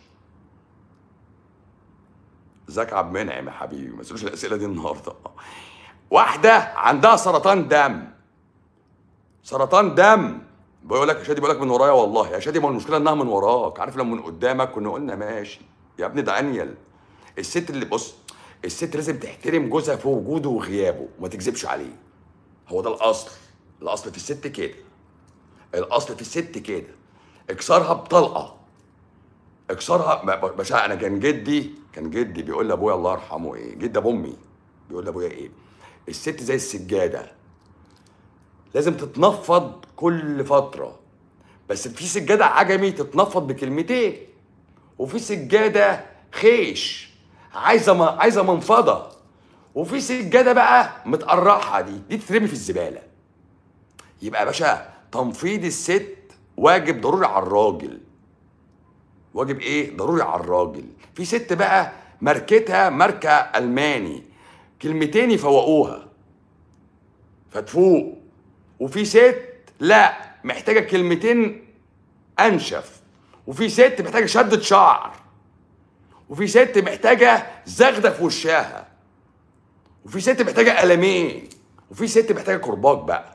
ازيك عبد المنعم يا حبيبي ما تسالوش الاسئله دي النهارده واحده عندها سرطان دم سرطان دم بيقول لك يا شادي بيقول لك من ورايا والله يا شادي ما المشكله انها من وراك عارف لو من قدامك كنا قلنا ماشي يا ابني ده انيل الست اللي بص الست لازم تحترم جوزها في وجوده وغيابه وما تكذبش عليه هو ده الاصل الاصل في الست كده الاصل في الست كده اكسرها بطلقه اكسرها باشا انا كان جدي كان جدي بيقول لابويا الله يرحمه ايه جد ابو امي بيقول لابويا ايه الست زي السجاده لازم تتنفض كل فتره بس في سجاده عجمي تتنفض بكلمتين وفي سجاده خيش عايزه م... عايزه منفضه وفي سجاده بقى متقرحه دي دي تترمي في الزباله يبقى يا باشا تنفيض الست واجب ضروري على الراجل واجب ايه ضروري على الراجل في ست بقى ماركتها ماركه الماني كلمتين يفوقوها فتفوق وفي ست لا محتاجه كلمتين انشف وفي ست محتاجه شده شعر وفي ست محتاجه زغده في وشها وفي ست محتاجه قلمين وفي ست محتاجه كرباج بقى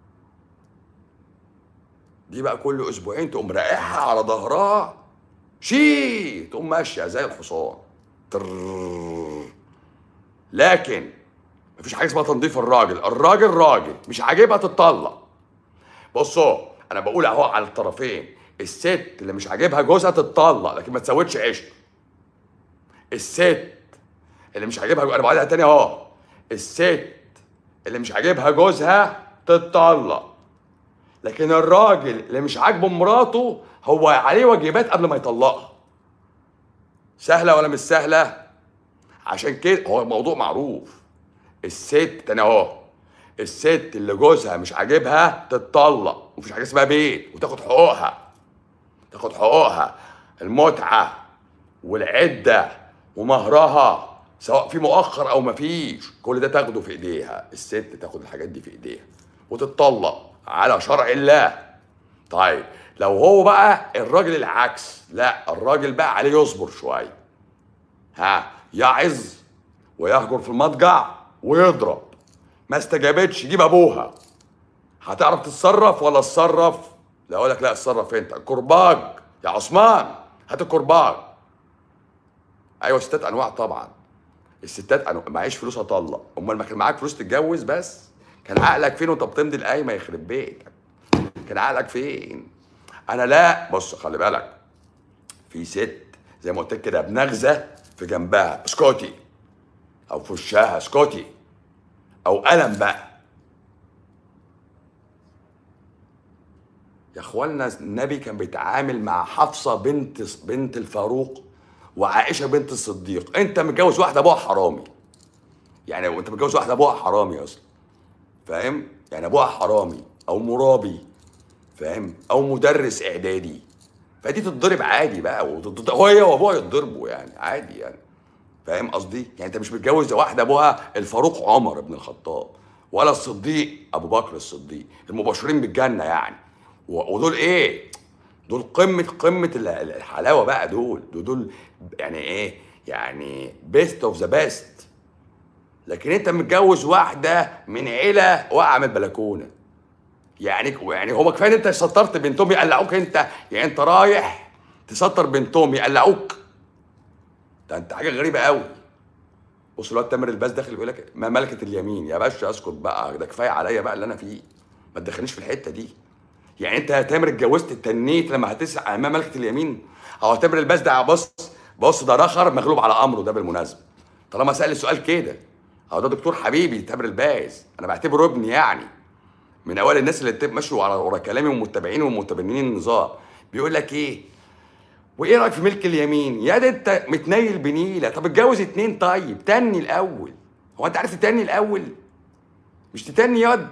دي بقى كل اسبوعين تقوم رايحها على ظهرها شي تقوم ماشيه زي الحصان ترررر. لكن مفيش حاجه اسمها تنظيف الراجل الراجل راجل مش عاجبها تتطلق بصوا انا بقول اهو على الطرفين الست اللي مش عاجبها جوزها تتطلق لكن ما تسوتش عيش الست اللي مش عاجبها انا بعدها تاني اهو الست اللي مش عاجبها جوزها تتطلق لكن الراجل اللي مش عاجبه مراته هو عليه واجبات قبل ما يطلقها سهله ولا مش سهله عشان كده هو الموضوع معروف الست تاني اهو الست اللي جوزها مش عاجبها تتطلق ومفيش حاجه اسمها بيت وتاخد حقوقها تاخد حقوقها المتعه والعده ومهرها سواء في مؤخر او مفيش كل ده تاخده في ايديها الست تاخد الحاجات دي في ايديها وتتطلق على شرع الله طيب لو هو بقى الراجل العكس لا الراجل بقى عليه يصبر شويه ها يعظ ويهجر في المضجع ويضرب ما استجابتش يجيب ابوها هتعرف تتصرف ولا اتصرف لا اقول لك لا اتصرف انت الكرباج يا عثمان هات الكرباج ايوه الستات انواع طبعا الستات انواع معيش فلوس اطلق امال ما كان معاك فلوس تتجوز بس كان عقلك فين وانت بتمضي القايمه يخرب بيتك كان عقلك فين انا لا بص خلي بالك في ست زي ما قلت لك كده بنغزه في جنبها اسكتي او في وشها اسكتي او قلم بقى يا اخوانا النبي كان بيتعامل مع حفصه بنت بنت الفاروق وعائشه بنت الصديق انت متجوز واحده ابوها حرامي يعني وانت متجوز واحده ابوها حرامي اصلا فاهم يعني ابوها حرامي او مرابي فاهم او مدرس اعدادي فدي تتضرب عادي بقى وتت- هي وابوها يتضربوا يعني عادي يعني فاهم قصدي يعني انت مش متجوز واحده ابوها الفاروق عمر بن الخطاب ولا الصديق ابو بكر الصديق المبشرين بالجنه يعني و- ودول ايه دول قمه قمه ال- ال- الحلاوه بقى دول دول, دول يعني ايه يعني بيست اوف ذا بيست لكن انت متجوز واحده من عيله واقعه من البلكونه يعني يعني هو كفايه ان انت سطرت بنتهم يقلعوك انت يعني انت رايح تسطر بنتهم يقلعوك ده انت حاجه غريبه قوي بص الواد تامر الباز داخل بيقول لك ما ملكه اليمين يا باشا اسكت بقى ده كفايه عليا بقى اللي انا فيه ما تدخلنيش في الحته دي يعني انت يا تامر اتجوزت اتنيت لما هتسعى امام ملكه اليمين هو تامر الباز ده بص بص ده رخر مغلوب على امره ده بالمناسبه طالما سال السؤال كده هو ده دكتور حبيبي تامر الباز انا بعتبره ابني يعني من اوائل الناس اللي بتبقى ماشوا على ورا كلامي ومتابعين ومتبنين النظام بيقول لك ايه وايه رايك في ملك اليمين يا ده انت متنيل بنيله طب اتجوز اتنين طيب تني الاول هو انت عارف تتني الاول مش تتني يد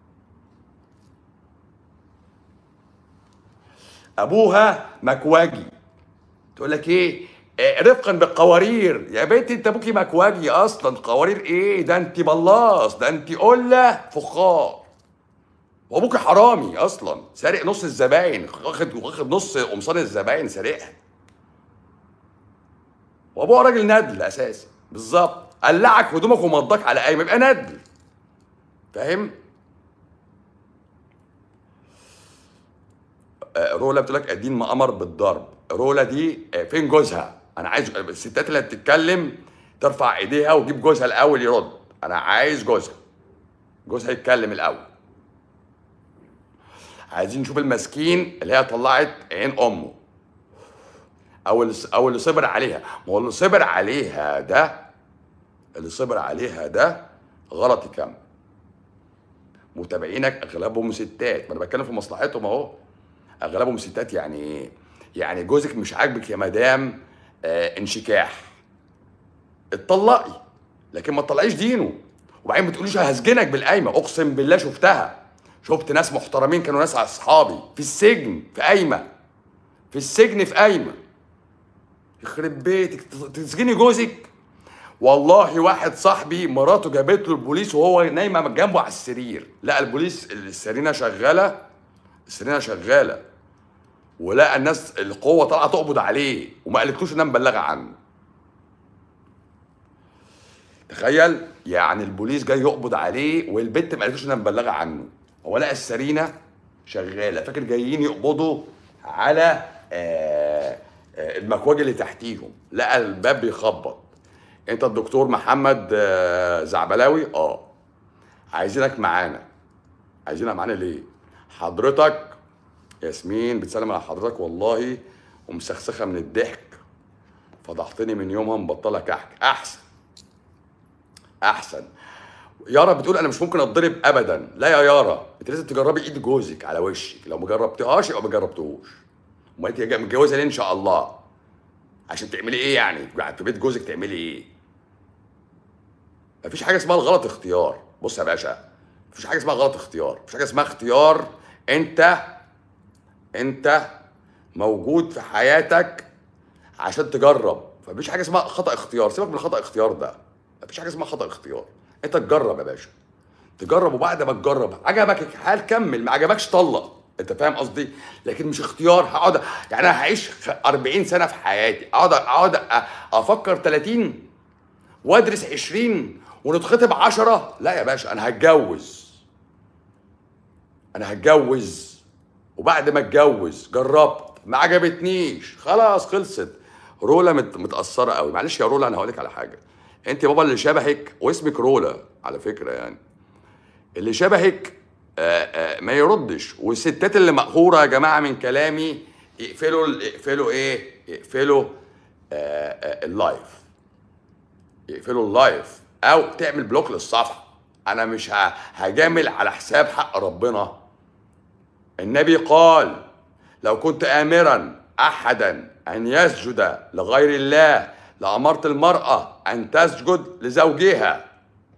ابوها مكواجي تقول لك ايه آه، رفقا بالقوارير يا بنتي انت ابوكي مكواجي اصلا قوارير ايه ده انت بلاص ده انت قله فخار وابوك حرامي اصلا سارق نص الزباين واخد واخد نص قمصان الزباين سارقها وابوها راجل ندل اساسا بالظبط قلعك هدومك ومضاك على قايمه يبقى ندل فاهم آه، رولا بتقول لك ادين ما امر بالضرب رولا دي آه، فين جوزها انا عايز الستات اللي بتتكلم ترفع ايديها وتجيب جوزها الاول يرد انا عايز جوزها جوزها يتكلم الاول عايزين نشوف المسكين اللي هي طلعت عين امه او اللي او اللي صبر عليها ما هو اللي صبر عليها ده اللي صبر عليها ده غلط كم متابعينك اغلبهم ستات ما انا بتكلم في مصلحتهم اهو اغلبهم ستات يعني ايه يعني جوزك مش عاجبك يا مدام آه انشكاح اتطلقي لكن ما تطلعيش دينه وبعدين ما تقوليش هسجنك بالقايمه اقسم بالله شفتها شفت ناس محترمين كانوا ناس اصحابي في السجن في قايمه في السجن في قايمه يخرب بيتك تسجني جوزك والله واحد صاحبي مراته جابت له البوليس وهو نايمه جنبه على السرير لقى البوليس السرينه شغاله السرينه شغاله ولقى الناس القوه طالعه تقبض عليه وما قالتلوش انها مبلغه عنه تخيل يعني البوليس جاي يقبض عليه والبنت ما قالتوش انها مبلغه عنه هو لقى السرينه شغاله فاكر جايين يقبضوا على آه، آه، المكواج اللي تحتيهم لقى الباب بيخبط انت الدكتور محمد آه، زعبلاوي اه عايزينك معانا عايزينك معانا ليه حضرتك ياسمين بتسلم على حضرتك والله ومسخسخه من الضحك فضحتني من يومها مبطله كحك احسن احسن يارا بتقول انا مش ممكن اتضرب ابدا لا يا يارا انت لازم تجربي ايد جوزك على وشك لو ما جربتهاش يبقى ما جربتهوش امال انت جا- متجوزه ليه ان شاء الله عشان تعملي ايه يعني في بيت جوزك تعملي ايه مفيش حاجه اسمها الغلط اختيار بص يا باشا مفيش حاجه اسمها غلط اختيار مفيش حاجه اسمها اختيار انت انت موجود في حياتك عشان تجرب فمفيش حاجه اسمها خطا اختيار سيبك من خطا اختيار ده مفيش حاجه اسمها خطا اختيار انت تجرب يا باشا تجرب وبعد ما تجرب عجبك الحال كمل ما عجبكش طلق انت فاهم قصدي لكن مش اختيار هقعد يعني انا هعيش خ- 40 سنه في حياتي اقعد اقعد أ- افكر 30 وادرس 20 ونتخطب 10 لا يا باشا انا هتجوز انا هتجوز وبعد ما اتجوز جربت ما عجبتنيش خلاص خلصت رولا مت... متاثره قوي معلش يا رولا انا هقول لك على حاجه انت يا بابا اللي شبهك واسمك رولا على فكره يعني اللي شبهك آه، آه، ما يردش والستات اللي مقهوره يا جماعه من كلامي يقفلوا ال- يقفلوا ايه يقفلوا آه، آه، اللايف يقفلوا اللايف او تعمل بلوك للصفحه انا مش ه- هجامل على حساب حق ربنا النبي قال لو كنت امرا احدا ان يسجد لغير الله لامرت المراه ان تسجد لزوجها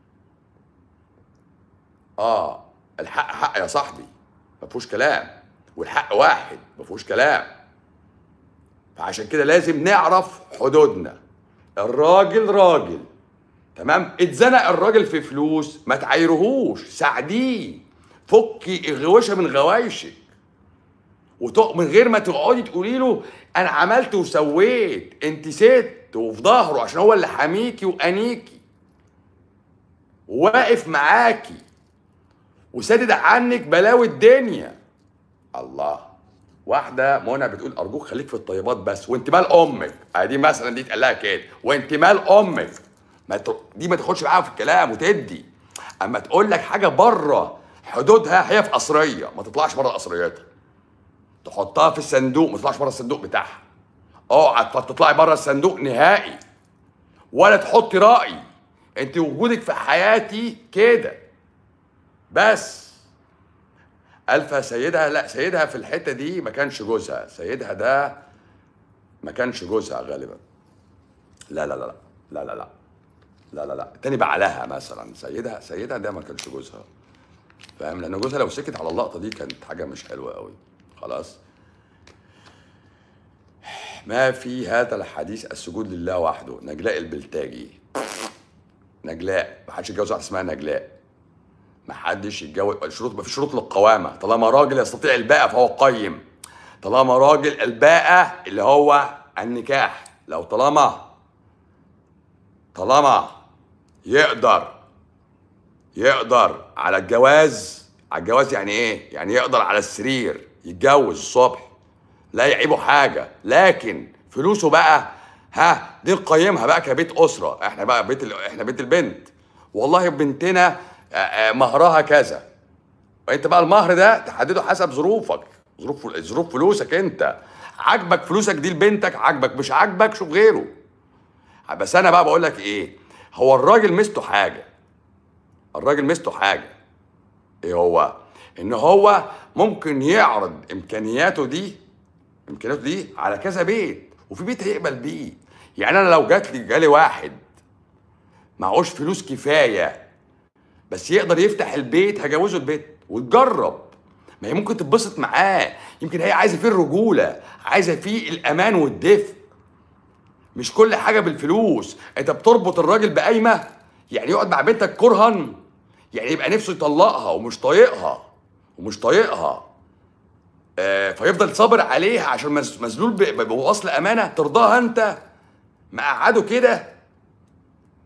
اه الحق حق يا صاحبي ما فيهوش كلام والحق واحد ما فيهوش كلام فعشان كده لازم نعرف حدودنا الراجل راجل تمام اتزنق الراجل في فلوس ما تعايرهوش ساعديه فكي الغوشه من غوايشك وتق من غير ما تقعدي تقولي له انا عملت وسويت انت ست وفي ظهره عشان هو اللي حاميكي وانيكي وواقف معاكي وسادد عنك بلاوي الدنيا الله واحده منى بتقول ارجوك خليك في الطيبات بس وانت مال امك ادي مثلا دي اتقال لها كده وانت مال امك ما ت... دي ما تاخدش معاها في الكلام وتدي اما تقول لك حاجه بره حدودها هي في قصريه ما تطلعش بره قصريتها تحطها في الصندوق ما تطلعش بره الصندوق بتاعها اوعى تطلعي بره الصندوق نهائي ولا تحطي راي انت وجودك في حياتي كده بس الفا سيدها لا سيدها في الحته دي ما كانش جوزها سيدها ده ما كانش جوزها غالبا لا لا لا لا لا لا لا لا لا لا تاني بعلها مثلا سيدها سيدها ده ما كانش جوزها فاهم لان جوزها لو سكت على اللقطه دي كانت حاجه مش حلوه قوي خلاص ما في هذا الحديث السجود لله وحده نجلاء البلتاجي نجلاء ما حدش يتجوز واحده اسمها نجلاء ما حدش يتجوز شروط ما في شروط للقوامه طالما راجل يستطيع الباءة فهو قيم طالما راجل الباءة اللي هو النكاح لو طالما طالما يقدر يقدر على الجواز على الجواز يعني ايه يعني يقدر على السرير يتجوز الصبح لا يعيبه حاجه لكن فلوسه بقى ها دي نقيمها بقى كبيت اسره احنا بقى بيت ال... احنا بيت البنت والله بنتنا آه، آه، مهرها كذا انت بقى المهر ده تحدده حسب ظروفك ظروف ظروف فلوسك انت عاجبك فلوسك دي لبنتك عاجبك مش عاجبك شوف غيره بس انا بقى بقول لك ايه هو الراجل ميزته حاجه الراجل ميزته حاجه ايه هو ان هو ممكن يعرض امكانياته دي امكانياته دي على كذا بيت وفي بيت هيقبل بيه يعني انا لو جات لي جالي واحد معهوش فلوس كفايه بس يقدر يفتح البيت هجوزه البيت وتجرب ما هي ممكن تتبسط معاه يمكن هي عايزه فيه الرجوله عايزه فيه الامان والدفء مش كل حاجه بالفلوس انت بتربط الراجل بقايمه يعني يقعد مع بنتك كرها يعني يبقى نفسه يطلقها ومش طايقها ومش طايقها آه فيفضل صابر عليها عشان مز- مذلول ب- ب- بوصل امانه ترضاها انت مقعده كده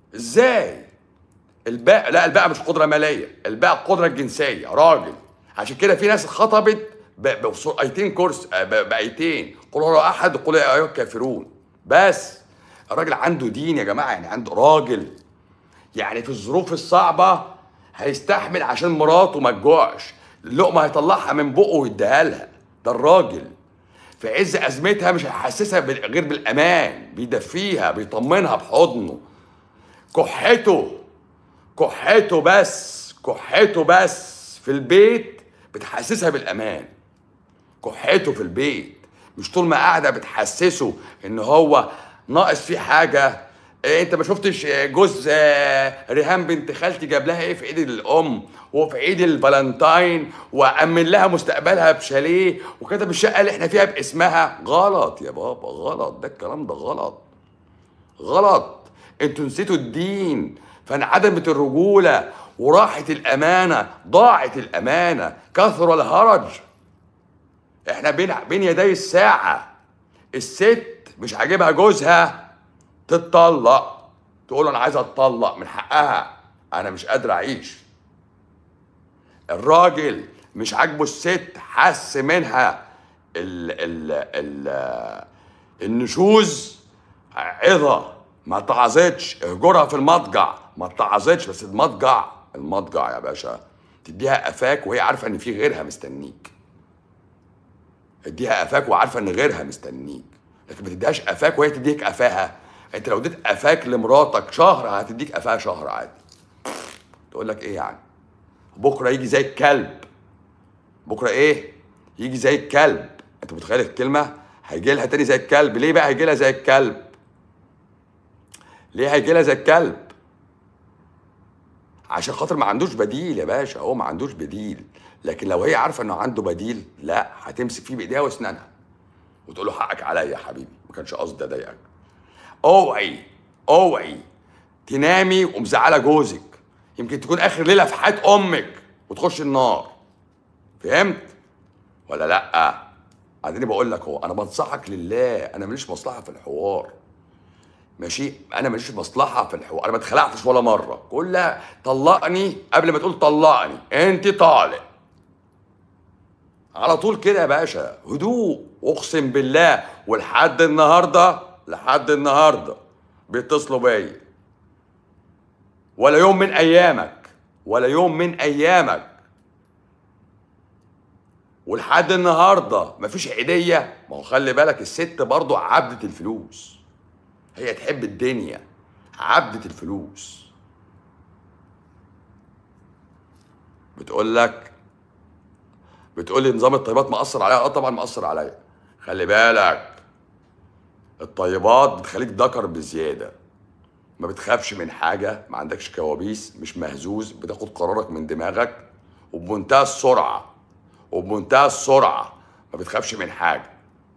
ازاي الباء لا الباء مش قدره ماليه الباء القدره الجنسيه راجل عشان كده في ناس اتخطبت ب- بايتين كورس آه، ب- بايتين قل هو احد قل يا ايها الكافرون بس الراجل عنده دين يا جماعه يعني عنده راجل يعني في الظروف الصعبه هيستحمل عشان مراته ما تجوعش اللقمه هيطلعها من بقه ويديها لها ده الراجل في عز ازمتها مش هيحسسها بال- غير بالامان بيدفيها بيطمنها بحضنه كحته كحته بس كحته بس في البيت بتحسسها بالامان كحته في البيت مش طول ما قاعده بتحسسه ان هو ناقص فيه حاجه إيه انت ما شفتش جوز آه، ريهام بنت خالتي جاب لها ايه في عيد الام وفي عيد الفالنتاين وامن لها مستقبلها بشاليه وكتب الشقه اللي احنا فيها باسمها غلط يا بابا غلط ده الكلام ده غلط غلط انتوا نسيتوا الدين فانعدمت الرجوله وراحت الامانه ضاعت الامانه كثر الهرج احنا بين بين يدي الساعه الست مش عاجبها جوزها تتطلق تقول له انا عايزه اتطلق من حقها انا مش قادر اعيش الراجل مش عاجبه الست حس منها ال ال ال النشوز عظة ما اتعظتش اهجرها في المضجع ما اتعظتش بس المضجع المضجع يا باشا تديها قفاك وهي عارفه ان في غيرها مستنيك اديها قفاك وعارفه ان غيرها مستنيك لكن ما تديهاش قفاك وهي تديك قفاها انت لو اديت قفاك لمراتك شهر هتديك قفاها شهر عادي تقول لك ايه يعني بكره يجي زي الكلب بكره ايه يجي زي الكلب انت متخيل الكلمه هيجي لها تاني زي الكلب ليه بقى هيجي لها زي الكلب ليه هيجي لها زي الكلب عشان خاطر ما عندوش بديل يا باشا هو ما عندوش بديل لكن لو هي عارفه انه عنده بديل لا هتمسك فيه بايديها واسنانها وتقول له حقك عليا يا حبيبي ما كانش قصدي اضايقك اوعي اوعي تنامي ومزعله جوزك يمكن تكون اخر ليله في حياه امك وتخش النار فهمت ولا لا بعدين بقول لك هو انا بنصحك لله انا ماليش مصلحه في الحوار ماشي انا ماليش مصلحه في الحوار انا ما اتخلعتش ولا مره كلها طلقني قبل ما تقول طلقني انت طالق على طول كده يا باشا هدوء اقسم بالله ولحد النهارده لحد النهارده بيتصلوا بيا ولا يوم من ايامك ولا يوم من ايامك ولحد النهارده مفيش عيديه ما هو خلي بالك الست برضو عبدة الفلوس هي تحب الدنيا عبدة الفلوس بتقول لك بتقول لي نظام الطيبات مأثر عليا اه طبعا مأثر عليا خلي بالك الطيبات بتخليك ذكر بزياده ما بتخافش من حاجه ما عندكش كوابيس مش مهزوز بتاخد قرارك من دماغك وبمنتهى السرعه وبمنتهى السرعه ما بتخافش من حاجه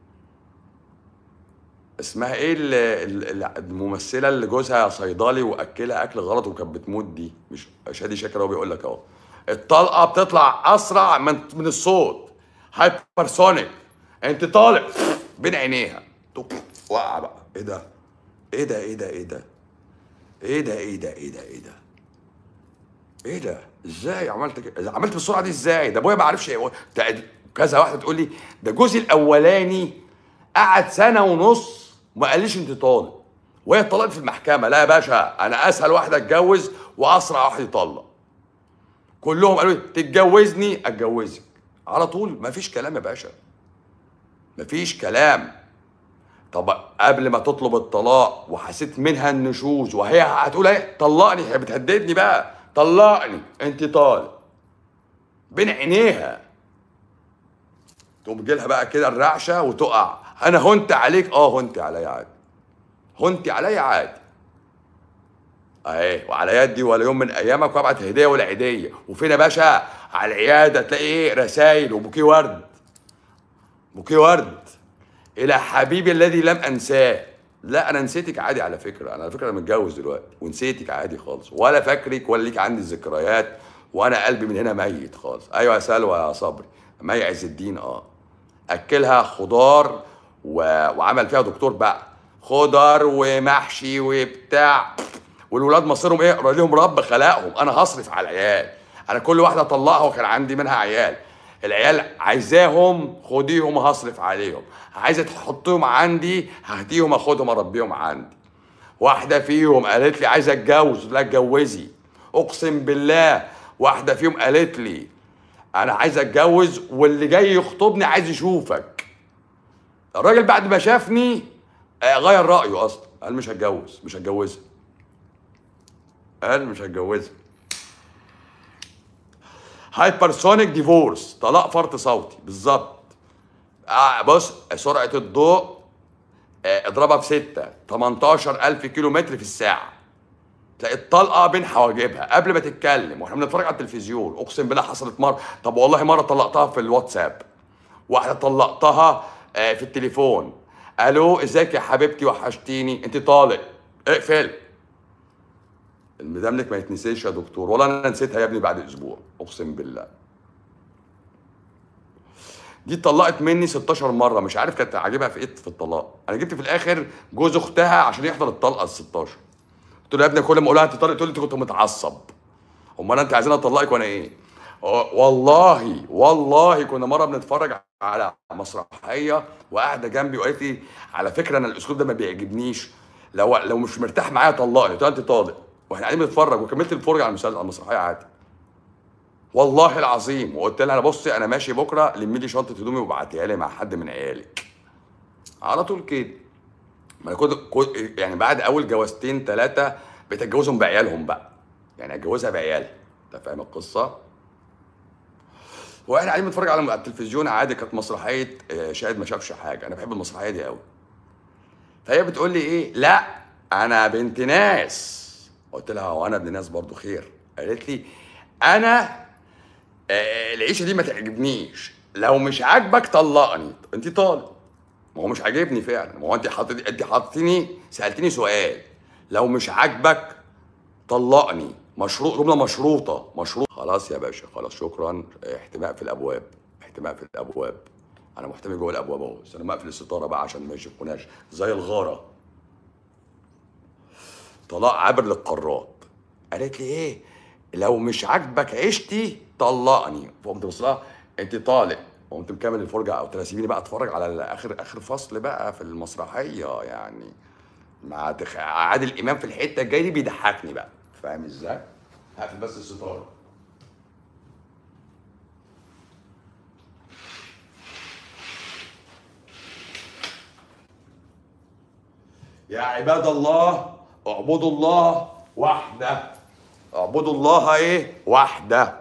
اسمها ايه ال- ال- ال- الممثله اللي جوزها صيدلي واكلها اكل غلط وكانت بتموت دي مش شادي شاكر هو بيقول لك اهو الطلقه بتطلع اسرع من من الصوت هايبرسونيك انت طالع بين عينيها توك، وقع بقى ايه ده ايه ده ايه ده ايه ده ايه ده ايه ده ايه ده ايه ده ايه ده ازاي عملت كده عملت بالسرعه دي ازاي ده ابويا ما عرفش إيه. ده- كذا واحده تقول لي ده جوزي الاولاني قعد سنه ونص وما قاليش انت طالق وهي اتطلقت في المحكمه لا يا باشا انا اسهل واحده اتجوز واسرع واحد يطلق كلهم قالوا لي تتجوزني اتجوزك على طول مفيش كلام يا باشا مفيش كلام طب قبل ما تطلب الطلاق وحسيت منها النشوز وهي هتقول ايه طلقني هي بتهددني بقى طلقني انت طالق بين عينيها تقوم جيلها بقى كده الرعشه وتقع انا هنت عليك اه هنت عليا عادي هنت عليا عادي اهي وعلى يدي ولا يوم من ايامك وابعت هديه ولا عيديه وفين يا باشا على العياده تلاقي ايه رسايل وبوكيه ورد بوكيه ورد الى حبيبي الذي لم انساه لا انا نسيتك عادي على فكره انا على فكره انا متجوز دلوقتي ونسيتك عادي خالص ولا فاكرك ولا ليك عندي ذكريات وانا قلبي من هنا ميت خالص ايوه يا سلوى يا صبري مي عز الدين اه اكلها خضار و... وعمل فيها دكتور بقى خضار ومحشي وبتاع والولاد مصيرهم ايه ليهم رب خلقهم انا هصرف على العيال انا كل واحده اطلقها وكان عندي منها عيال العيال عايزاهم خديهم هصرف عليهم عايزه تحطيهم عندي ههديهم اخدهم اربيهم عندي واحده فيهم قالت لي عايزه اتجوز لا اتجوزي اقسم بالله واحده فيهم قالت لي انا عايز اتجوز واللي جاي يخطبني عايز يشوفك الراجل بعد ما شافني آه، غير رايه اصلا قال مش هتجوز مش هتجوزها قال مش هتجوزها هايبرسونيك ديفورس طلاق فرط صوتي بالظبط آه بص سرعه الضوء آه اضربها في 6 18000 كيلو متر في الساعه تلاقي الطلقه بين حواجبها قبل ما تتكلم واحنا بنتفرج على التلفزيون اقسم بالله حصلت مره طب والله مره طلقتها في الواتساب واحده طلقتها آه، في التليفون الو ازيك يا حبيبتي وحشتيني انت طالق اقفل المدامنك ما يتنسيش يا دكتور والله انا نسيتها يا ابني بعد اسبوع اقسم بالله دي اتطلقت مني 16 مره مش عارف كانت عاجبها في ايه في الطلاق انا جبت في الاخر جوز اختها عشان يحضر الطلقه ال 16 قلت له يا ابني كل ما اقولها انت طالق تقول لي انت كنت متعصب امال انت عايزين اطلقك وانا ايه والله والله كنا مره بنتفرج على مسرحيه وقاعده جنبي وقالت لي على فكره انا الاسلوب ده ما بيعجبنيش لو لو مش مرتاح معايا طلقني قلت لها انت طالق واحنا قاعدين بنتفرج وكملت الفرجه على المسلسل على المسرحيه عادي والله العظيم وقلت لها انا بصي انا ماشي بكره لمي لي شنطه هدومي وابعتيها لي مع حد من عيالك على طول كده ما انا كنت كنت- يعني بعد اول جوازتين ثلاثه بقيت اتجوزهم بعيالهم بقى يعني اتجوزها بعيالها انت فاهم القصه؟ واحنا قاعدين بنتفرج على التلفزيون عادي كانت مسرحيه آه، شاهد ما شافش حاجه انا بحب المسرحيه دي قوي فهي بتقول لي ايه لا انا بنت ناس قلت لها هو انا ابن ناس برضو خير قالت لي انا آه، العيشه دي ما تعجبنيش لو مش عاجبك طلقني انت طالق ما هو مش عاجبني فعلا ما هو انت حاطط انت حاطيني سالتني سؤال لو مش عاجبك طلقني مشروط جمله مشروطه مشروط خلاص يا باشا خلاص شكرا احتماء في الابواب احتماء في الابواب انا محتمي جوه الابواب اهو بس انا مقفل الستاره بقى عشان ما يشوفوناش زي الغاره طلاق عابر للقارات قالت لي ايه لو مش عاجبك عيشتي طلقني فقمت بص لها انت طالق وقمت مكمل الفرجه او تسيبيني بقى اتفرج على اخر اخر فصل بقى في المسرحيه يعني مع دخ... عادل امام في الحته الجايه دي بيضحكني بقى فاهم ازاي؟ هقفل بس الستاره يا عباد الله اعبدوا الله وحده اعبدوا الله ايه وحده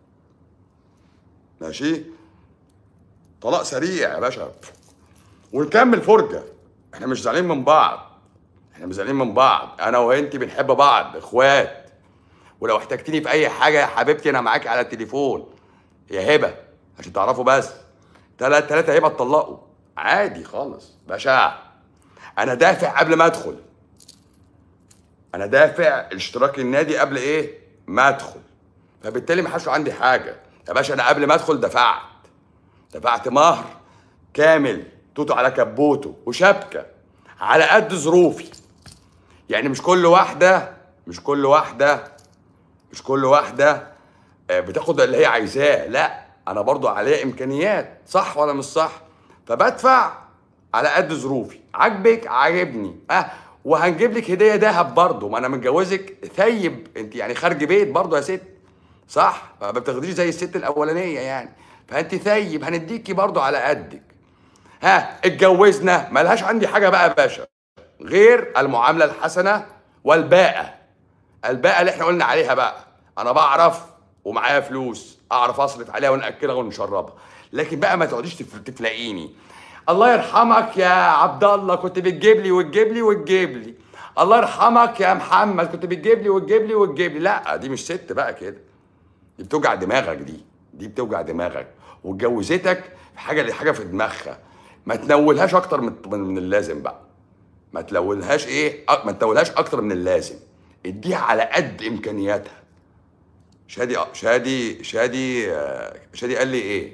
ماشي طلاق سريع يا باشا ونكمل فرجه احنا مش زعلانين من بعض احنا مش زعلانين من بعض انا وانتي بنحب بعض اخوات ولو احتجتني في اي حاجه يا حبيبتي انا معاكي على التليفون يا هبه عشان تعرفوا بس تلات تلاتة هبه اتطلقوا عادي خالص باشا انا دافع قبل ما ادخل انا دافع اشتراك النادي قبل ايه ما ادخل فبالتالي ما حدش عندي حاجه يا باشا انا قبل ما ادخل دفعت دفعت مهر كامل توتو على كبوته وشبكه على قد ظروفي يعني مش كل واحده مش كل واحده مش كل واحده آه، بتاخد اللي هي عايزاه لا انا برضو عليا امكانيات صح ولا مش صح فبدفع على قد ظروفي عاجبك عاجبني اه وهنجيب لك هديه دهب برضو ما انا متجوزك ثيب انت يعني خارج بيت برضو يا ست صح ما بتاخديش زي الست الاولانيه يعني فانت ثيب هنديكي برضو على قدك ها اتجوزنا ملهاش عندي حاجه بقى يا باشا غير المعامله الحسنه والباءه الباءه اللي احنا قلنا عليها بقى انا بعرف ومعايا فلوس اعرف اصرف عليها وناكلها ونشربها لكن بقى ما تقعديش تف- تفلقيني الله يرحمك يا عبد الله كنت بتجيب لي وتجيب لي وتجيب لي الله يرحمك يا محمد كنت بتجيب لي وتجيب لي وتجيب لي لا دي مش ست بقى كده دي بتوجع دماغك دي دي بتوجع دماغك واتجوزتك في حاجه حاجه في دماغها ما تنولهاش اكتر من من من اللازم بقى ما تلولهاش ايه أ- ما تنولهاش اكتر من اللازم اديها على قد امكانياتها شادي شادي شادي آه، شادي قال لي ايه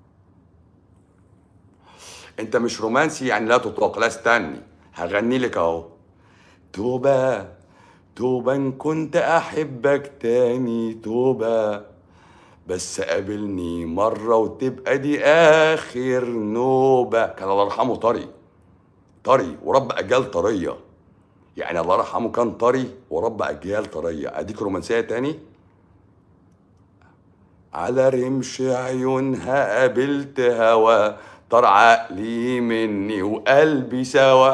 انت مش رومانسي يعني لا تطاق لا استني هغني لك اهو توبة توبة إن كنت أحبك تاني توبة بس قابلني مرة وتبقى دي آخر نوبة كان الله يرحمه طري طري ورب أجيال طرية يعني الله يرحمه كان طري ورب أجيال طرية أديك رومانسية تاني على رمش عيونها قابلت هوا طار عقلي مني وقلبي سوا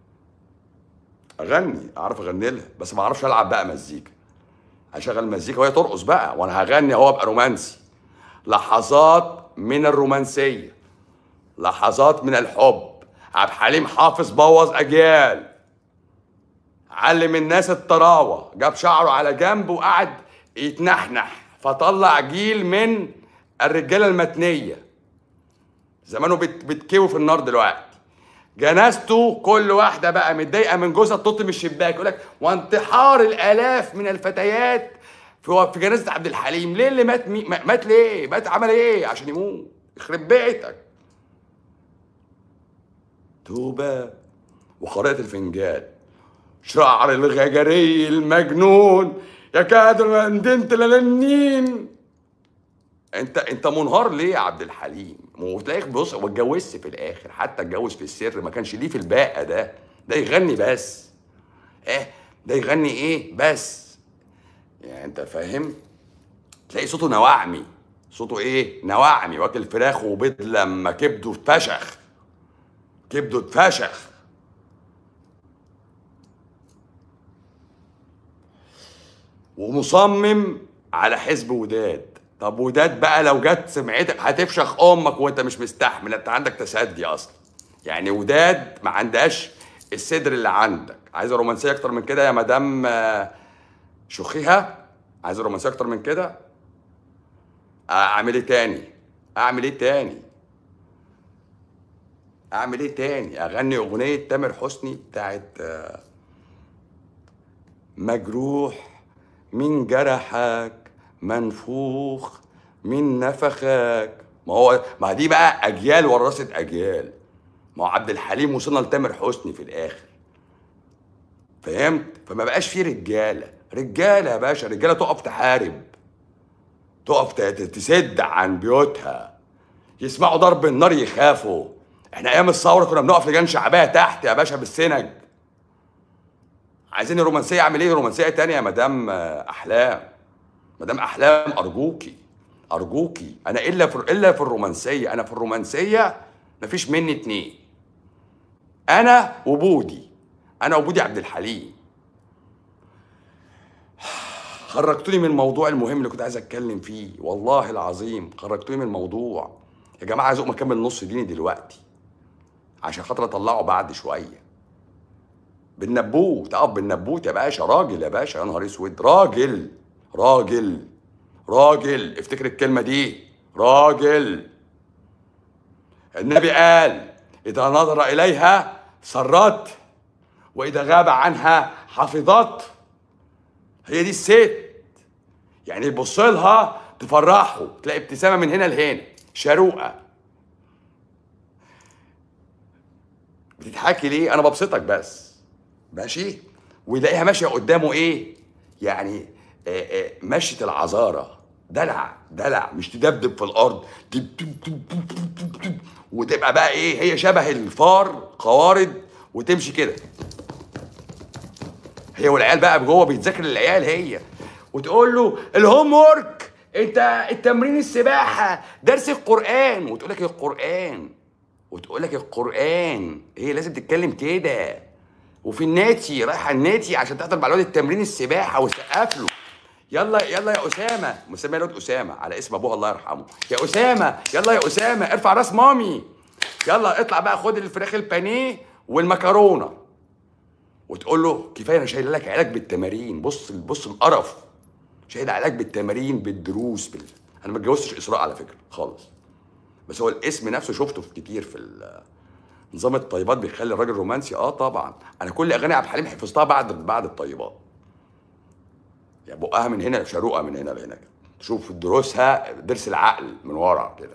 اغني اعرف اغني لها بس ما اعرفش العب بقى مزيكا هشغل مزيكا وهي ترقص بقى وانا هغني اهو ابقى رومانسي لحظات من الرومانسيه لحظات من الحب عبد الحليم حافظ بوظ اجيال علم الناس الطراوه جاب شعره على جنب وقعد يتنحنح فطلع جيل من الرجاله المتنيه زمانه بت بتكوي في النار دلوقتي جنازته كل واحده بقى متضايقه من جوزها تنط من الشباك يقول لك وانتحار الالاف من الفتيات في في جنازه عبد الحليم ليه اللي مات مي مات ليه مات عمل ايه عشان يموت يخرب بيتك توبه وقارئة الفنجان شعر الغجري المجنون يكاد المندنت للنين انت انت منهار ليه يا عبد الحليم؟ وتلاقيك بص هو اتجوزت في الاخر حتى اتجوز في السر ما كانش ليه في الباقه ده ده يغني بس ايه ده يغني ايه بس يعني انت فاهم تلاقي صوته نواعمي صوته ايه نواعمي واكل فراخ وبيض لما كبده اتفشخ كبده اتفشخ ومصمم على حزب وداد طب وداد بقى لو جت سمعتك هتفشخ امك وانت مش مستحمل انت عندك تسدي اصلا يعني وداد ما عندهاش الصدر اللي عندك عايزه رومانسيه اكتر من كده يا مدام آه، شخيها عايزه رومانسيه اكتر من كده اعمل ايه تاني اعمل ايه تاني اعمل ايه تاني اغني اغنيه تامر حسني بتاعت آه، مجروح من جرحك منفوخ من نفخك ما هو ما دي بقى اجيال ورثت اجيال ما هو عبد الحليم وصلنا لتامر حسني في الاخر فهمت فما بقاش في رجاله رجاله يا باشا رجاله تقف تحارب تقف ت- ت- تسد عن بيوتها يسمعوا ضرب النار يخافوا احنا ايام الثوره كنا بنقف لجان شعبيه تحت يا باشا بالسنج عايزين الرومانسيه اعمل ايه رومانسيه تانية يا مدام آه، احلام مدام احلام ارجوكي ارجوكي انا الا في الا في الرومانسيه انا في الرومانسيه مفيش مني اتنين انا وبودي انا وبودي عبد الحليم خرجتوني من الموضوع المهم اللي كنت عايز اتكلم فيه والله العظيم خرجتوني من الموضوع يا جماعه عايز اقوم اكمل نص ديني دلوقتي عشان خاطر اطلعه بعد شويه بالنبوت اه بالنبوت يا باشا راجل يا باشا يا نهار اسود راجل راجل راجل افتكر الكلمه دي راجل النبي قال اذا نظر اليها سرت واذا غاب عنها حفظت هي دي الست يعني يبص لها تفرحه تلاقي ابتسامه من هنا لهنا شروقه بتضحكي ليه انا ببسطك بس ماشي ويلاقيها ماشيه قدامه ايه يعني آه، آه، مشية العذارة دلع دلع مش تدبدب في الارض دب دب دب دب دب دب دب. وتبقى بقى ايه هي شبه الفار قوارض وتمشي كده هي والعيال بقى جوه بيتذاكر للعيال هي وتقول له الهوم ورك انت التمرين السباحه درس القران وتقول لك القران وتقول لك القران هي لازم تتكلم كده وفي الناتي رايحه الناتي عشان تحضر مع الواد التمرين السباحه وسقف له يلا يلا يا اسامه مسميه الواد اسامه على اسم ابوها الله يرحمه يا اسامه يلا يا اسامه ارفع راس مامي يلا اطلع بقى خد الفراخ البانيه والمكرونه وتقول له كفايه انا شايل لك علاج بالتمارين بص بص القرف شايل علاج بالتمارين بالدروس بال... انا ما اتجوزتش اسراء على فكره خالص بس هو الاسم نفسه شفته في كتير في ال- نظام الطيبات بيخلي الراجل رومانسي اه طبعا انا كل اغاني عبد الحليم حفظتها بعد بعد الطيبات يعني بقها من هنا شروقه من هنا لهنا كده تشوف دروسها درس العقل من ورا كده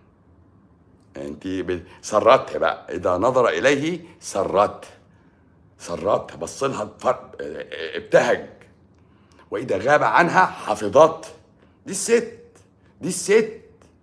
انت ب- سرته بقى اذا نظر اليه سرته سرتها بص لها الفرق ابتهج واذا غاب عنها حفظت دي الست دي الست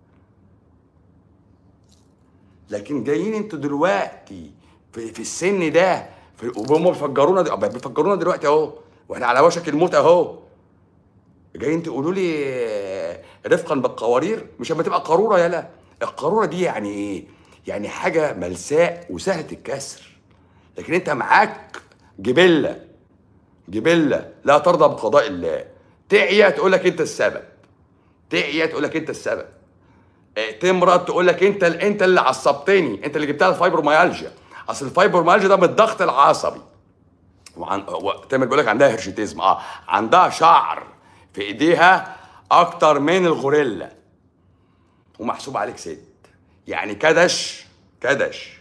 لكن جايين انتوا دلوقتي في, في السن ده في وهم بيفجرونا دي بيفجرونا دلوقتي اهو واحنا على وشك الموت اهو جايين تقولوا لي رفقا بالقوارير مش اما تبقى قاروره يالا القاروره دي يعني ايه يعني حاجه ملساء وسهله الكسر لكن انت معاك جبله جبله لا ترضى بقضاء الله تعيا تقول لك انت السبب تعيا تقول لك انت السبب إيه، تمرض تقول لك انت انت اللي عصبتني انت اللي جبتها الفايبروميالجيا اصل الفايبروميالجيا ده من الضغط العصبي وعن تامر بيقول لك عندها هرشيتيزم اه عندها شعر في ايديها اكتر من الغوريلا ومحسوب عليك ست يعني كدش كدش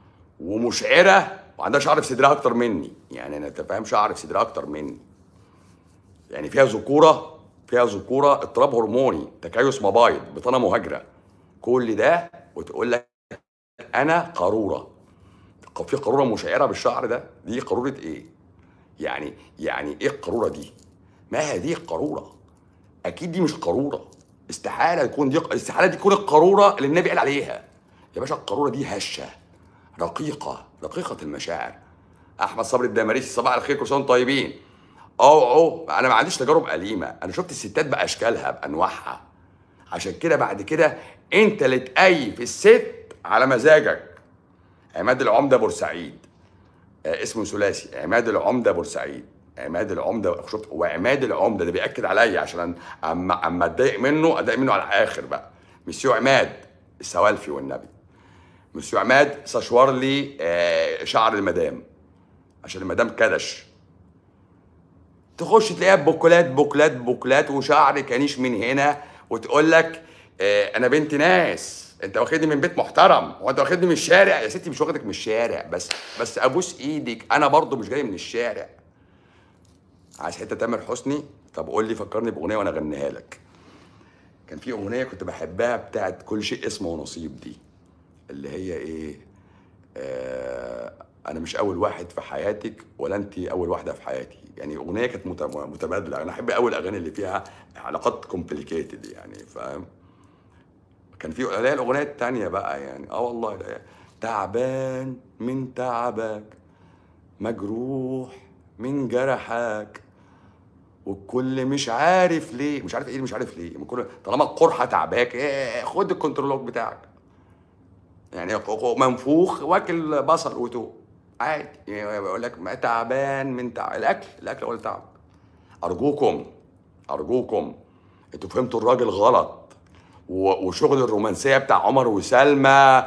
ومشعره وعندها شعر في صدرها اكتر مني يعني انا انت فاهم شعر في صدرها اكتر مني يعني فيها ذكوره فيها ذكوره اضطراب هرموني تكيس مبايض بطانه مهاجره كل ده وتقول لك انا قاروره في قاروره مشعره بالشعر ده دي قاروره ايه يعني يعني ايه القاروره دي ما هذه القاروره اكيد دي مش قاروره استحاله يكون دي استحاله دي تكون القاروره اللي النبي قال عليها يا باشا القاروره دي هشه رقيقه رقيقه المشاعر احمد صبري الدماريسي صباح الخير كل سنه طيبين اوعوا انا ما عنديش تجارب اليمه انا شفت الستات باشكالها بانواعها عشان كده بعد كده انت اللي تقيف الست على مزاجك عماد العمده بورسعيد آه اسمه ثلاثي عماد العمده بورسعيد عماد العمده شفت وعماد العمده ده بياكد عليا عشان اما اما اتضايق منه اتضايق منه على الاخر بقى مسيو عماد السوالفي والنبي مسيو عماد سشور لي آه شعر المدام عشان المدام كدش تخش تلاقيها بوكلات بوكلات بوكلات وشعر كانيش من هنا وتقول لك آه انا بنت ناس انت واخدني من بيت محترم هو انت واخدني من الشارع يا ستي مش واخدك من الشارع بس بس ابوس ايدك انا برضو مش جاي من الشارع عايز حته تامر حسني طب قول لي فكرني باغنيه وانا اغنيها لك كان في اغنيه كنت بحبها بتاعت كل شيء اسمه ونصيب دي اللي هي ايه آه انا مش اول واحد في حياتك ولا انت اول واحده في حياتي يعني اغنيه كانت متبادله انا احب قوي الاغاني اللي فيها علاقات كومبليكيتد يعني فاهم كان في اللي هي الاغنيه الثانيه بقى يعني اه والله لا تعبان من تعبك مجروح من جرحك والكل مش عارف ليه مش عارف ايه مش عارف ليه كل طالما القرحه تعباك إيه خد الكنترولوج بتاعك يعني منفوخ واكل بصل وتوم عادي يعني بيقول لك تعبان من تعب الاكل الاكل هو اللي تعب ارجوكم ارجوكم انتوا فهمتوا الراجل غلط وشغل الرومانسيه بتاع عمر وسلمى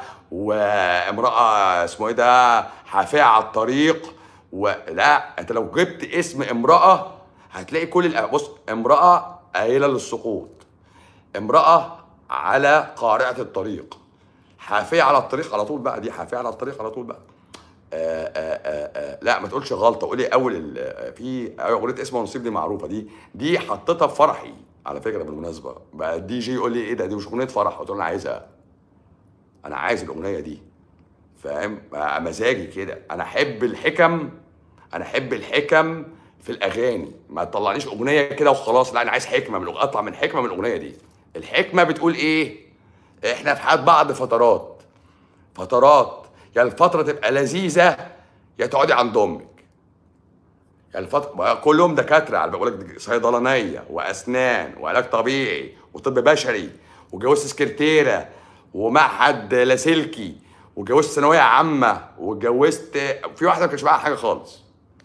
وامراه اسمه ايه ده حافيه على الطريق ولا انت لو جبت اسم امراه هتلاقي كل الأ... بص امراه قايله للسقوط امراه على قارعه الطريق حافيه على الطريق على طول بقى دي حافيه على الطريق على طول بقى آآ آآ آآ لا ما تقولش غلطه قولي اول في اغنيه اسمها نصيب دي معروفه دي دي حطيتها في فرحي على فكره بالمناسبه بقى الدي جي يقول لي ايه ده دي مش اغنيه فرح قلت له انا عايزها انا عايز الاغنيه دي فاهم مزاجي كده انا احب الحكم انا احب الحكم في الاغاني ما تطلعنيش اغنيه كده وخلاص لا انا عايز حكمه من اطلع من حكمه من الاغنيه دي الحكمه بتقول ايه احنا في حياه بعض فترات فترات يا يعني الفتره تبقى لذيذه يا تقعدي عند امك يعني الفتره كلهم دكاتره على بقول لك صيدلانيه واسنان وعلاج طبيعي وطب بشري وجوزت سكرتيره ومعهد لاسلكي وجوزت ثانويه عامه واتجوزت في واحده ما كانش معاها حاجه خالص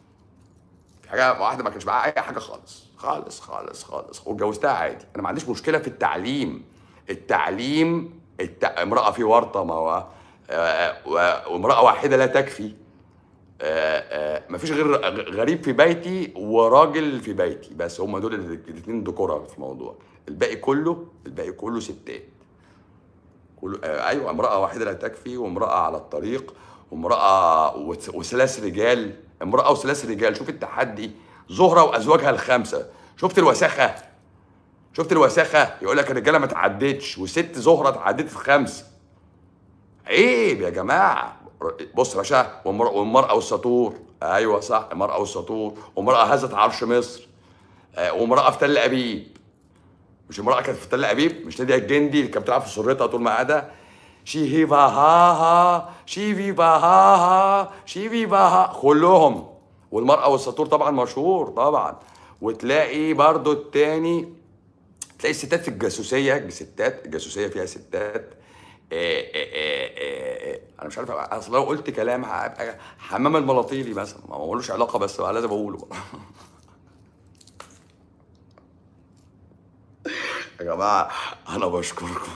في حاجه واحده ما كانش معاها اي حاجه خالص خالص خالص خالص واتجوزتها عادي انا ما عنديش مشكله في التعليم التعليم الت... امراه في ورطه ما هو آه، وامراه واحده لا تكفي آه، آه، مفيش غير غريب في بيتي وراجل في بيتي بس هم دول الاثنين ذكورة في الموضوع الباقي كله الباقي كله ستات كله ايوه امراه واحده لا تكفي وامراه على الطريق وامراه وثلاث رجال امراه وثلاث رجال شوف التحدي زهره وازواجها الخمسه شفت الوساخه شفت الوساخه يقول لك الرجاله ما تعدتش وست زهره تعدت خمسه عيب يا جماعه بص يا باشا والمرأة والسطور ايوه صح المرأة والسطور وامرأة هزت عرش مصر آه، وامرأة في تل ابيب مش امرأة كانت في تل ابيب مش نادية الجندي اللي كانت بتلعب في سرتها طول ما قاعدة شي هيفا ها ها شي فيفا ها ها شي فيفا ها كلهم والمرأة والسطور طبعا مشهور طبعا وتلاقي برضو التاني تلاقي الستات في الجاسوسية ستات الجاسوسية فيها ستات إيه إيه إيه إيه إيه. انا مش عارف اصل لو قلت كلام هبقى حمام الملاطيلي مثلا ما هو ملوش علاقه بس بقى لازم اقوله بقى يا جماعه انا بشكركم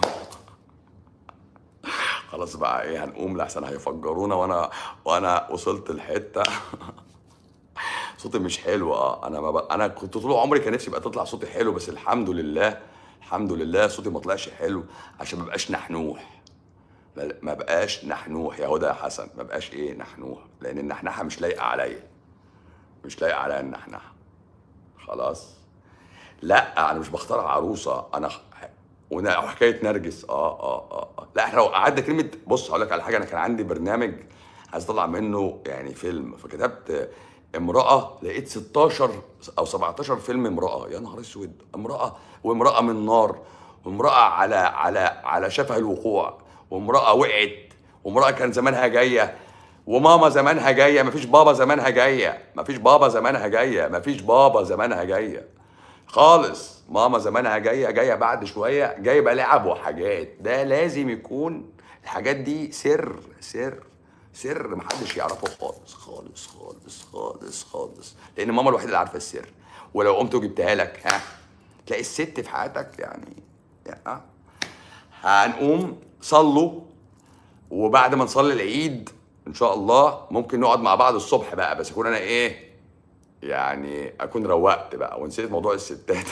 خلاص بقى ايه هنقوم لحسن هيفجرونا وانا وانا وصلت لحته صوتي مش حلو اه انا ما بقى انا كنت طول عمري كان نفسي يبقى تطلع صوتي حلو بس الحمد لله الحمد لله صوتي ما طلعش حلو عشان ما بقاش نحنوح ما ما بقاش نحنوح يا هدى يا حسن ما بقاش ايه نحنوح لان النحنحه مش لايقه عليا مش لايقه عليا النحنحه خلاص لا انا مش بختار عروسه انا ونا- وحكايه نرجس اه اه اه, آه. لا احنا لو قعدنا كلمه بص هقول لك على حاجه انا كان عندي برنامج عايز اطلع منه يعني فيلم فكتبت امراه لقيت 16 او 17 فيلم امراه يا نهار اسود امراه وامراه من نار وامراه على على على شفه الوقوع وامراه وقعت وامراه كان زمانها جايه وماما زمانها جايه مفيش بابا زمانها جايه مفيش بابا زمانها جايه مفيش بابا زمانها جايه خالص ماما زمانها جايه جايه بعد شويه جايبه لعب وحاجات ده لازم يكون الحاجات دي سر سر سر محدش يعرفه خالص خالص خالص خالص خالص لان ماما الوحيده اللي عارفه السر ولو قمت وجبتها لك ها تلاقي الست في حياتك يعني, يعني آه. هنقوم صلوا وبعد ما نصلي العيد ان شاء الله ممكن نقعد مع بعض الصبح بقى بس اكون انا ايه يعني اكون روقت بقى ونسيت موضوع الستات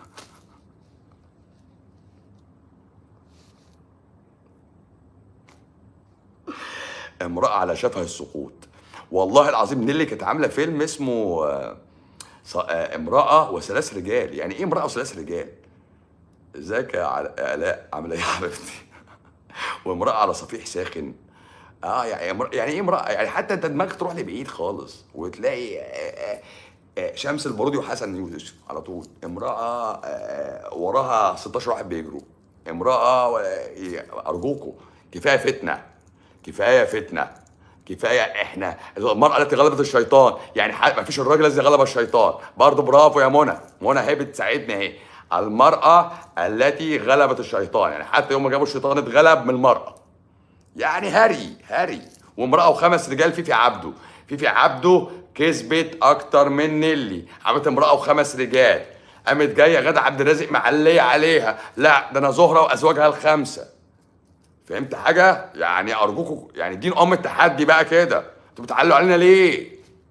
امرأة على شفه السقوط والله العظيم نيلي كانت عاملة فيلم اسمه آه، ص- آه، امرأة وثلاث رجال يعني ايه امرأة وثلاث رجال ازيك يا عل- يا آلاء عاملة ايه يا حبيبتي وامرأة على صفيح ساخن اه يعني امرأة- يعني ايه امرأة يعني حتى انت دماغك تروح لبعيد خالص وتلاقي آه، آه، آه، شمس البارودي وحسن يوسف على طول امرأة آه، وراها 16 واحد بيجروا امرأة و- أرجوكوا كفاية فتنة كفاية فتنة كفاية احنا المرأة التي غلبت الشيطان يعني ح- ما فيش الراجل الذي غلب الشيطان برضه برافو يا منى منى هي بتساعدني اهي المرأة التي غلبت الشيطان يعني حتى يوم ما جابوا الشيطان اتغلب من المرأة يعني هري هري وامرأة وخمس رجال فيفي عبده فيفي عبده كسبت أكتر من نيلي عملت امرأة وخمس رجال قامت جاية غادة عبد الرازق معلية عليها لا ده أنا زهرة وأزواجها الخمسة فهمت حاجة؟ يعني أرجوكوا يعني دين أم التحدي بقى كده انتوا بتعلوا علينا ليه؟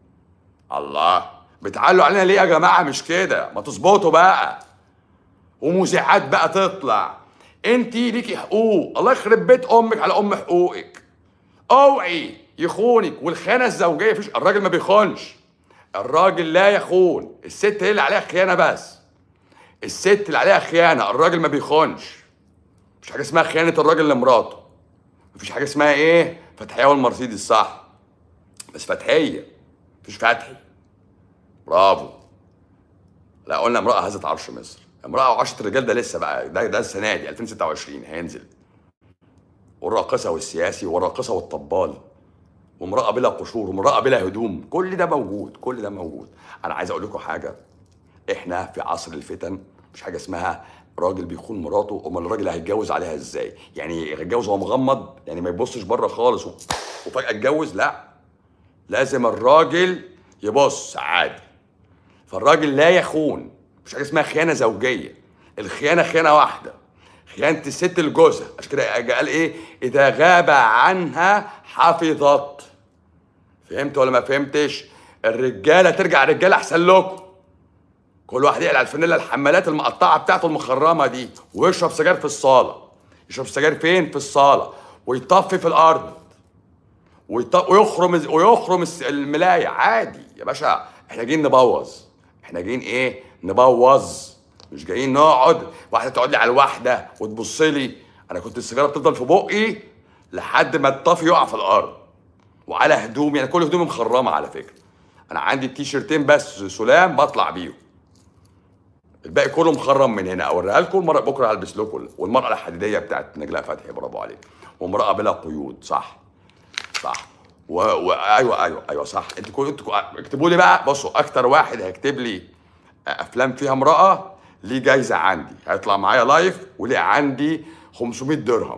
الله بتعلوا علينا ليه يا جماعة مش كده؟ ما تظبطوا بقى ومذيعات بقى تطلع انت ليكي حقوق الله يخرب بيت امك على ام حقوقك اوعي يخونك والخيانه الزوجيه فيش الراجل ما بيخونش الراجل لا يخون الست هي اللي عليها خيانه بس الست اللي عليها خيانه الراجل ما بيخونش مفيش حاجه اسمها خيانه الراجل لمراته مفيش حاجه اسمها ايه فتحيه والمرسيدس صح بس فتحيه مفيش فتحي برافو لا قلنا امرأة هزت عرش مصر امرأة وعشرة رجال ده لسه بقى ده ده السنة دي 2026 هينزل والراقصة والسياسي والراقصة والطبال وامرأة بلا قشور وامرأة بلا هدوم كل ده موجود كل ده موجود أنا عايز أقول لكم حاجة إحنا في عصر الفتن مش حاجة اسمها راجل بيخون مراته امال الراجل هيتجوز عليها ازاي يعني يتجوز وهو مغمض يعني ما يبصش بره خالص و- وفجأة اتجوز لا لازم الراجل يبص عادي فالراجل لا يخون مش حاجه اسمها خيانه زوجيه الخيانه خيانه واحده خيانه الست لجوزها عشان كده قال ايه اذا غاب عنها حفظت فهمت ولا ما فهمتش الرجاله ترجع رجاله احسن لكم كل واحد يقلع الفانيلا الحمالات المقطعه بتاعته المخرمه دي ويشرب سجاير في الصاله يشرب سجاير فين في الصاله ويطفي في الارض ويط- ويخرم ويخرم الس- الملايه عادي يا باشا احنا جايين نبوظ احنا جايين ايه نبوظ مش جايين نقعد واحده تقعد لي على الواحده وتبص لي انا كنت السيجاره بتفضل في بقي لحد ما الطفي يقع في الارض وعلى هدومي انا كل هدومي مخرمه على فكره انا عندي التيشيرتين بس سلام بطلع بيهم الباقي كله مخرم من هنا اوريها لكم المره بكره هلبس لكم والمراه الحديديه بتاعت نجلاء فتحي برافو عليك وامراه بلا قيود صح صح و... و... ايوه ايوه ايوه صح انتوا كل انتوا اكتبوا لي بقى بصوا اكتر واحد هيكتب لي افلام فيها امراه ليه جايزه عندي هيطلع معايا لايف وليه عندي 500 درهم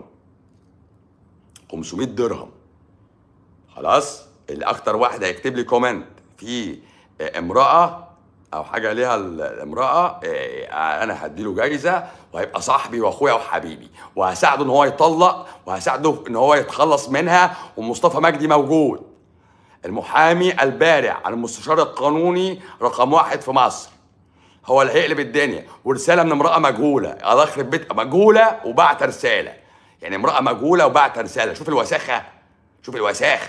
500 درهم خلاص اللي اكتر واحد هيكتب لي كومنت في امراه او حاجه ليها الامراه آه، انا هديله جايزه وهيبقى صاحبي واخويا وحبيبي وهساعده ان هو يطلق وهساعده ان هو يتخلص منها ومصطفى مجدي موجود المحامي البارع عن المستشار القانوني رقم واحد في مصر هو اللي هيقلب الدنيا ورساله من امراه مجهوله الله يخرب بيت مجهوله وبعت رساله يعني امراه مجهوله وبعت رساله شوف الوساخه شوف الوساخه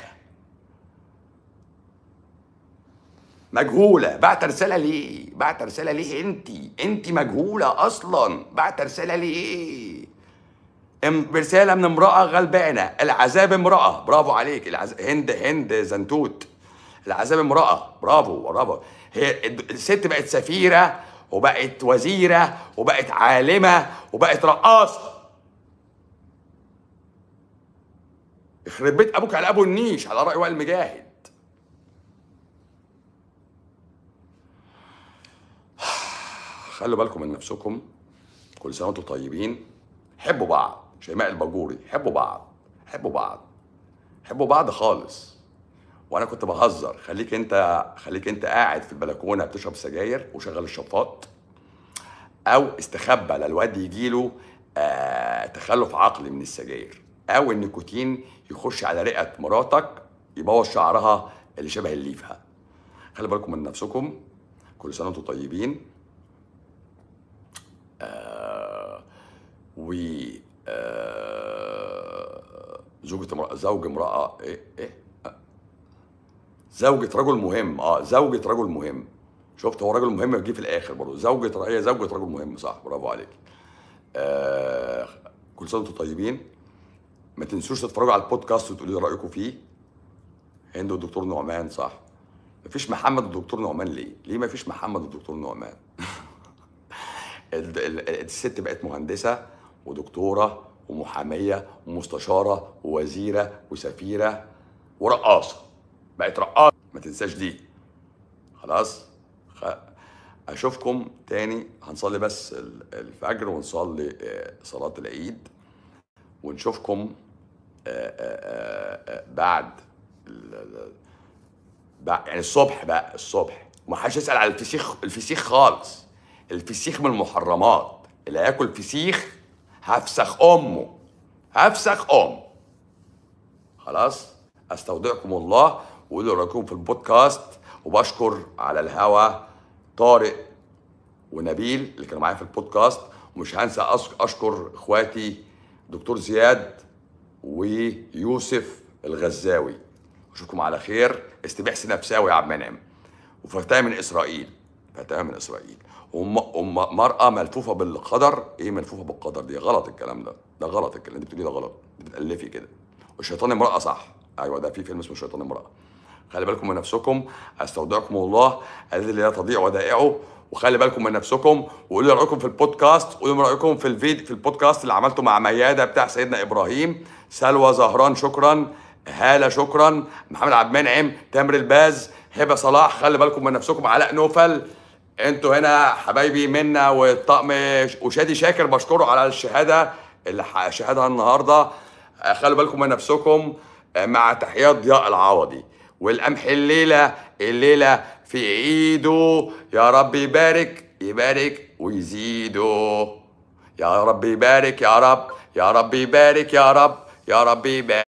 مجهولة بعت رسالة ليه؟ بعت رسالة ليه انت؟ انت مجهولة اصلا بعت رسالة ليه؟ ام- رسالة من امرأة غلبانة العذاب امرأة برافو عليك العز... هند هند زنتوت العذاب امرأة برافو برافو هي الد- الست بقت سفيرة وبقت وزيرة وبقت عالمة وبقت رقاصة يخرب بيت ابوك على ابو النيش على رأي وائل مجاهد خلوا بالكم من نفسكم كل سنه وانتم طيبين حبوا بعض شيماء الباجوري حبوا بعض حبوا بعض حبوا بعض خالص وانا كنت بهزر خليك انت خليك انت قاعد في البلكونه بتشرب سجاير وشغل الشفاط او استخبى للواد يجيله آه تخلف عقلي من السجاير او النيكوتين يخش على رئه مراتك يبوظ شعرها اللي شبه الليفه خلي بالكم من نفسكم كل سنه وانتم طيبين و آه، زوجة امرأة زوج امرأة ايه ايه آه. زوجة رجل مهم اه زوجة رجل مهم شفت هو رجل مهم جه في الاخر برضه زوجة هي زوجة رجل مهم صح برافو عليك آه كل سنة وانتم طيبين ما تنسوش تتفرجوا على البودكاست وتقولوا لي رأيكم فيه هند والدكتور نعمان صح مفيش محمد والدكتور نعمان ليه؟ ليه مفيش محمد والدكتور نعمان؟ ال- ال- الست بقت مهندسه ودكتوره ومحاميه ومستشاره ووزيره وسفيره ورقاصه بقت رقاصه ما تنساش دي خلاص خ... اشوفكم تاني هنصلي بس ال- الفجر ونصلي آه، صلاه العيد ونشوفكم آه، آه، آه، بعد ال- ال- بقى يعني الصبح بقى الصبح وما حدش يسال على الفسيخ الفسيخ خالص الفسيخ من المحرمات اللي هياكل فسيخ هفسخ امه هفسخ امه خلاص استودعكم الله وقولوا رايكم في البودكاست وبشكر على الهوا طارق ونبيل اللي كانوا معايا في البودكاست ومش هنسى أش- اشكر اخواتي دكتور زياد ويوسف الغزاوي اشوفكم على خير استباح نفساوي يا عم منعم وفتاة من اسرائيل فتاة من اسرائيل أم أم مرأة ملفوفة بالقدر ايه ملفوفة بالقدر دي غلط الكلام ده ده غلط الكلام اللي انت بتقوليه ده غلط انت بتألفي كده والشيطان امرأة صح ايوه ده في فيلم اسمه الشيطان امرأة خلي بالكم من نفسكم استودعكم الله الذي لا تضيع ودائعه وخلي بالكم من نفسكم وقولوا لي رايكم في البودكاست قولوا لي رايكم في الفيديو في البودكاست اللي عملته مع مياده بتاع سيدنا ابراهيم سلوى زهران شكرا هاله شكرا محمد عبد المنعم تامر الباز هبه صلاح خلي بالكم من نفسكم علاء نوفل انتوا هنا حبايبي منا والطقم وشادي شاكر بشكره على الشهاده اللي ح- شهادها النهارده آه، خلوا بالكم من نفسكم آه، مع تحيات ضياء العوضي والقمح الليله الليله في ايده يا رب يبارك يبارك ويزيده يا رب يبارك يا رب يا رب يبارك يا رب يا رب يبارك